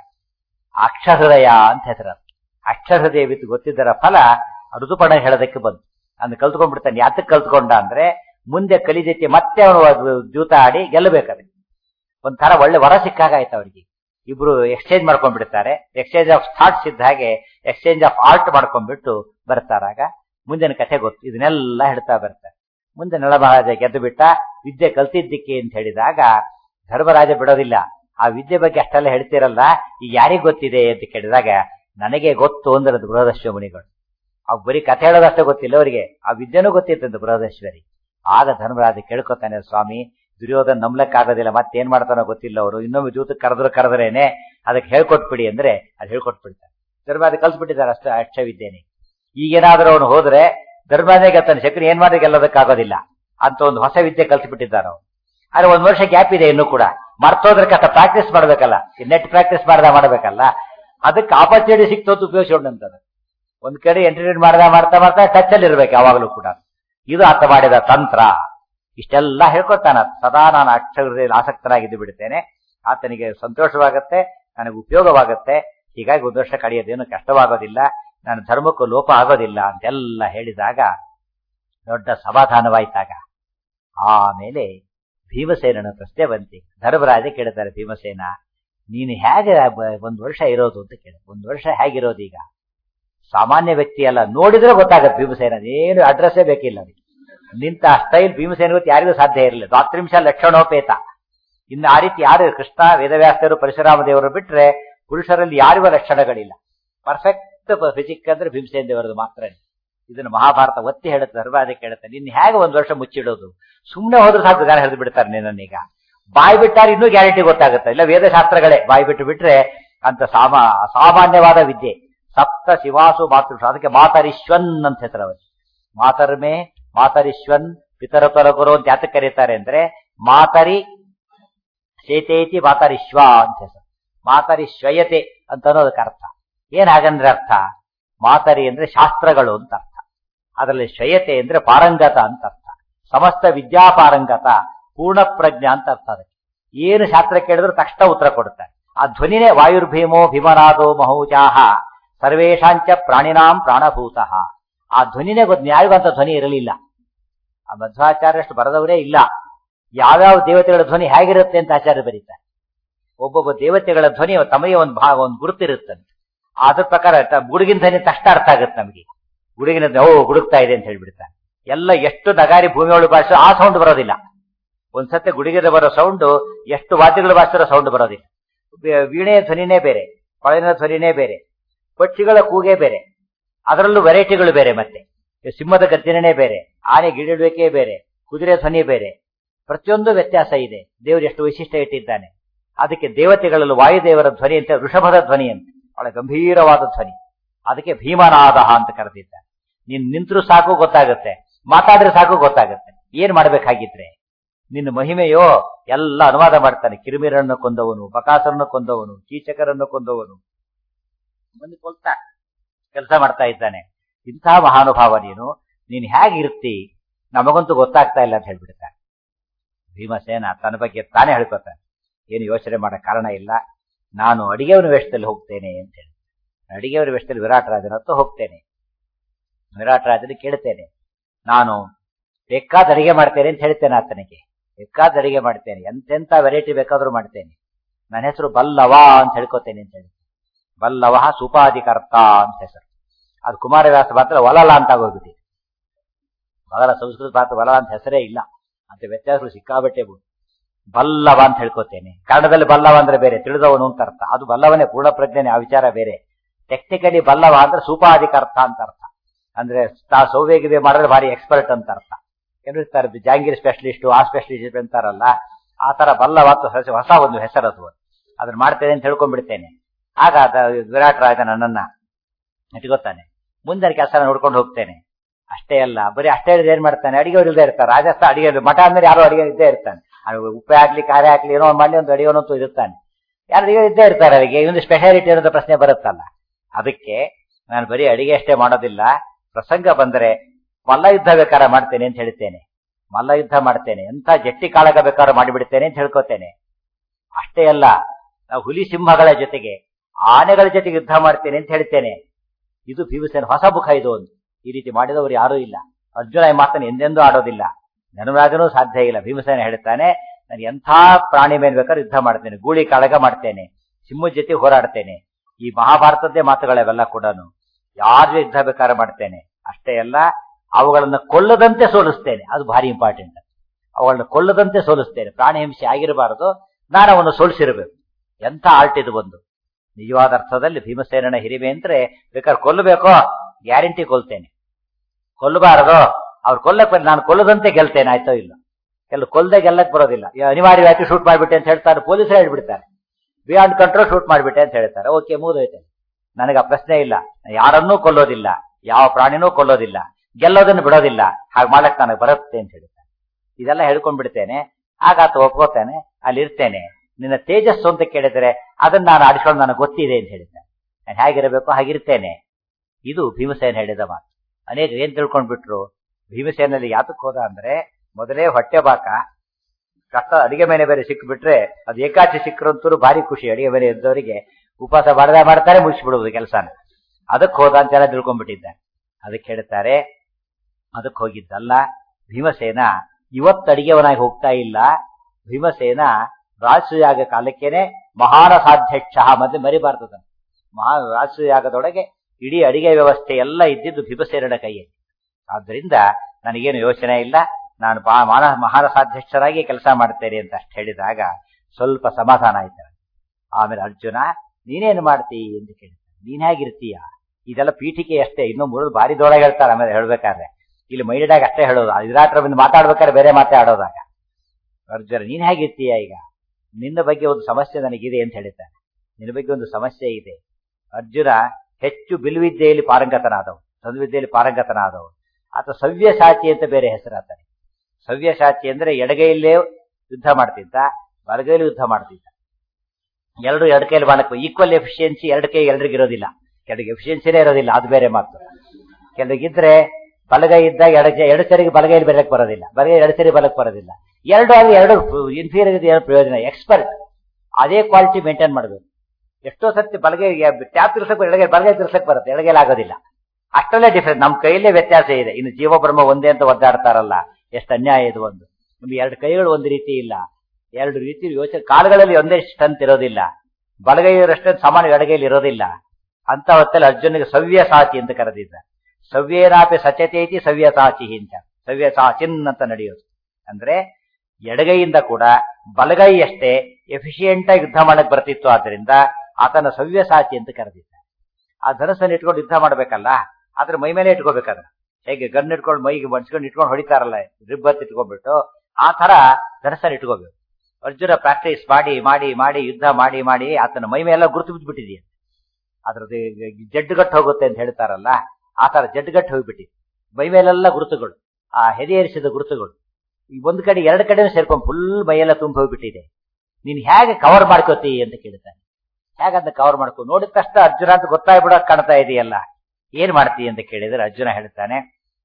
ಅಕ್ಷಹೃದಯ ಅಂತ ಹೆಸರು ಅಕ್ಷರಹೃದಯ ವಿತ್ ಗೊತ್ತಿದ್ದರ ಫಲ ಋತುಪರ್ಣ ಹೇಳೋದಕ್ಕೆ ಬಂತು ಅದನ್ನ ಕಲ್ತ್ಕೊಂಡ್ಬಿಡ್ತಾನೆ ಯಾತಕ್ಕೆ ಕಲ್ತ್ಕೊಂಡ ಅಂದ್ರೆ ಮುಂದೆ ಕಲಿದೈತಿ ಮತ್ತೆ ಅವನು ಜೂತ ಆಡಿ ಗೆಲ್ಲಬೇಕದೆ ಒಂಥರ ಒಳ್ಳೆ ವರ ಸಿಕ್ಕಾಗ ಆಯ್ತು ಅವರಿಗೆ ಇಬ್ರು ಎಕ್ಸ್ಚೇಂಜ್ ಮಾಡ್ಕೊಂಡ್ಬಿಡ್ತಾರೆ ಎಕ್ಸ್ಚೇಂಜ್ ಆಫ್ ಥಾಟ್ಸ್ ಇದ್ದ ಹಾಗೆ ಎಕ್ಸ್ಚೇಂಜ್ ಆಫ್ ಆರ್ಟ್ ಮಾಡ್ಕೊಂಡ್ಬಿಟ್ಟು ಬರ್ತಾರಾಗ ಮುಂದಿನ ಕಥೆ ಗೊತ್ತು ಇದನ್ನೆಲ್ಲ ಹೇಳ್ತಾ ಬರ್ತಾರೆ ಮುಂದೆ ನಳಮಹಾರಾಜ ಗೆದ್ದು ಬಿಟ್ಟ ವಿದ್ಯೆ ಕಲ್ತಿದ್ದಕ್ಕೆ ಅಂತ ಹೇಳಿದಾಗ ಧರ್ಮರಾಜ ಬಿಡೋದಿಲ್ಲ ಆ ವಿದ್ಯೆ ಬಗ್ಗೆ ಅಷ್ಟೆಲ್ಲ ಹೇಳ್ತಿರಲ್ಲ ಈಗ ಯಾರಿಗ್ ಗೊತ್ತಿದೆ ಅಂತ ಕೇಳಿದಾಗ ನನಗೆ ಗೊತ್ತು ಅಂದ್ರೆ ಬೃಹದಶ್ವ ಮುನಿಗಳು ಆ ಬರೀ ಕಥೆ ಹೇಳೋದಷ್ಟೇ ಗೊತ್ತಿಲ್ಲ ಅವರಿಗೆ ಆ ವಿದ್ಯೆನೂ ಗೊತ್ತಿತ್ತಂತ ಬೃಹದೇಶ್ವರಿ ಆಗ ಧರ್ಮರಾಜ ಕೇಳ್ಕೊತಾನೆ ಸ್ವಾಮಿ ದುರ್ಯೋಧನ ನಂಬ್ಲಕ್ಕಾಗೋದಿಲ್ಲ ಮತ್ತೇನ್ ಮಾಡ್ತಾನೋ ಗೊತ್ತಿಲ್ಲ ಅವರು ಇನ್ನೊಮ್ಮೆ ಜೂತಕ್ಕೆ ಕರೆದ್ರು ಕರೆದ್ರೇನೆ ಅದಕ್ಕೆ ಹೇಳ್ಕೊಟ್ಬಿಡಿ ಅಂದ್ರೆ ಅದು ಹೇಳ್ಕೊಟ್ಬಿಡ್ತಾರೆ ಧರ್ಮರಾಜ ಕಲ್ಸ್ಬಿಟ್ಟಿದ್ದಾರೆ ಅಷ್ಟೇ ಅಕ್ಷವಿದ್ಯೆನೆ ಈಗೇನಾದ್ರೂ ಅವನು ಹೋದ್ರೆ ಧರ್ಮರಾಜನೇ ಗೆಲ್ತಾನೆ ಶಕ್ತಿ ಏನ್ ಮಾಡಿ ಗೆಲ್ಲೋದಕ್ಕಾಗೋದಿಲ್ಲ ಅಂತ ಒಂದು ಹೊಸ ವಿದ್ಯೆ ಕಲ್ಸ್ಬಿಟ್ಟಿದ್ದಾರೆ ಅವ್ರು ಆದ್ರೆ ಒಂದ್ ವರ್ಷ ಗ್ಯಾಪ್ ಇದೆ ಇನ್ನೂ ಕೂಡ ಮರ್ತೋದ್ರ ಕಷ್ಟ ಪ್ರಾಕ್ಟೀಸ್ ಮಾಡ್ಬೇಕಲ್ಲ ನೆಟ್ ಪ್ರಾಕ್ಟೀಸ್ ಮಾಡ್ದ ಮಾಡ್ಬೇಕಲ್ಲ ಅದಕ್ಕೆ ಆಪರ್ಚುನಿಟಿ ಸಿಕ್ತೋದು ಉಪಯೋಗಿಸ್ಕೊಂಡಂತದ್ದು ಒಂದ್ ಕಡೆ ಎಂಟರ್ಟೈನ್ ಮಾಡ್ದ ಮಾಡ್ತಾ ಮಾಡ್ತಾ ಟಚ್ ಅಲ್ಲಿ ಇರ್ಬೇಕು ಯಾವಾಗಲೂ ಕೂಡ ಇದು ಆತ ಮಾಡಿದ ತಂತ್ರ ಇಷ್ಟೆಲ್ಲ ಹೇಳ್ಕೊತಾನ ಸದಾ ನಾನು ಅಕ್ಷರದಲ್ಲಿ ಆಸಕ್ತನಾಗಿದ್ದು ಬಿಡ್ತೇನೆ ಆತನಿಗೆ ಸಂತೋಷವಾಗತ್ತೆ ನನಗೆ ಉಪಯೋಗವಾಗತ್ತೆ ಹೀಗಾಗಿ ಒಂದು ವರ್ಷ ಕಳೆಯೋದೇನು ಕಷ್ಟವಾಗೋದಿಲ್ಲ ನನ್ನ ಧರ್ಮಕ್ಕೂ ಲೋಪ ಆಗೋದಿಲ್ಲ ಅಂತೆಲ್ಲ ಹೇಳಿದಾಗ ದೊಡ್ಡ ಸಮಾಧಾನವಾಯ್ತಾಗ ಆಮೇಲೆ ಭೀಮಸೇನನ ಪ್ರಶ್ನೆ ಬಂತಿ ಧರ್ಮರಾಜ ಕೇಳ್ತಾರೆ ಭೀಮಸೇನ ನೀನು ಹೇಗೆ ಬ- ಒಂದ್ ವರ್ಷ ಇರೋದು ಅಂತ ಕೇಳ ಒಂದ್ ವರ್ಷ ಹೇಗಿರೋದು ಈಗ ಸಾಮಾನ್ಯ ವ್ಯಕ್ತಿ ಅಲ್ಲ ನೋಡಿದ್ರೆ ಗೊತ್ತಾಗತ್ತೆ ಭೀಮಸೇನ ಏನು ಅಡ್ರೆಸ್ಸೇ ಬೇಕಿಲ್ಲ ಅದಕ್ಕೆ ನಿಂತ ಸ್ಟೈಲ್ ಭೀಮಸೇನ ಗೊತ್ತು ಯಾರಿಗೂ ಸಾಧ್ಯ ಇರಲಿಲ್ಲ ದ್ವಾತ್ರಿಂಶ ಲಕ್ಷಣೋಪೇತ ಇನ್ನು ಆ ರೀತಿ ಯಾರು ಕೃಷ್ಣ ವೇದವ್ಯಾಸರು ಪರಶುರಾಮ ದೇವರು ಬಿಟ್ರೆ ಪುರುಷರಲ್ಲಿ ಯಾರಿಗೂ ಲಕ್ಷಣಗಳಿಲ್ಲ ಪರ್ಫೆಕ್ಟ್ ಫಿಸಿಕ್ ಅಂದ್ರೆ ಭೀಮಸೇನ ದೇವರದು ಮಾತ್ರ ಇದನ್ನು ಮಹಾಭಾರತ ಒತ್ತಿ ಹೇಳುತ್ತೆ ಧರ್ಮರಾಜ ಕೇಳುತ್ತೆ ನಿನ್ನ ಹೇಗೆ ಒಂದ್ ವರ್ಷ ಮುಚ್ಚಿಡೋದು ಸುಮ್ಮನೆ ಹೋದ್ರೆ ಸಾಕು ಗಾನ ಹಿಡಿದು ಬಿಡ್ತಾರೆ ನಿನ್ನನ್ನೀಗ ಬಾಯಿ ಬಿಟ್ಟಾರೆ ಇನ್ನೂ ಗ್ಯಾರಂಟಿ ಗೊತ್ತಾಗುತ್ತೆ ಇಲ್ಲ ವೇದಶಾಸ್ತ್ರಗಳೇ ಬಾಯಿ ಬಿಟ್ಟು ಬಿಟ್ರೆ ಅಂತ ಸಾಮಾ ಅಸಾಮಾನ್ಯವಾದ ವಿದ್ಯೆ ಸಪ್ತ ಶಿವಾಸು ಮಾತೃ ಅದಕ್ಕೆ ಮಾತರಿಶ್ವನ್ ಅಂತ ಹೆಸರು ಅವರಿಗೆ ಮಾತರ್ಮೆ ಮಾತರಿಶ್ವನ್ ಪಿತರ ತೊಲಗುರು ಅಂತ ಯಾತಕ್ಕೆ ಕರೀತಾರೆ ಅಂದ್ರೆ ಮಾತರಿ ಶೇತೇತಿ ಮಾತರಿಶ್ವ ಅಂತ ಹೆಸರು ಮಾತರಿಶ್ವಯತೆ ಅಂತ ಅನ್ನೋದಕ್ಕೆ ಅರ್ಥ ಏನ್ ಹಾಗಂದ್ರೆ ಅರ್ಥ ಮಾತರಿ ಅಂದ್ರೆ ಶಾಸ್ತ್ರಗಳು ಅಂತ ಅರ್ಥ ಅದರಲ್ಲಿ ಶ್ವಯತೆ ಅಂದ್ರೆ ಪಾರಂಗತ ಅಂತ ಅರ್ಥ ಸಮಸ್ತ ವಿದ್ಯಾಪಾರಂಗತ ಪೂರ್ಣ ಪ್ರಜ್ಞಾ ಅಂತ ಅರ್ಥ ಅದಕ್ಕೆ ಏನು ಶಾಸ್ತ್ರ ಕೇಳಿದ್ರು ತಕ್ಷಣ ಉತ್ತರ ಕೊಡುತ್ತೆ ಆ ಧ್ವನಿನೇ ವಾಯುರ್ಭೀಮೋ ಭೀಮನಾದೋ ಮಹೌಜಾಹ ಸರ್ವೇಶಾಂಚ ಪ್ರಾಣಿನಾಂ ಪ್ರಾಣಭೂತಃ ಆ ಧ್ವನಿನೇ ಗೊತ್ತು ಯಾರಿಗೂ ಅಂತ ಧ್ವನಿ ಇರಲಿಲ್ಲ ಆ ಮಧ್ವಾಚಾರ್ಯಷ್ಟು ಬರೆದವರೇ ಇಲ್ಲ ಯಾವ್ಯಾವ ದೇವತೆಗಳ ಧ್ವನಿ ಹೇಗಿರುತ್ತೆ ಅಂತ ಆಚಾರ್ಯ ಬರೀತಾರೆ ಒಬ್ಬೊಬ್ಬ ದೇವತೆಗಳ ಧ್ವನಿ ತಮಗೆ ಒಂದು ಭಾಗ ಒಂದು ಗುರುತಿರುತ್ತಂತೆ ಅದ್ರ ಪ್ರಕಾರ ತ- ಗುಡುಗಿನ ಧ್ವನಿ ತಕ್ಷಣ ಅರ್ಥ ಆಗುತ್ತೆ ನಮಗೆ ಗುಡುಗಿನ ಧ್ವನಿ, ಓ ಗುಡುಗ್ತಾ ಇದೆ ಅಂತ ಹೇಳ್ಬಿಡ್ತಾನೆ ಎಲ್ಲ ಎಷ್ಟು ನಗಾರಿ ಭೂಮಿಯೊಳಗೆ ಭಾಷೆ ಆ ಸೌಂಡ್ ಬರೋದಿಲ್ಲ ಒಂದ್ಸತಿ ಗುಡುಗಿದ ಬರೋ ಸೌಂಡ್ ಎಷ್ಟು ವಾದ್ಯಗಳು ಭಾಷಿರೋ ಸೌಂಡ್ ಬರೋದಿಲ್ಲ ವೀ- ವೀಣೆಯ ಧ್ವನಿನೇ ಬೇರೆ ಕೊಳಲಿನ ಧ್ವನಿನೇ ಬೇರೆ ಪಕ್ಷಿಗಳ ಕೂಗೇ ಬೇರೆ ಅದರಲ್ಲೂ ವೆರೈಟಿಗಳು ಬೇರೆ ಮತ್ತೆ ಸಿಂಹದ ಗರ್ಜನೆ ಬೇರೆ ಆನೆ ಗಿಡಿಡುವಿಕೆ ಬೇರೆ ಕುದುರೆ ಧ್ವನಿ ಬೇರೆ ಪ್ರತಿಯೊಂದು ವ್ಯತ್ಯಾಸ ಇದೆ ದೇವರು ಎಷ್ಟು ವೈಶಿಷ್ಟ್ಯ ಇಟ್ಟಿದ್ದಾನೆ ಅದಕ್ಕೆ ದೇವತೆಗಳಲ್ಲೂ ವಾಯುದೇವರ ಧ್ವನಿ ಅಂತ ಋಷಭದ ಧ್ವನಿ ಅಂತ ಬಹಳ ಗಂಭೀರವಾದ ಧ್ವನಿ ಅದಕ್ಕೆ ಭೀಮನಾದ ಅಂತ ಕರೆದಿದ್ದಾನೆ ನೀನ್ ನಿಂತರೂ ಸಾಕು ಗೊತ್ತಾಗುತ್ತೆ ಮಾತಾಡಿದ್ರೆ ಸಾಕು ಗೊತ್ತಾಗುತ್ತೆ ಏನ್ ಮಾಡ್ಬೇಕಾಗಿದ್ರೆ ನಿನ್ನ ಮಹಿಮೆಯೋ ಎಲ್ಲ ಅನುವಾದ ಮಾಡ್ತಾನೆ ಕಿರಿಮಿರನ್ನು ಕೊಂದವನು ಬಕಾಸರನ್ನು ಕೊಂದವನು ಕೀಚಕರನ್ನು ಕೊಂದವನು ಬಂದು ಕೊಲ್ತಾ ಕೆಲಸ ಮಾಡ್ತಾ ಇದ್ದಾನೆ ಇಂಥ ಮಹಾನುಭಾವ ನೀನು ನೀನ್ ಹೇಗಿರ್ತಿ ನಮಗಂತೂ ಗೊತ್ತಾಗ್ತಾ ಇಲ್ಲ ಅಂತ ಹೇಳ್ಬಿಡ್ತಾನೆ ಭೀಮಸೇನ ತನ್ನ ಬಗ್ಗೆ ತಾನೇ ಹೇಳ್ಕೊತಾನೆ ಏನು ಯೋಚನೆ ಮಾಡೋ ಕಾರಣ ಇಲ್ಲ ನಾನು ಅಡಿಗೆಯವನ ವೇಷದಲ್ಲಿ ಹೋಗ್ತೇನೆ ಅಂತ ಹೇಳಿ ಅಡಿಗೆಯವರ ವೇಷದಲ್ಲಿ ವಿರಾಟ್ ರಾಜನ ಹತ್ರ ಹೋಗ್ತೇನೆ ವಿರಾಟ್ ರಾಜನ ಕೇಳ್ತೇನೆ ನಾನು ಬೇಕಾದ ಅಡಿಗೆ ಮಾಡ್ತೇನೆ ಅಂತ ಹೇಳ್ತೇನೆ ಆತನಿಗೆ ಬೇಕಾದ ಅಡಿಗೆ ಮಾಡ್ತೇನೆ ಎಂತೆಂತ ವೆರೈಟಿ ಬೇಕಾದ್ರೂ ಮಾಡ್ತೇನೆ ನನ್ನ ಹೆಸರು ಬಲ್ಲವ ಅಂತ ಹೇಳ್ಕೊತೇನೆ ಅಂತ ಹೇಳಿ ಬಲ್ಲವ ಸುಪಾಧಿಕರ್ತ ಅಂತ ಹೆಸರು ಅದು ಕುಮಾರವ್ಯಾಸ ಮಾತ್ರ ವಲಲ ಅಂತ ಆಗೋಗ್ಬಿಟ್ಟಿದೆ ಮೊದಲ ಸಂಸ್ಕೃತ ಮಾತ್ರ ವಲ ಅಂತ ಹೆಸರೇ ಇಲ್ಲ ಅಂತ ವ್ಯತ್ಯಾಸಗಳು ಸಿಕ್ಕಾಬಟ್ಟೆ ಬಿಡು ಬಲ್ಲವ ಅಂತ ಹೇಳ್ಕೊತೇನೆ ಕನ್ನಡದಲ್ಲಿ ಬಲ್ಲವ ಅಂದ್ರೆ ಬೇರೆ ತಿಳಿದವನು ಅಂತ ಅರ್ಥ ಅದು ಬಲ್ಲವನೇ ಪೂರ್ಣ ಪ್ರಜ್ಞೆ ಆ ವಿಚಾರ ಬೇರೆ ಟೆಕ್ನಿಕಲಿ ಬಲ್ಲವ ಅಂದ್ರೆ ಸೂಪಾಧಿಕರ್ತ ಅಂತ ಅರ್ಥ ಅಂದ್ರೆ ತಾ ಸೌವೇಗಿವೆ ಮಾಡಿದ್ರೆ ಭಾರಿ ಎಕ್ಸ್ಪರ್ಟ್ ಅಂತ ಅರ್ಥ ಏನಿರ್ತಾರೆ ಜಾಂಗೀರ್ ಸ್ಪೆಷಲಿಸ್ಟ್ ಆ ಸ್ಪೆಷಲಿಸ್ಟ್ ಅಂತಾರಲ್ಲ ಆ ತರ ಬಲ್ಲವ ಅಂತ ಹೊಸ- ಹೊಸ ಒಂದು ಹೆಸರು ಅದು ಅದನ್ನ ಮಾಡ್ತೇನೆ ಅಂತ ಹೇಳ್ಕೊಂಡ್ಬಿಡ್ತೇನೆ ಆಗ ಅದ ವಿರಾಟ್ ರಾಜ ನನ್ನನ್ನ ಇಟ್ಕೋತಾನೆ ಮುಂದಿನ ಕೆಲಸ ನೋಡ್ಕೊಂಡು ಹೋಗ್ತೇನೆ ಅಷ್ಟೇ ಅಲ್ಲ ಬರೀ ಅಷ್ಟೇ ಹೇಳಿದ್ರೆ ಏನ್ ಮಾಡ್ತಾನೆ ಅಡಿಗೆವ್ರು ಇಲ್ಲದೆ ಇರ್ತಾರೆ ರಾಜಸ್ಥಾನ ಅಡಿಗೆ ಮಠ ಅಂದ್ರೆ ಯಾರೋ ಅಡಿಗೆ ಇದ್ದೇ ಇರ್ತಾನೆ ಅದು ಉಪ್ಪೆ ಆಗ್ಲಿ ಖಾರ ಹಾಕ್ಲಿ ಏನೋ ಒಂದ್ ಮಾಡ್ಲಿ ಒಂದು ಅಡಿಗೆವನಂತೂ ಇರ್ತಾನೆ ಯಾರು ಅಡಿಗೆ ಇದ್ದೇ ಇರ್ತಾರೆ ಅವರಿಗೆ ಒಂದು ಸ್ಪೆಷಾಲಿಟಿ ಅನ್ನೋದು ಪ್ರಶ್ನೆ ಬರುತ್ತಲ್ಲ ಅದಕ್ಕೆ ನಾನು ಬರೀ ಅಡಿಗೆ ಅಷ್ಟೇ ಮಾಡೋದಿಲ್ಲ ಪ್ರಸಂಗ ಬಂದರೆ ಮಲ್ಲ ಯುದ್ಧ ಬೇಕಾದ್ರೆ ಮಾಡ್ತೇನೆ ಅಂತ ಹೇಳ್ತೇನೆ ಮಲ್ಲ ಯುದ್ಧ ಮಾಡ್ತೇನೆ ಎಂಥ ಜಟ್ಟಿ ಕಾಳಗ ಬೇಕಾದ್ರೆ ಮಾಡಿಬಿಡ್ತೇನೆ ಅಂತ ಹೇಳ್ಕೊತೇನೆ ಅಷ್ಟೇ ಅಲ್ಲ ನಾವು ಹುಲಿ ಸಿಂಹಗಳ ಜೊತೆಗೆ ಆನೆಗಳ ಜೊತೆಗೆ ಯುದ್ಧ ಮಾಡ್ತೇನೆ ಅಂತ ಹೇಳ್ತೇನೆ ಇದು ಭೀಮಸೇನ ಹೊಸ ಮುಖ ಇದು ಒಂದು ಈ ರೀತಿ ಮಾಡಿದವರು ಯಾರೂ ಇಲ್ಲ ಅರ್ಜುನ ಈ ಮಾತನ್ನು ಎಂದೆಂದೂ ಆಡೋದಿಲ್ಲ ಧನುರಾಜನೂ ಸಾಧ್ಯ ಇಲ್ಲ ಭೀಮಸೇನ ಹೇಳ್ತಾನೆ ನಾನು ಎಂಥ ಪ್ರಾಣಿ ಮೇಲೆ ಬೇಕಾದ್ರೆ ಯುದ್ಧ ಮಾಡ್ತೇನೆ ಗೂಳಿ ಕಾಳಗ ಮಾಡ್ತೇನೆ ಸಿಂಹದ ಜೊತೆ ಹೋರಾಡ್ತೇನೆ ಈ ಮಹಾಭಾರತದ್ದೇ ಮಾತುಗಳವೆಲ್ಲ ಕೂಡ ಯಾರ ಯುದ್ಧ ಬೇಕಾದ್ರೆ ಮಾಡ್ತೇನೆ ಅಷ್ಟೇ ಅಲ್ಲ ಅವುಗಳನ್ನ ಕೊಲ್ಲದಂತೆ ಸೋಲಿಸ್ತೇನೆ ಅದು ಭಾರಿ ಇಂಪಾರ್ಟೆಂಟ್ ಅವುಗಳನ್ನ ಕೊಲ್ಲದಂತೆ ಸೋಲಿಸ್ತೇನೆ ಪ್ರಾಣಿ ಹಿಂಸೆ ಆಗಿರಬಾರದು ನಾನು ಅವನು ಸೋಲಿಸಿರಬೇಕು ಎಂಥ ಆರ್ಟ್ ಇದು ಒಂದು ನಿಜವಾದ ಅರ್ಥದಲ್ಲಿ ಭೀಮಸೇನನ ಹಿರಿಮೆ ಅಂದ್ರೆ ಬೇಕಾದ್ರೆ ಕೊಲ್ಲಬೇಕೋ ಗ್ಯಾರಂಟಿ ಕೊಲ್ತೇನೆ ಕೊಲ್ಲಬಾರದು ಅವ್ರು ಕೊಲ್ಲಕ್ ಬಂದ್ರೆ ನಾನು ಕೊಲ್ಲದಂತೆ ಗೆಲ್ತೇನೆ ಆಯ್ತೋ ಇಲ್ಲ ಕೆಲವು ಕೊಲ್ಲದೆ ಗೆಲ್ಲಕ್ ಬರೋದಿಲ್ಲ ಈ ಅನಿವಾರ್ಯವಾಗಿ ಶೂಟ್ ಮಾಡ್ಬಿಟ್ಟೆ ಅಂತ ಹೇಳ್ತಾರೆ ಪೊಲೀಸರು ಹೇಳ್ಬಿಡ್ತಾರೆ ಬಿಯಾಂಡ್ ಕಂಟ್ರೋಲ್ ಶೂಟ್ ಮಾಡ್ಬಿಟ್ಟೆ ಅಂತ ಹೇಳ್ತಾರೆ ಓಕೆ ಮುಗಿದೋಯ್ತೆ ನನಗೆ ಆ ಪ್ರಶ್ನೆ ಇಲ್ಲ ಯಾರನ್ನೂ ಕೊಲ್ಲೋದಿಲ್ಲ ಯಾವ ಪ್ರಾಣಿನೂ ಕೊಲ್ಲೋದಿಲ್ಲ ಗೆಲ್ಲೋದನ್ನು ಬಿಡೋದಿಲ್ಲ ಹಾಗೆ ಮಾಡಕ್ ನನಗೆ ಬರುತ್ತೆ ಅಂತ ಹೇಳ್ತಾರೆ ಇದೆಲ್ಲ ಹೇಳ್ಕೊಂಡ್ಬಿಡ್ತೇನೆ ಆಗ ಆತ ಒಪ್ಕೋತೇನೆ ಅಲ್ಲಿ ಇರ್ತೇನೆ ನಿನ್ನ ತೇಜಸ್ಸು ಅಂತ ಕೇಳಿದ್ರೆ ಅದನ್ನ ನಾನು ಆಡಿಸ್ಕೊಂಡು ನನಗೆ ಗೊತ್ತಿದೆ ಅಂತ ಹೇಳಿದ್ದೆ ನಾನು ಹೇಗಿರಬೇಕು ಹಾಗಿರ್ತೇನೆ ಇದು ಭೀಮಸೇನ ಹೇಳಿದ ಮಾತು ಅನೇಕ ಏನ್ ತಿಳ್ಕೊಂಡ್ಬಿಟ್ರು ಭೀಮಸೇನಲ್ಲಿ ಯಾತಕ್ ಹೋದ ಅಂದ್ರೆ ಮೊದಲೇ ಹೊಟ್ಟೆ ಬಾಕ ಕಷ್ಟ ಅಡಿಗೆ ಮನೆ ಬೇರೆ ಸಿಕ್ಬಿಟ್ರೆ ಅದು ಏಕಾಚಿ ಸಿಕ್ಕರಂತೂ ಭಾರಿ ಖುಷಿ ಅಡಿಗೆ ಮನೆ ಇದ್ದವರಿಗೆ ಉಪವಾಸ ಮಾಡದೆ ಮಾಡ್ತಾರೆ ಮುಗಿಸ್ಬಿಡುವುದು ಕೆಲಸನ ಅದಕ್ಕೆ ಹೋದ ಅಂತೆಲ್ಲ ತಿಳ್ಕೊಂಡ್ಬಿಟ್ಟಿದ್ದೆ ಅದಕ್ಕೆ ಹೇಳ್ತಾರೆ ಅದಕ್ಕೆ ಹೋಗಿದ್ದಲ್ಲ ಭೀಮಸೇನ ಇವತ್ತು ಅಡಿಗೆವನಾಗಿ ಹೋಗ್ತಾ ಇಲ್ಲ ಭೀಮಸೇನ ರಾಜಸೂಯಾಗ ಕಾಲಕ್ಕೇನೆ ಮಹಾನ ಸಾಧ್ಯಕ್ಷ ಮತ್ತೆ ಮರಿಬಾರ್ದು ಅದನ್ನ. ಮಹಾ ರಾಜಸೂಯಾಗದೊಳಗೆ ಇಡೀ ಅಡಿಗೆ ವ್ಯವಸ್ಥೆ ಎಲ್ಲ ಇದ್ದಿದ್ದು ಭೀಮಸೇನನ ಕೈಯಲ್ಲಿ ಆದ್ರಿಂದ ನನಗೇನು ಯೋಚನೆ ಇಲ್ಲ ನಾನು ಬಾ- ಮಾನ ಮಹಾನ ಸಾಧ್ಯಕ್ಷರಾಗಿ ಕೆಲಸ ಮಾಡ್ತೇನೆ ಅಂತ ಅಷ್ಟು ಹೇಳಿದಾಗ ಸ್ವಲ್ಪ ಸಮಾಧಾನ ಆಯ್ತು ಆಮೇಲೆ ಅರ್ಜುನ ನೀನೇನು ಮಾಡ್ತೀ ಎಂದು ಕೇಳಿದ ನೀನ್ ಹೇಗಿರ್ತೀಯ ಇದೆಲ್ಲ ಪೀಠಿಕೆ ಅಷ್ಟೇ ಇನ್ನು ಮುರಿದು ಭಾರಿ ದೊಡ್ಡ ಹೇಳ್ತಾರೆ ಆಮೇಲೆ ಹೇಳ್ಬೇಕಾದ್ರೆ ಇಲ್ಲಿ ಮೈಡಿಡಾಗ ಅಷ್ಟೇ ಹೇಳೋದು ವಿರಾಟ್ರ ಬಂದು ಮಾತಾಡ್ಬೇಕಾದ್ರೆ ಬೇರೆ ಮಾತೇ ಆಡೋದಾಗ ಅರ್ಜುನ ನೀನ್ ಹೇಗಿರ್ತೀಯ ಈಗ ನಿನ್ನ ಬಗ್ಗೆ ಒಂದು ಸಮಸ್ಯೆ ನನಗಿದೆ ಅಂತ ಹೇಳಿದ್ದಾನೆ ನಿನ್ನ ಬಗ್ಗೆ ಒಂದು ಸಮಸ್ಯೆ ಇದೆ ಅರ್ಜುನ ಹೆಚ್ಚು ಬಿಲ್ವಿದ್ಯೆಯಲ್ಲಿ ಪಾರಂಗತನಾದವು ಸದ್ವಿದ್ಯೆಯಲ್ಲಿ ಪಾರಂಗತನಾದವು ಆತ ಸವ್ಯಸಾಚಿ ಅಂತ ಬೇರೆ ಹೆಸರು ಆತನೆ ಸವ್ಯಸಾಚಿ ಅಂದ್ರೆ ಎಡಗೈಯಲ್ಲೇ ಯುದ್ಧ ಮಾಡ್ತಿದ್ದ ಬಲಗೈಲಿ ಯುದ್ಧ ಮಾಡ್ತಿದ್ದ ಎರಡು ಎರಡು ಕೈಲಿ ಮಾಡಕ್ ಈಕ್ವಲ್ ಎಫಿಷಿಯನ್ಸಿ ಎರಡು ಕೈ ಎಲ್ರಿಗೂ ಇರೋದಿಲ್ಲ ಕೆಲರಿಗೆ ಎಫಿಷಿಯನ್ಸಿನೇ ಇರೋದಿಲ್ಲ ಅದು ಬೇರೆ ಮಾತು ಕೆಲರಿಗಿದ್ರೆ ಬಲಗೈ ಇದ್ದಾಗ ಎಡ ಎರಡು ಸರಿಗೆ ಬಲಗೈಲಿ ಬೆರಕ್ ಬರೋದಿಲ್ಲ ಬಲಗೈ ಎರಡು ಸರಿ ಬಲಕ್ ಬರೋದಿಲ್ಲ ಎರಡು ಆಗಿ ಎರಡು ಇನ್ಫೀರಿಯರ್ ಏನು ಪ್ರಯೋಜನ ಎಕ್ಸ್ಪರ್ಟ್ ಅದೇ ಕ್ವಾಲಿಟಿ ಮೇಂಟೈನ್ ಮಾಡಬೇಕು ಎಷ್ಟೋ ಸರ್ತಿ ಬಲಗೈ ಟ್ಯಾಪ್ ತಿರ್ಸಕ್ ಎಡಗೈ ಬಲಗೈ ತಿರ್ಸಕ್ ಬರುತ್ತೆ ಎಡಗೈಲಿ ಆಗೋದಿಲ್ಲ ಅಷ್ಟರಲ್ಲೇ ಡಿಫ್ರೆನ್ಸ್ ನಮ್ಮ ಕೈಯಲ್ಲೇ ವ್ಯತ್ಯಾಸ ಇದೆ ಇನ್ನು ಜೀವಬ್ರಹ್ಮ ಒಂದೇ ಅಂತ ಒದ್ದಾಡ್ತಾರಲ್ಲ ಎಷ್ಟು ಅನ್ಯಾಯ ಇದು ಒಂದು ನಿಮ್ಗೆ ಎರಡು ಕೈಗಳು ಒಂದು ರೀತಿ ಇಲ್ಲ ಎರಡು ರೀತಿ ಯೋಚನೆ ಕಾಲುಗಳಲ್ಲಿ ಒಂದೇ ಸ್ಟ್ರೆಂತ್ ಇರೋದಿಲ್ಲ ಬಲಗೈ ಸ್ಟ್ರೆಂತ್ ಸಾಮಾನ್ಯ ಎಡಗೈಲಿ ಇರೋದಿಲ್ಲ ಅಂತ ಹೊತ್ತಲ್ಲಿ ಅರ್ಜುನಿಗೆ ಸವ್ಯ ಸಾಚಿ ಅಂತ ಕರೆದಿದ್ದ ಸವ್ಯೇನಾಪಿ ಸಚತೇತಿ ಸವ್ಯ ಸಾಚಿ ಅಂತ ಸವ್ಯ ಸಾಚಿನ್ ಅಂತ ನಡೆಯೋದು ಅಂದ್ರೆ ಎಡಗೈಯಿಂದ ಕೂಡ ಬಲಗೈಯಷ್ಟೇ ಎಫಿಷಿಯೆಂಟ್ ಆಗಿ ಯುದ್ಧ ಮಾಡಕ್ ಬರ್ತಿತ್ತು ಆದ್ರಿಂದ ಆತನ ಸವ್ಯ ಸಾಚಿ ಅಂತ ಕರೆದಿದ್ದ ಆ ಧನಸ್ಸನ್ನು ಇಟ್ಕೊಂಡು ಯುದ್ಧ ಮಾಡ್ಬೇಕಲ್ಲ ಆದ್ರೆ ಮೈ ಮೇಲೆ ಇಟ್ಕೋಬೇಕಾದ್ರೆ ಹೇಗೆ ಗನ್ ಇಟ್ಕೊಂಡು ಮೈಗೆ ಬಡ್ಸ್ಕೊಂಡು ಇಟ್ಕೊಂಡು ಹೊಡಿತಾರಲ್ಲ ರಿಬ್ಬತ್ ಇಟ್ಕೊಂಡ್ಬಿಟ್ಟು ಆ ತರ ಧನಸ್ಸನ್ನು ಇಟ್ಕೋಬೇಕು ಅರ್ಜುನ ಪ್ರಾಕ್ಟೀಸ್ ಮಾಡಿ ಮಾಡಿ ಮಾಡಿ ಯುದ್ಧ ಮಾಡಿ ಮಾಡಿ ಆತನ ಮೈ ಮೇಲೆಲ್ಲ ಗುರುತು ಬಿದ್ದುಬಿಟ್ಟಿದೆಯಾ ಅದ್ರದ್ದು ಜಡ್ಡುಗಟ್ಟು ಹೋಗುತ್ತೆ ಅಂತ ಹೇಳ್ತಾರಲ್ಲ ಆ ತರ ಜಡ್ಡುಗಟ್ಟು ಹೋಗ್ಬಿಟ್ಟಿದೆ ಮೈ ಮೇಲೆಲ್ಲ ಗುರುತುಗಳು ಆ ಹೆದೆಯೇರಿಸಿದ ಗುರುತುಗಳು ಈ ಒಂದ್ ಕಡೆ ಎರಡು ಕಡೆ ಸೇರ್ಕೊಂಡು ಫುಲ್ ಮೈಯೆಲ್ಲ ತುಂಬ ಹೋಗ್ಬಿಟ್ಟಿದೆ ನೀನ್ ಹೇಗೆ ಕವರ್ ಮಾಡ್ಕೋತಿ ಅಂತ ಕೇಳ್ತಾನೆ ಹೇಗಂತ ಕವರ್ ಮಾಡ್ಕೊ ನೋಡಿದ ತಕ್ಷಣ ಅರ್ಜುನ ಅಂತ ಗೊತ್ತಾಗ್ಬಿಡೋಕ್ ಕಾಣ್ತಾ ಇದೆಯಲ್ಲ ಏನ್ ಮಾಡ್ತೀಯ ಅಂತ ಕೇಳಿದ್ರೆ ಅರ್ಜುನ ಹೇಳ್ತಾನೆ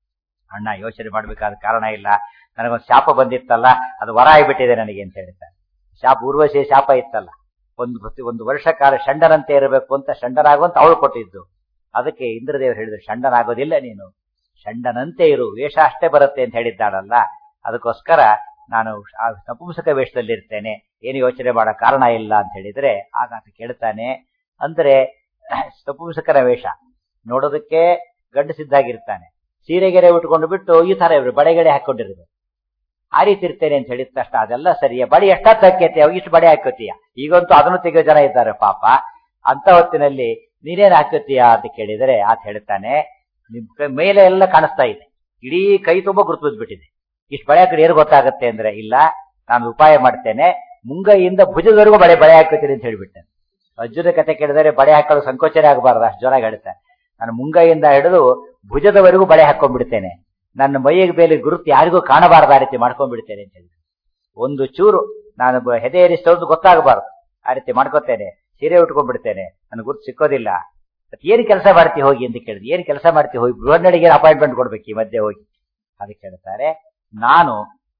ಅಣ್ಣ ಯೋಚನೆ ಮಾಡ್ಬೇಕಾದ ಕಾರಣ ಇಲ್ಲ ನನಗೊಂದು ಶಾಪ ಬಂದಿತ್ತಲ್ಲ ಅದು ವರ ಆಗಿಬಿಟ್ಟಿದೆ ನನಗೆ ಅಂತ ಹೇಳ್ತಾರೆ ಶಾಪ ಊರ್ವಶಿ ಶಾಪ ಇತ್ತಲ್ಲ ಒಂದು ಪ್ರತಿ ಒಂದು ವರ್ಷ ಕಾಲ ಷಂಡನಂತೆ ಇರಬೇಕು ಅಂತ ಷಂಡನಾಗುವಂತ ಅವಳು ಕೊಟ್ಟಿದ್ದು ಅದಕ್ಕೆ ಇಂದ್ರದೇವರು ಹೇಳಿದ್ರು ಷಂಡನಾಗೋದಿಲ್ಲ ನೀನು ಷಂಡನಂತೆ ಇರು ವೇಷ ಅಷ್ಟೇ ಬರುತ್ತೆ ಅಂತ ಹೇಳಿದ್ದಾಳಲ್ಲ ಅದಕ್ಕೋಸ್ಕರ ನಾನು ಆ ನಪುಂಸಕ ವೇಷದಲ್ಲಿ ಇರ್ತೇನೆ ಏನು ಯೋಚನೆ ಮಾಡೋ ಕಾರಣ ಇಲ್ಲ ಅಂತ ಹೇಳಿದ್ರೆ ಆಗ ಆತ ಕೇಳ್ತಾನೆ ಅಂದ್ರೆ ನಪುಂಸಕನ ವೇಷ ನೋಡೋದಕ್ಕೆ ಗಂಡಸಿದ್ದಾಗಿರ್ತಾನೆ ಸೀರೆಗೆರೆ ಉಟ್ಕೊಂಡು ಬಿಟ್ಟು ಈ ತರ ಇವರು ಬಳೆಗಡೆ ಹಾಕೊಂಡಿರೋದು ಆ ರೀತಿ ಇರ್ತೇನೆ ಅಂತ ಹೇಳಿದ ತಕ್ಷಣ ಅದೆಲ್ಲ ಸರಿಯಾ ಬಡಿ ಎಷ್ಟೊತ್ತು ಹಾಕ್ಯತೀಯ ಇಷ್ಟು ಬಡೆ ಹಾಕೋತೀಯ ಈಗಂತೂ ಅದನ್ನು ತೆಗೆಯೋ ಜನ ಇದ್ದಾರೆ ಪಾಪ ಅಂತ ಹೊತ್ತಿನಲ್ಲಿ ನೀನೇನ್ ಹಾಕೋತೀಯ ಅಂತ ಕೇಳಿದರೆ ಆತ ಹೇಳ್ತಾನೆ ನಿಮ್ ಕೈ- ಮೇಲೆ ಎಲ್ಲ ಕಾಣಿಸ್ತಾ ಇದೆ ಇಡೀ ಕೈ ತುಂಬಾ ಗುರುತು ಬಿಟ್ಟಿದೆ ಇಷ್ಟು ಬಳೆ ಹಾಕಿದ್ರೆ ಏನು ಗೊತ್ತಾಗುತ್ತೆ ಅಂದ್ರೆ ಇಲ್ಲ ನಾನು ಉಪಾಯ ಮಾಡ್ತೇನೆ ಮುಂಗೈಯಿಂದ ಭುಜದವರೆಗೂ ಬಳೆ ಬಳೆ ಹಾಕೋತೀನಿ ಅಂತ ಹೇಳ್ಬಿಟ್ಟೆ ಅರ್ಜುನ ಕತೆ ಕೇಳಿದರೆ ಬಳೆ ಹಾಕೊಳ್ಳೋ ಸಂಕೋಚನೆ ಆಗಬಾರ್ದು ಅಷ್ಟು ಜೋರಾಗಿ ಹೇಳ್ತಾನೆ ನಾನು ಮುಂಗೈಯಿಂದ ಹಿಡಿದು ಭುಜದವರೆಗೂ ಬಳೆ ಹಾಕೊಂಡ್ಬಿಡ್ತೇನೆ ನನ್ನ ಮೈಯಿಗೆ ಬೇಲಿ ಗುರುತು ಯಾರಿಗೂ ಕಾಣಬಾರದು ಆ ರೀತಿ ಮಾಡ್ಕೊಂಡ್ಬಿಡ್ತೇನೆ ಅಂತ ಹೇಳಿ ಒಂದು ಚೂರು ನಾನು ಬ- ಹೆದೆ ಏರಿಸ್ತೋದು ಗೊತ್ತಾಗಬಾರ್ದು ಆ ರೀತಿ ಮಾಡ್ಕೋತೇನೆ ಸೀರೆ ಉಟ್ಕೊಂಡ್ಬಿಡ್ತೇನೆ ನನಗೆ ಗುರುತು ಸಿಕ್ಕೋದಿಲ್ಲ ಮತ್ತ್ ಏನ್ ಕೆಲಸ ಮಾಡ್ತಿ ಹೋಗಿ ಅಂತ ಕೇಳಿದ್ವಿ ಏನ್ ಕೆಲಸ ಮಾಡ್ತಿ ಹೋಗಿ ಗೃಹನಡಿಗೆ ಅಪಾಯಿಂಟ್ಮೆಂಟ್ ಕೊಡ್ಬೇಕು ಈ ಮಧ್ಯೆ ಹೋಗಿ ಅದಕ್ಕೆ ಹೇಳ್ತಾರೆ ನಾನು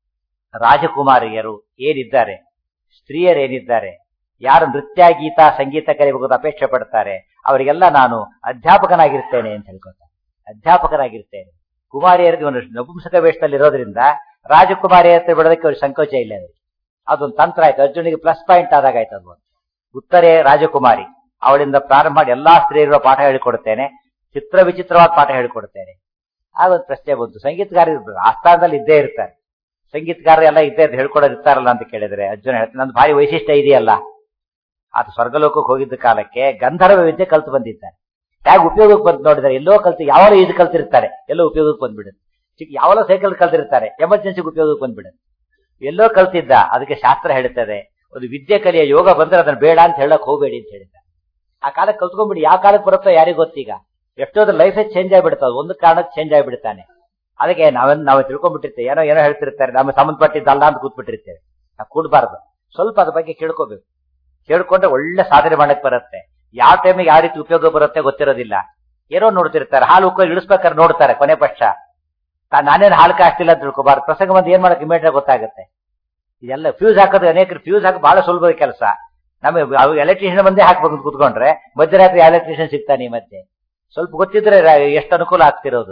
ರಾಜಕುಮಾರಿಯರು ಏನಿದ್ದಾರೆ ಸ್ತ್ರೀಯರೇನಿದ್ದಾರೆ ಯಾರು ನೃತ್ಯ ಗೀತ ಸಂಗೀತ ಕಲಿಬಹುದು ಅಪೇಕ್ಷೆ ಪಡ್ತಾರೆ ಅವರಿಗೆಲ್ಲ ನಾನು ಅಧ್ಯಾಪಕನಾಗಿರ್ತೇನೆ ಅಂತ ಹೇಳ್ಕೊತಾರೆ ಅಧ್ಯಾಪಕನಾಗಿರ್ತೇನೆ ಕುಮಾರಿಯರಿಗೆ ಒಂದು ನಪುಂಸಕ ವೇಷದಲ್ಲಿ ಇರೋದ್ರಿಂದ ರಾಜಕುಮಾರಿ ಹತ್ರ ಬಿಡೋದಕ್ಕೆ ಅವ್ರಿಗೆ ಸಂಕೋಚ ಇಲ್ಲ ಅವರಿಗೆ ಅದೊಂದು ತಂತ್ರ ಆಯ್ತು ಅರ್ಜುನಿಗೆ ಪ್ಲಸ್ ಪಾಯಿಂಟ್ ಆದಾಗ ಆಯ್ತು ಅದು ಒಂದು. ಉತ್ತರೆ ರಾಜಕುಮಾರಿ ಅವಳಿಂದ ಪ್ರಾರಂಭ ಮಾಡಿ ಎಲ್ಲಾ ಸ್ತ್ರೀಯರ ಪಾಠ ಹೇಳಿಕೊಡುತ್ತೇನೆ ಚಿತ್ರ ವಿಚಿತ್ರವಾದ ಪಾಠ ಹೇಳಿಕೊಡುತ್ತೇನೆ ಆಗ ಒಂದು ಪ್ರಶ್ನೆ ಬಂತು ಸಂಗೀತಗಾರರು ಆಸ್ಥಾನದಲ್ಲಿ ಇದ್ದೇ ಇರ್ತಾರೆ ಸಂಗೀತಗಾರರು ಎಲ್ಲ ಇದ್ದೇ ಇರ್ತಾರೆ, ಹೇಳ್ಕೊಡೋರು ಇರ್ತಾರಲ್ಲ ಅಂತ ಕೇಳಿದ್ರೆ ಅರ್ಜುನ ಹೇಳ್ತಾನೆ ನಂದು ಭಾರಿ ವೈಶಿಷ್ಟ್ಯ ಇದೆಯಲ್ಲ ಆತ ಸ್ವರ್ಗಲೋಕಕ್ಕೆ ಹೋಗಿದ್ದ ಕಾಲಕ್ಕೆ ಗಂಧರ್ವ ವಿದ್ಯೆ ಕಲ್ತು ಬಂದಿದ್ದಾನೆ ಹೇಗೆ ಉಪಯೋಗಕ್ಕೆ ಬಂದು ನೋಡಿದರೆ ಎಲ್ಲೋ ಕಲ್ತು ಯಾವಾಗಲೂ ಇದು ಕಲ್ತಿರ್ತಾರೆ ಎಲ್ಲೋ ಉಪಯೋಗಕ್ಕೆ ಬಂದ್ಬಿಡುತ್ತೆ ಚಿಕ್ಕ ಯಾವಾಗಲೂ ಸೈಕಲ್ ಕಲ್ತಿರ್ತಾರೆ ಎಮರ್ಜೆನ್ಸಿಗೆ ಉಪಯೋಗಕ್ಕೆ ಬಂದ್ಬಿಡುತ್ತೆ ಎಲ್ಲೋ ಕಲ್ತಿದ್ದ ಅದಕ್ಕೆ ಶಾಸ್ತ್ರ ಹೇಳ್ತದೆ ಒಂದು ವಿದ್ಯೆ ಕಲಿಯ ಯೋಗ ಬಂದ್ರೆ ಅದನ್ನ ಬೇಡ ಅಂತ ಹೇಳಕ್ ಹೋಗಬೇಡಿ ಅಂತ ಹೇಳಿದ್ದಾರೆ ಆ ಕಾಲಕ್ಕೆ ಕಲ್ತ್ಕೊಂಡ್ಬಿಡಿ ಯಾವ ಕಾಲಕ್ಕೆ ಬರುತ್ತೋ ಯಾರಿಗೂ ಗೊತ್ತೀಗ ಎಷ್ಟೋದ್ರ ಲೈಫೇ ಚೇಂಜ್ ಆಗಿಬಿಡ್ತಾವೆ ಒಂದು ಕಾರಣಕ್ಕೆ ಚೇಂಜ್ ಆಗಿಬಿಡ್ತಾನೆ ಅದಕ್ಕೆ ನಾವೇನ್ ನಾವು ತಿಳ್ಕೊಂಡ್ಬಿಟ್ಟಿರ್ತೇವೆ ಏನೋ ಏನೋ ಹೇಳ್ತಿರ್ತಾರೆ ನಮಗೆ ಸಂಬಂಧಪಟ್ಟಿದ್ದಲ್ಲ ಅಂತ ಕೂತ್ಬಿಟ್ಟಿರ್ತೇವೆ ನಾವು ಕೂಡಬಾರ್ದು ಸ್ವಲ್ಪ ಅದ್ರ ಬಗ್ಗೆ ಕೇಳ್ಕೋಬೇಕು ಕೇಳ್ಕೊಂಡ್ರೆ ಒಳ್ಳೆ ಸಾಧನೆ ಮಾಡಕ್ ಬರುತ್ತೆ ಯಾವ ಟೈಮಿಗೆ ಯಾವ ರೀತಿ ಉಪಯೋಗ ಬರುತ್ತೆ ಗೊತ್ತಿರೋದಿಲ್ಲ ಏನೋ ನೋಡ್ತಿರ್ತಾರೆ ಹಾಲು ಉಕ್ಕೋ ಇಳಿಸ್ಬೇಕಾದ್ರೆ ನೋಡ್ತಾರೆ ಕೊನೆ ಪಕ್ಷ ತಾ- ನಾನೇನು ಹಾಲು ಕಾಸ್ತಿಲ್ಲ ಅಂತ ತಿಳ್ಕೊಬಾರ್ದು ಪ್ರಸಂಗ ಬಂದು ಏನ್ ಮಾಡಕ್ ಇಮಿಡಿಯೇಟ್ ಗೊತ್ತಾಗುತ್ತೆ ಇದೆಲ್ಲ ಫ್ಯೂಸ್ ಹಾಕೋದು ಅನೇಕರು ಫ್ಯೂಸ್ ಹಾಕಿ ಬಹಳ ಸುಲಭದ ಕೆಲಸ ನಮಗೆ ಅವಾಗ ಎಲೆಕ್ಟ್ರಿಷಿಯನ್ ಬಂದೇ ಹಾಕ್ಬೇಕು ಅಂತ ಕೂತ್ಕೊಂಡ್ರೆ ಮಧ್ಯರಾತ್ರಿ ಎಲೆಕ್ಟ್ರಿಷಿಯನ್ ಸಿಗ್ತಾನೆ ಈ ಮಧ್ಯೆ ಸ್ವಲ್ಪ ಗೊತ್ತಿದ್ರೆ ರ- ಎಷ್ಟು ಅನುಕೂಲ ಆಗ್ತಿರೋದು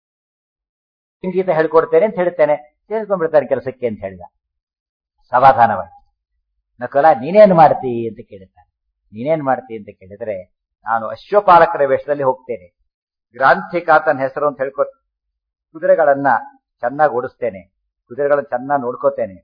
ಸಂಗೀತ ಹೇಳ್ಕೊಡ್ತೇನೆ ಅಂತ ಹೇಳ್ತೇನೆ ಸೇರ್ಕೊಂಡ್ಬಿಡ್ತಾನೆ ಕೆಲಸಕ್ಕೆ ಅಂತ ಹೇಳಿದ ಸಮಾಧಾನವಾಗಿ ನಕಲ ನೀನೇನ್ ಮಾಡ್ತಿ ಅಂತ ಕೇಳುತ್ತಾನೆ ನೀನೇನ್ ಮಾಡ್ತಿ ಅಂತ ಕೇಳಿದ್ರೆ ನಾನು ಅಶ್ವಪಾಲಕರ ವೇಷದಲ್ಲಿ ಹೋಗ್ತೇನೆ ಗ್ರಾಂಥಿಕಾತನ ಹೆಸರು ಅಂತ ಹೇಳ್ಕೊ ಕುದುರೆಗಳನ್ನ ಚೆನ್ನಾಗಿ ಓಡಿಸ್ತೇನೆ ಕುದುರೆಗಳನ್ನ ಚೆನ್ನಾಗಿ ನೋಡ್ಕೋತೇನೆ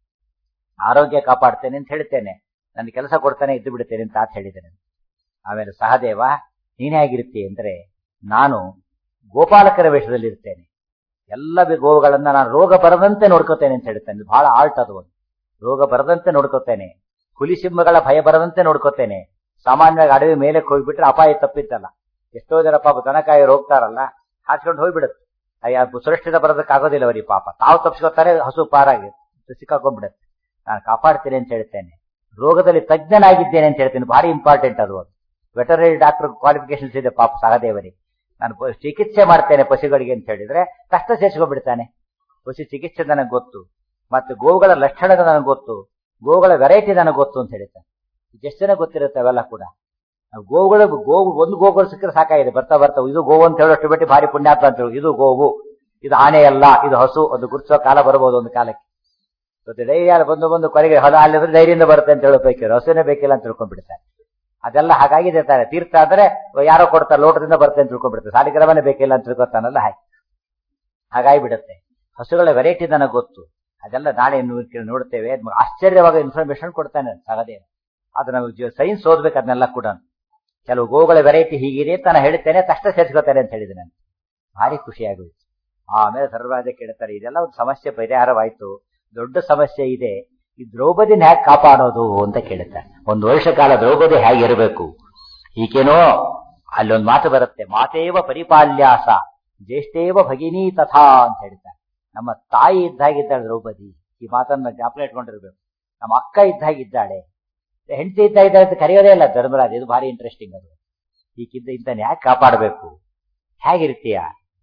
ಆರೋಗ್ಯ ಕಾಪಾಡ್ತೇನೆ ಅಂತ ಹೇಳ್ತೇನೆ ನನ್ನ ಕೆಲಸ ಕೊಡ್ತಾನೆ ಇದ್ದು ಬಿಡ್ತೇನೆ ಅಂತ ಆತ ಹೇಳಿದ್ದೇನೆ ಆಮೇಲೆ ಸಹದೇವ ನೀನೇ ಆಗಿರ್ತಿ ಅಂದ್ರೆ ನಾನು ಗೋಪಾಲಕರ ವೇಷದಲ್ಲಿ ಇರ್ತೇನೆ ಎಲ್ಲ ಬಿ- ಗೋವುಗಳನ್ನ ನಾನು ರೋಗ ಬರದಂತೆ ನೋಡ್ಕೋತೇನೆ ಅಂತ ಹೇಳ್ತೇನೆ ಇದು ಬಹಳ ಆಲ್ಟ್ ಅದು ಒಂದು ರೋಗ ಬರದಂತೆ ನೋಡ್ಕೋತೇನೆ ಹುಲಿ ಸಿಂಹಗಳ ಭಯ ಬರದಂತೆ ನೋಡ್ಕೋತೇನೆ ಸಾಮಾನ್ಯವಾಗಿ ಅಡವಿ ಮೇಲೆ ಹೋಗ್ಬಿಟ್ರೆ ಅಪಾಯ ತಪ್ಪಿದ್ದಲ್ಲ ಎಷ್ಟೋ ಜನ ಪಾಪ ದನಕಾಯಿ ಹೋಗ್ತಾರಲ್ಲ ಹಾಚ್ಕೊಂಡು ಹೋಗ್ಬಿಡುತ್ತೆ ಅಯ್ಯ ಸುರಕ್ಷಿತ ಬರೋದಕ್ಕಾಗೋದಿಲ್ಲ ಅವರಿಗೆ ಪಾಪ ತಾವು ತಪ್ಪಿಸ್ಕೊತಾರೆ ಹಸು ಪಾರಾಗಿ ಸಿಕ್ಕಾಕೊಂಡ್ಬಿಡುತ್ತೆ ನಾನು ಕಾಪಾಡ್ತೇನೆ ಅಂತ ಹೇಳ್ತೇನೆ ರೋಗದಲ್ಲಿ ತಜ್ಞನಾಗಿದ್ದೇನೆ ಅಂತ ಹೇಳ್ತೇನೆ ಭಾರಿ ಇಂಪಾರ್ಟೆಂಟ್ ಅದು ವೆಟರರಿ ಡಾಕ್ಟರ್ ಕ್ವಾಲಿಫಿಕೇಶನ್ಸ್ ಇದೆ ಪಾಪ ಸಹದೇವರಿಗೆ ನಾನು ಪ- ಚಿಕಿತ್ಸೆ ಮಾಡ್ತೇನೆ ಪಶುಗಳಿಗೆ ಅಂತ ಹೇಳಿದ್ರೆ ಕಷ್ಟ ಸೇರಿಸ್ಕೊಂಡ್ಬಿಡ್ತಾನೆ ಪಶು ಚಿಕಿತ್ಸೆ ನನಗೆ ಗೊತ್ತು ಮತ್ತು ಗೋವುಗಳ ಲಕ್ಷಣಗಳು ನನಗೆ ಗೊತ್ತು ಗೋವುಗಳ ವೆರೈಟಿ ನನಗೆ ಗೊತ್ತು ಅಂತ ಹೇಳ್ತಾನೆ ಎಷ್ಟು ಜನ ಗೊತ್ತಿರುತ್ತೆ ಅವೆಲ್ಲ ಕೂಡ ನಾವು ಗೋವುಗಳು ಗೋವು ಒಂದು ಗೋವುಗಳು ಸಿಕ್ಕರೆ ಸಾಕಾಗಿದೆ ಬರ್ತಾ ಬರ್ತಾ ಇದು ಗೋವು ಅಂತ ಹೇಳೋಷ್ಟು ಬಿಟ್ಟು ಭಾರಿ ಪುಣ್ಯಾತ್ಮ ಅಂತ ಹೇಳಿ ಇದು ಗೋವು ಇದು ಆನೆ ಅಲ್ಲ ಇದು ಹಸು ಅದು ಗುರುತಿಸೋ ಕಾಲ ಬರ್ಬೋದು ಒಂದು ಕಾಲಕ್ಕೆ ಇವತ್ತು ಡೈರಿ ಯಾರು ಬಂದು ಬಂದು ಕೊನೆಗೆ ಹೊಲ ಅಲ್ಲಿದ್ರೆ ಧೈರ್ಯದಿಂದ ಬರುತ್ತೆ ಅಂತ ಹೇಳೋ ಬೇಕಿಲ್ಲ ಹಸುನೇ ಬೇಕಿಲ್ಲ ಅಂತ ತಿಳ್ಕೊಂಡ್ಬಿಡ್ತಾರೆ ಅದೆಲ್ಲ ಹಾಗಾಗಿದೆ ತಾನೆ ತೀರ್ಥ ಆದ್ರೆ ಯಾರೋ ಕೊಡ್ತಾರೆ ಲೋಟದಿಂದ ಬರುತ್ತೆ ಅಂತ ತಿಳ್ಕೊಂಡ್ಬಿಡ್ತಾರೆ ಸಾಲಿಗ್ರಾಮನೇ ಬೇಕಿಲ್ಲ ಅಂತ ತಿಳ್ಕೊತಾನಲ್ಲ ಹಾಗೆ ಹಾಗಾಗಿ ಬಿಡುತ್ತೆ ಹಸುಗಳ ವೆರೈಟಿ ನನಗೆ ಗೊತ್ತು ಅದೆಲ್ಲ ನಾಳೆ ನೋ- ನೋಡ್ತೇವೆ ಆಶ್ಚರ್ಯವಾಗ ಇನ್ಫಾರ್ಮೇಶನ್ ಕೊಡ್ತಾನೆ ಸಹದೇವ ಅದು ನಮಗೆ ಸೈನ್ಸ್ ಓದ್ಬೇಕು ಅದನ್ನೆಲ್ಲ ಕೂಡ ಕೆಲವು ಗೋವುಗಳ ವೆರೈಟಿ ಹೀಗಿದೆ ಅಂತ ನಾನು ಹೇಳ್ತೇನೆ ತಕ್ಷಣ ಸೇರಿಸ್ಕೊತೇನೆ ಅಂತ ಹೇಳಿದೆ ನಾನು ಭಾರಿ ಖುಷಿಯಾಗೋಯ್ತು ಆಮೇಲೆ ಸರ್ವರಾಜ ಕೇಳ್ತಾರೆ ಇದೆಲ್ಲ ಒಂದು ಸಮಸ್ಯೆ ಪರಿಹಾರವಾಯ್ತು ದೊಡ್ಡ ಸಮಸ್ಯೆ ಇದೆ ಈ ದ್ರೌಪದಿನ ಹೇಗೆ ಕಾಪಾಡೋದು ಅಂತ ಕೇಳುತ್ತಾರೆ ಒಂದು ವರ್ಷ ಕಾಲ ದ್ರೌಪದಿ ಹೇಗಿರಬೇಕು ಈಗೇನೋ ಅಲ್ಲೊಂದು ಮಾತು ಬರುತ್ತೆ ಮಾತೇವ ಪರಿಪಾಲ್ಯಾಸ ಜ್ಯೇಷ್ಠೇವ ಭಗಿನಿ ತಥಾ ಅಂತ ಹೇಳ್ತಾರೆ ನಮ್ಮ ತಾಯಿ ಇದ್ದಾಗಿದ್ದಾಳೆ ದ್ರೌಪದಿ ಈ ಮಾತನ್ನ ಜ್ಞಾಪನ ಇಟ್ಕೊಂಡಿರ್ಬೇಕು ನಮ್ಮ ಅಕ್ಕ ಇದ್ದಾಗಿದ್ದಾಳೆ ಹೆಂಡತಿ ಇದ್ದಾಗಿದ್ದಾಳೆ ಅಂತ ಕರೆಯೋದೇ ಇಲ್ಲ ಧರ್ಮರಾಜ್ ಇದು ಭಾರಿ ಇಂಟ್ರೆಸ್ಟಿಂಗ್ ಅದು ಈಗಿದ್ದ ಇಂತ ಯಾಕೆ ಕಾಪಾಡಬೇಕು ಹೇಗಿರ್ತೀಯ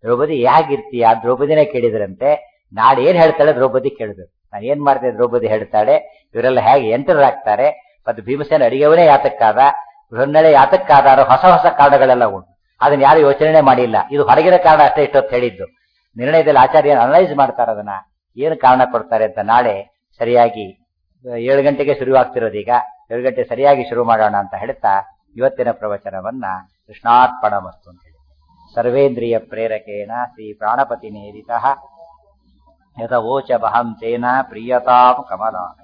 ದ್ರೌಪದಿ ಹೇಗಿರ್ತೀಯ ದ್ರೌಪದಿನೇ ಕೇಳಿದ್ರಂತೆ ನಾಳೆ ಏನ್ ಹೇಳ್ತಾಳೆ ದ್ರೌಪದಿ ಕೇಳಬೇಕು ನಾನು ಏನ್ ಮಾಡ್ತೇನೆ ದ್ರೌಪದಿ ಹೇಳ್ತಾಳೆ ಇವರೆಲ್ಲ ಹೇಗೆ ಎಂಟರಾಗ್ತಾರೆ ಮತ್ತು ಭೀಮಸೇನ ಅಡಿಗೆವನೇ ಯಾತಕ್ಕಾದ ಬೃಹನ್ನಳೆ ಯಾತಕ್ಕಾದಾರ ಹೊಸ ಹೊಸ ಕಾರಣಗಳೆಲ್ಲ ಉಂಟು ಅದನ್ನ ಯಾರು ಯೋಚನೆ ಮಾಡಿಲ್ಲ ಇದು ಹೊರಗಿನ ಕಾರಣ ಅಷ್ಟೇ ಇಷ್ಟೊತ್ತು ಹೇಳಿದ್ದು ನಿರ್ಣಯದಲ್ಲಿ ಆಚಾರ್ಯ ಅನಲೈಸ್ ಮಾಡ್ತಾರೆ ಅದನ್ನ ಏನು ಕಾರಣ ಕೊಡ್ತಾರೆ ಅಂತ ನಾಳೆ ಸರಿಯಾಗಿ ಏಳು ಗಂಟೆಗೆ ಶುರುವಾಗ್ತಿರೋದು ಈಗ ಏಳು ಗಂಟೆ ಸರಿಯಾಗಿ ಶುರು ಮಾಡೋಣ ಅಂತ ಹೇಳ್ತಾ ಇವತ್ತಿನ ಪ್ರವಚನವನ್ನ ಕೃಷ್ಣಾರ್ಪಣ ಮಸ್ತು ಅಂತ ಹೇಳಿ ಸರ್ವೇಂದ್ರಿಯ ಪ್ರೇರಕೇಣ ಶ್ರೀ ಪ್ರಾಣಪತಿ ನೇರಿತ ಯಥವೋಚ ಬಹಂ ತೇನ ಪ್ರಿಯತಾಂ ಕಮಲ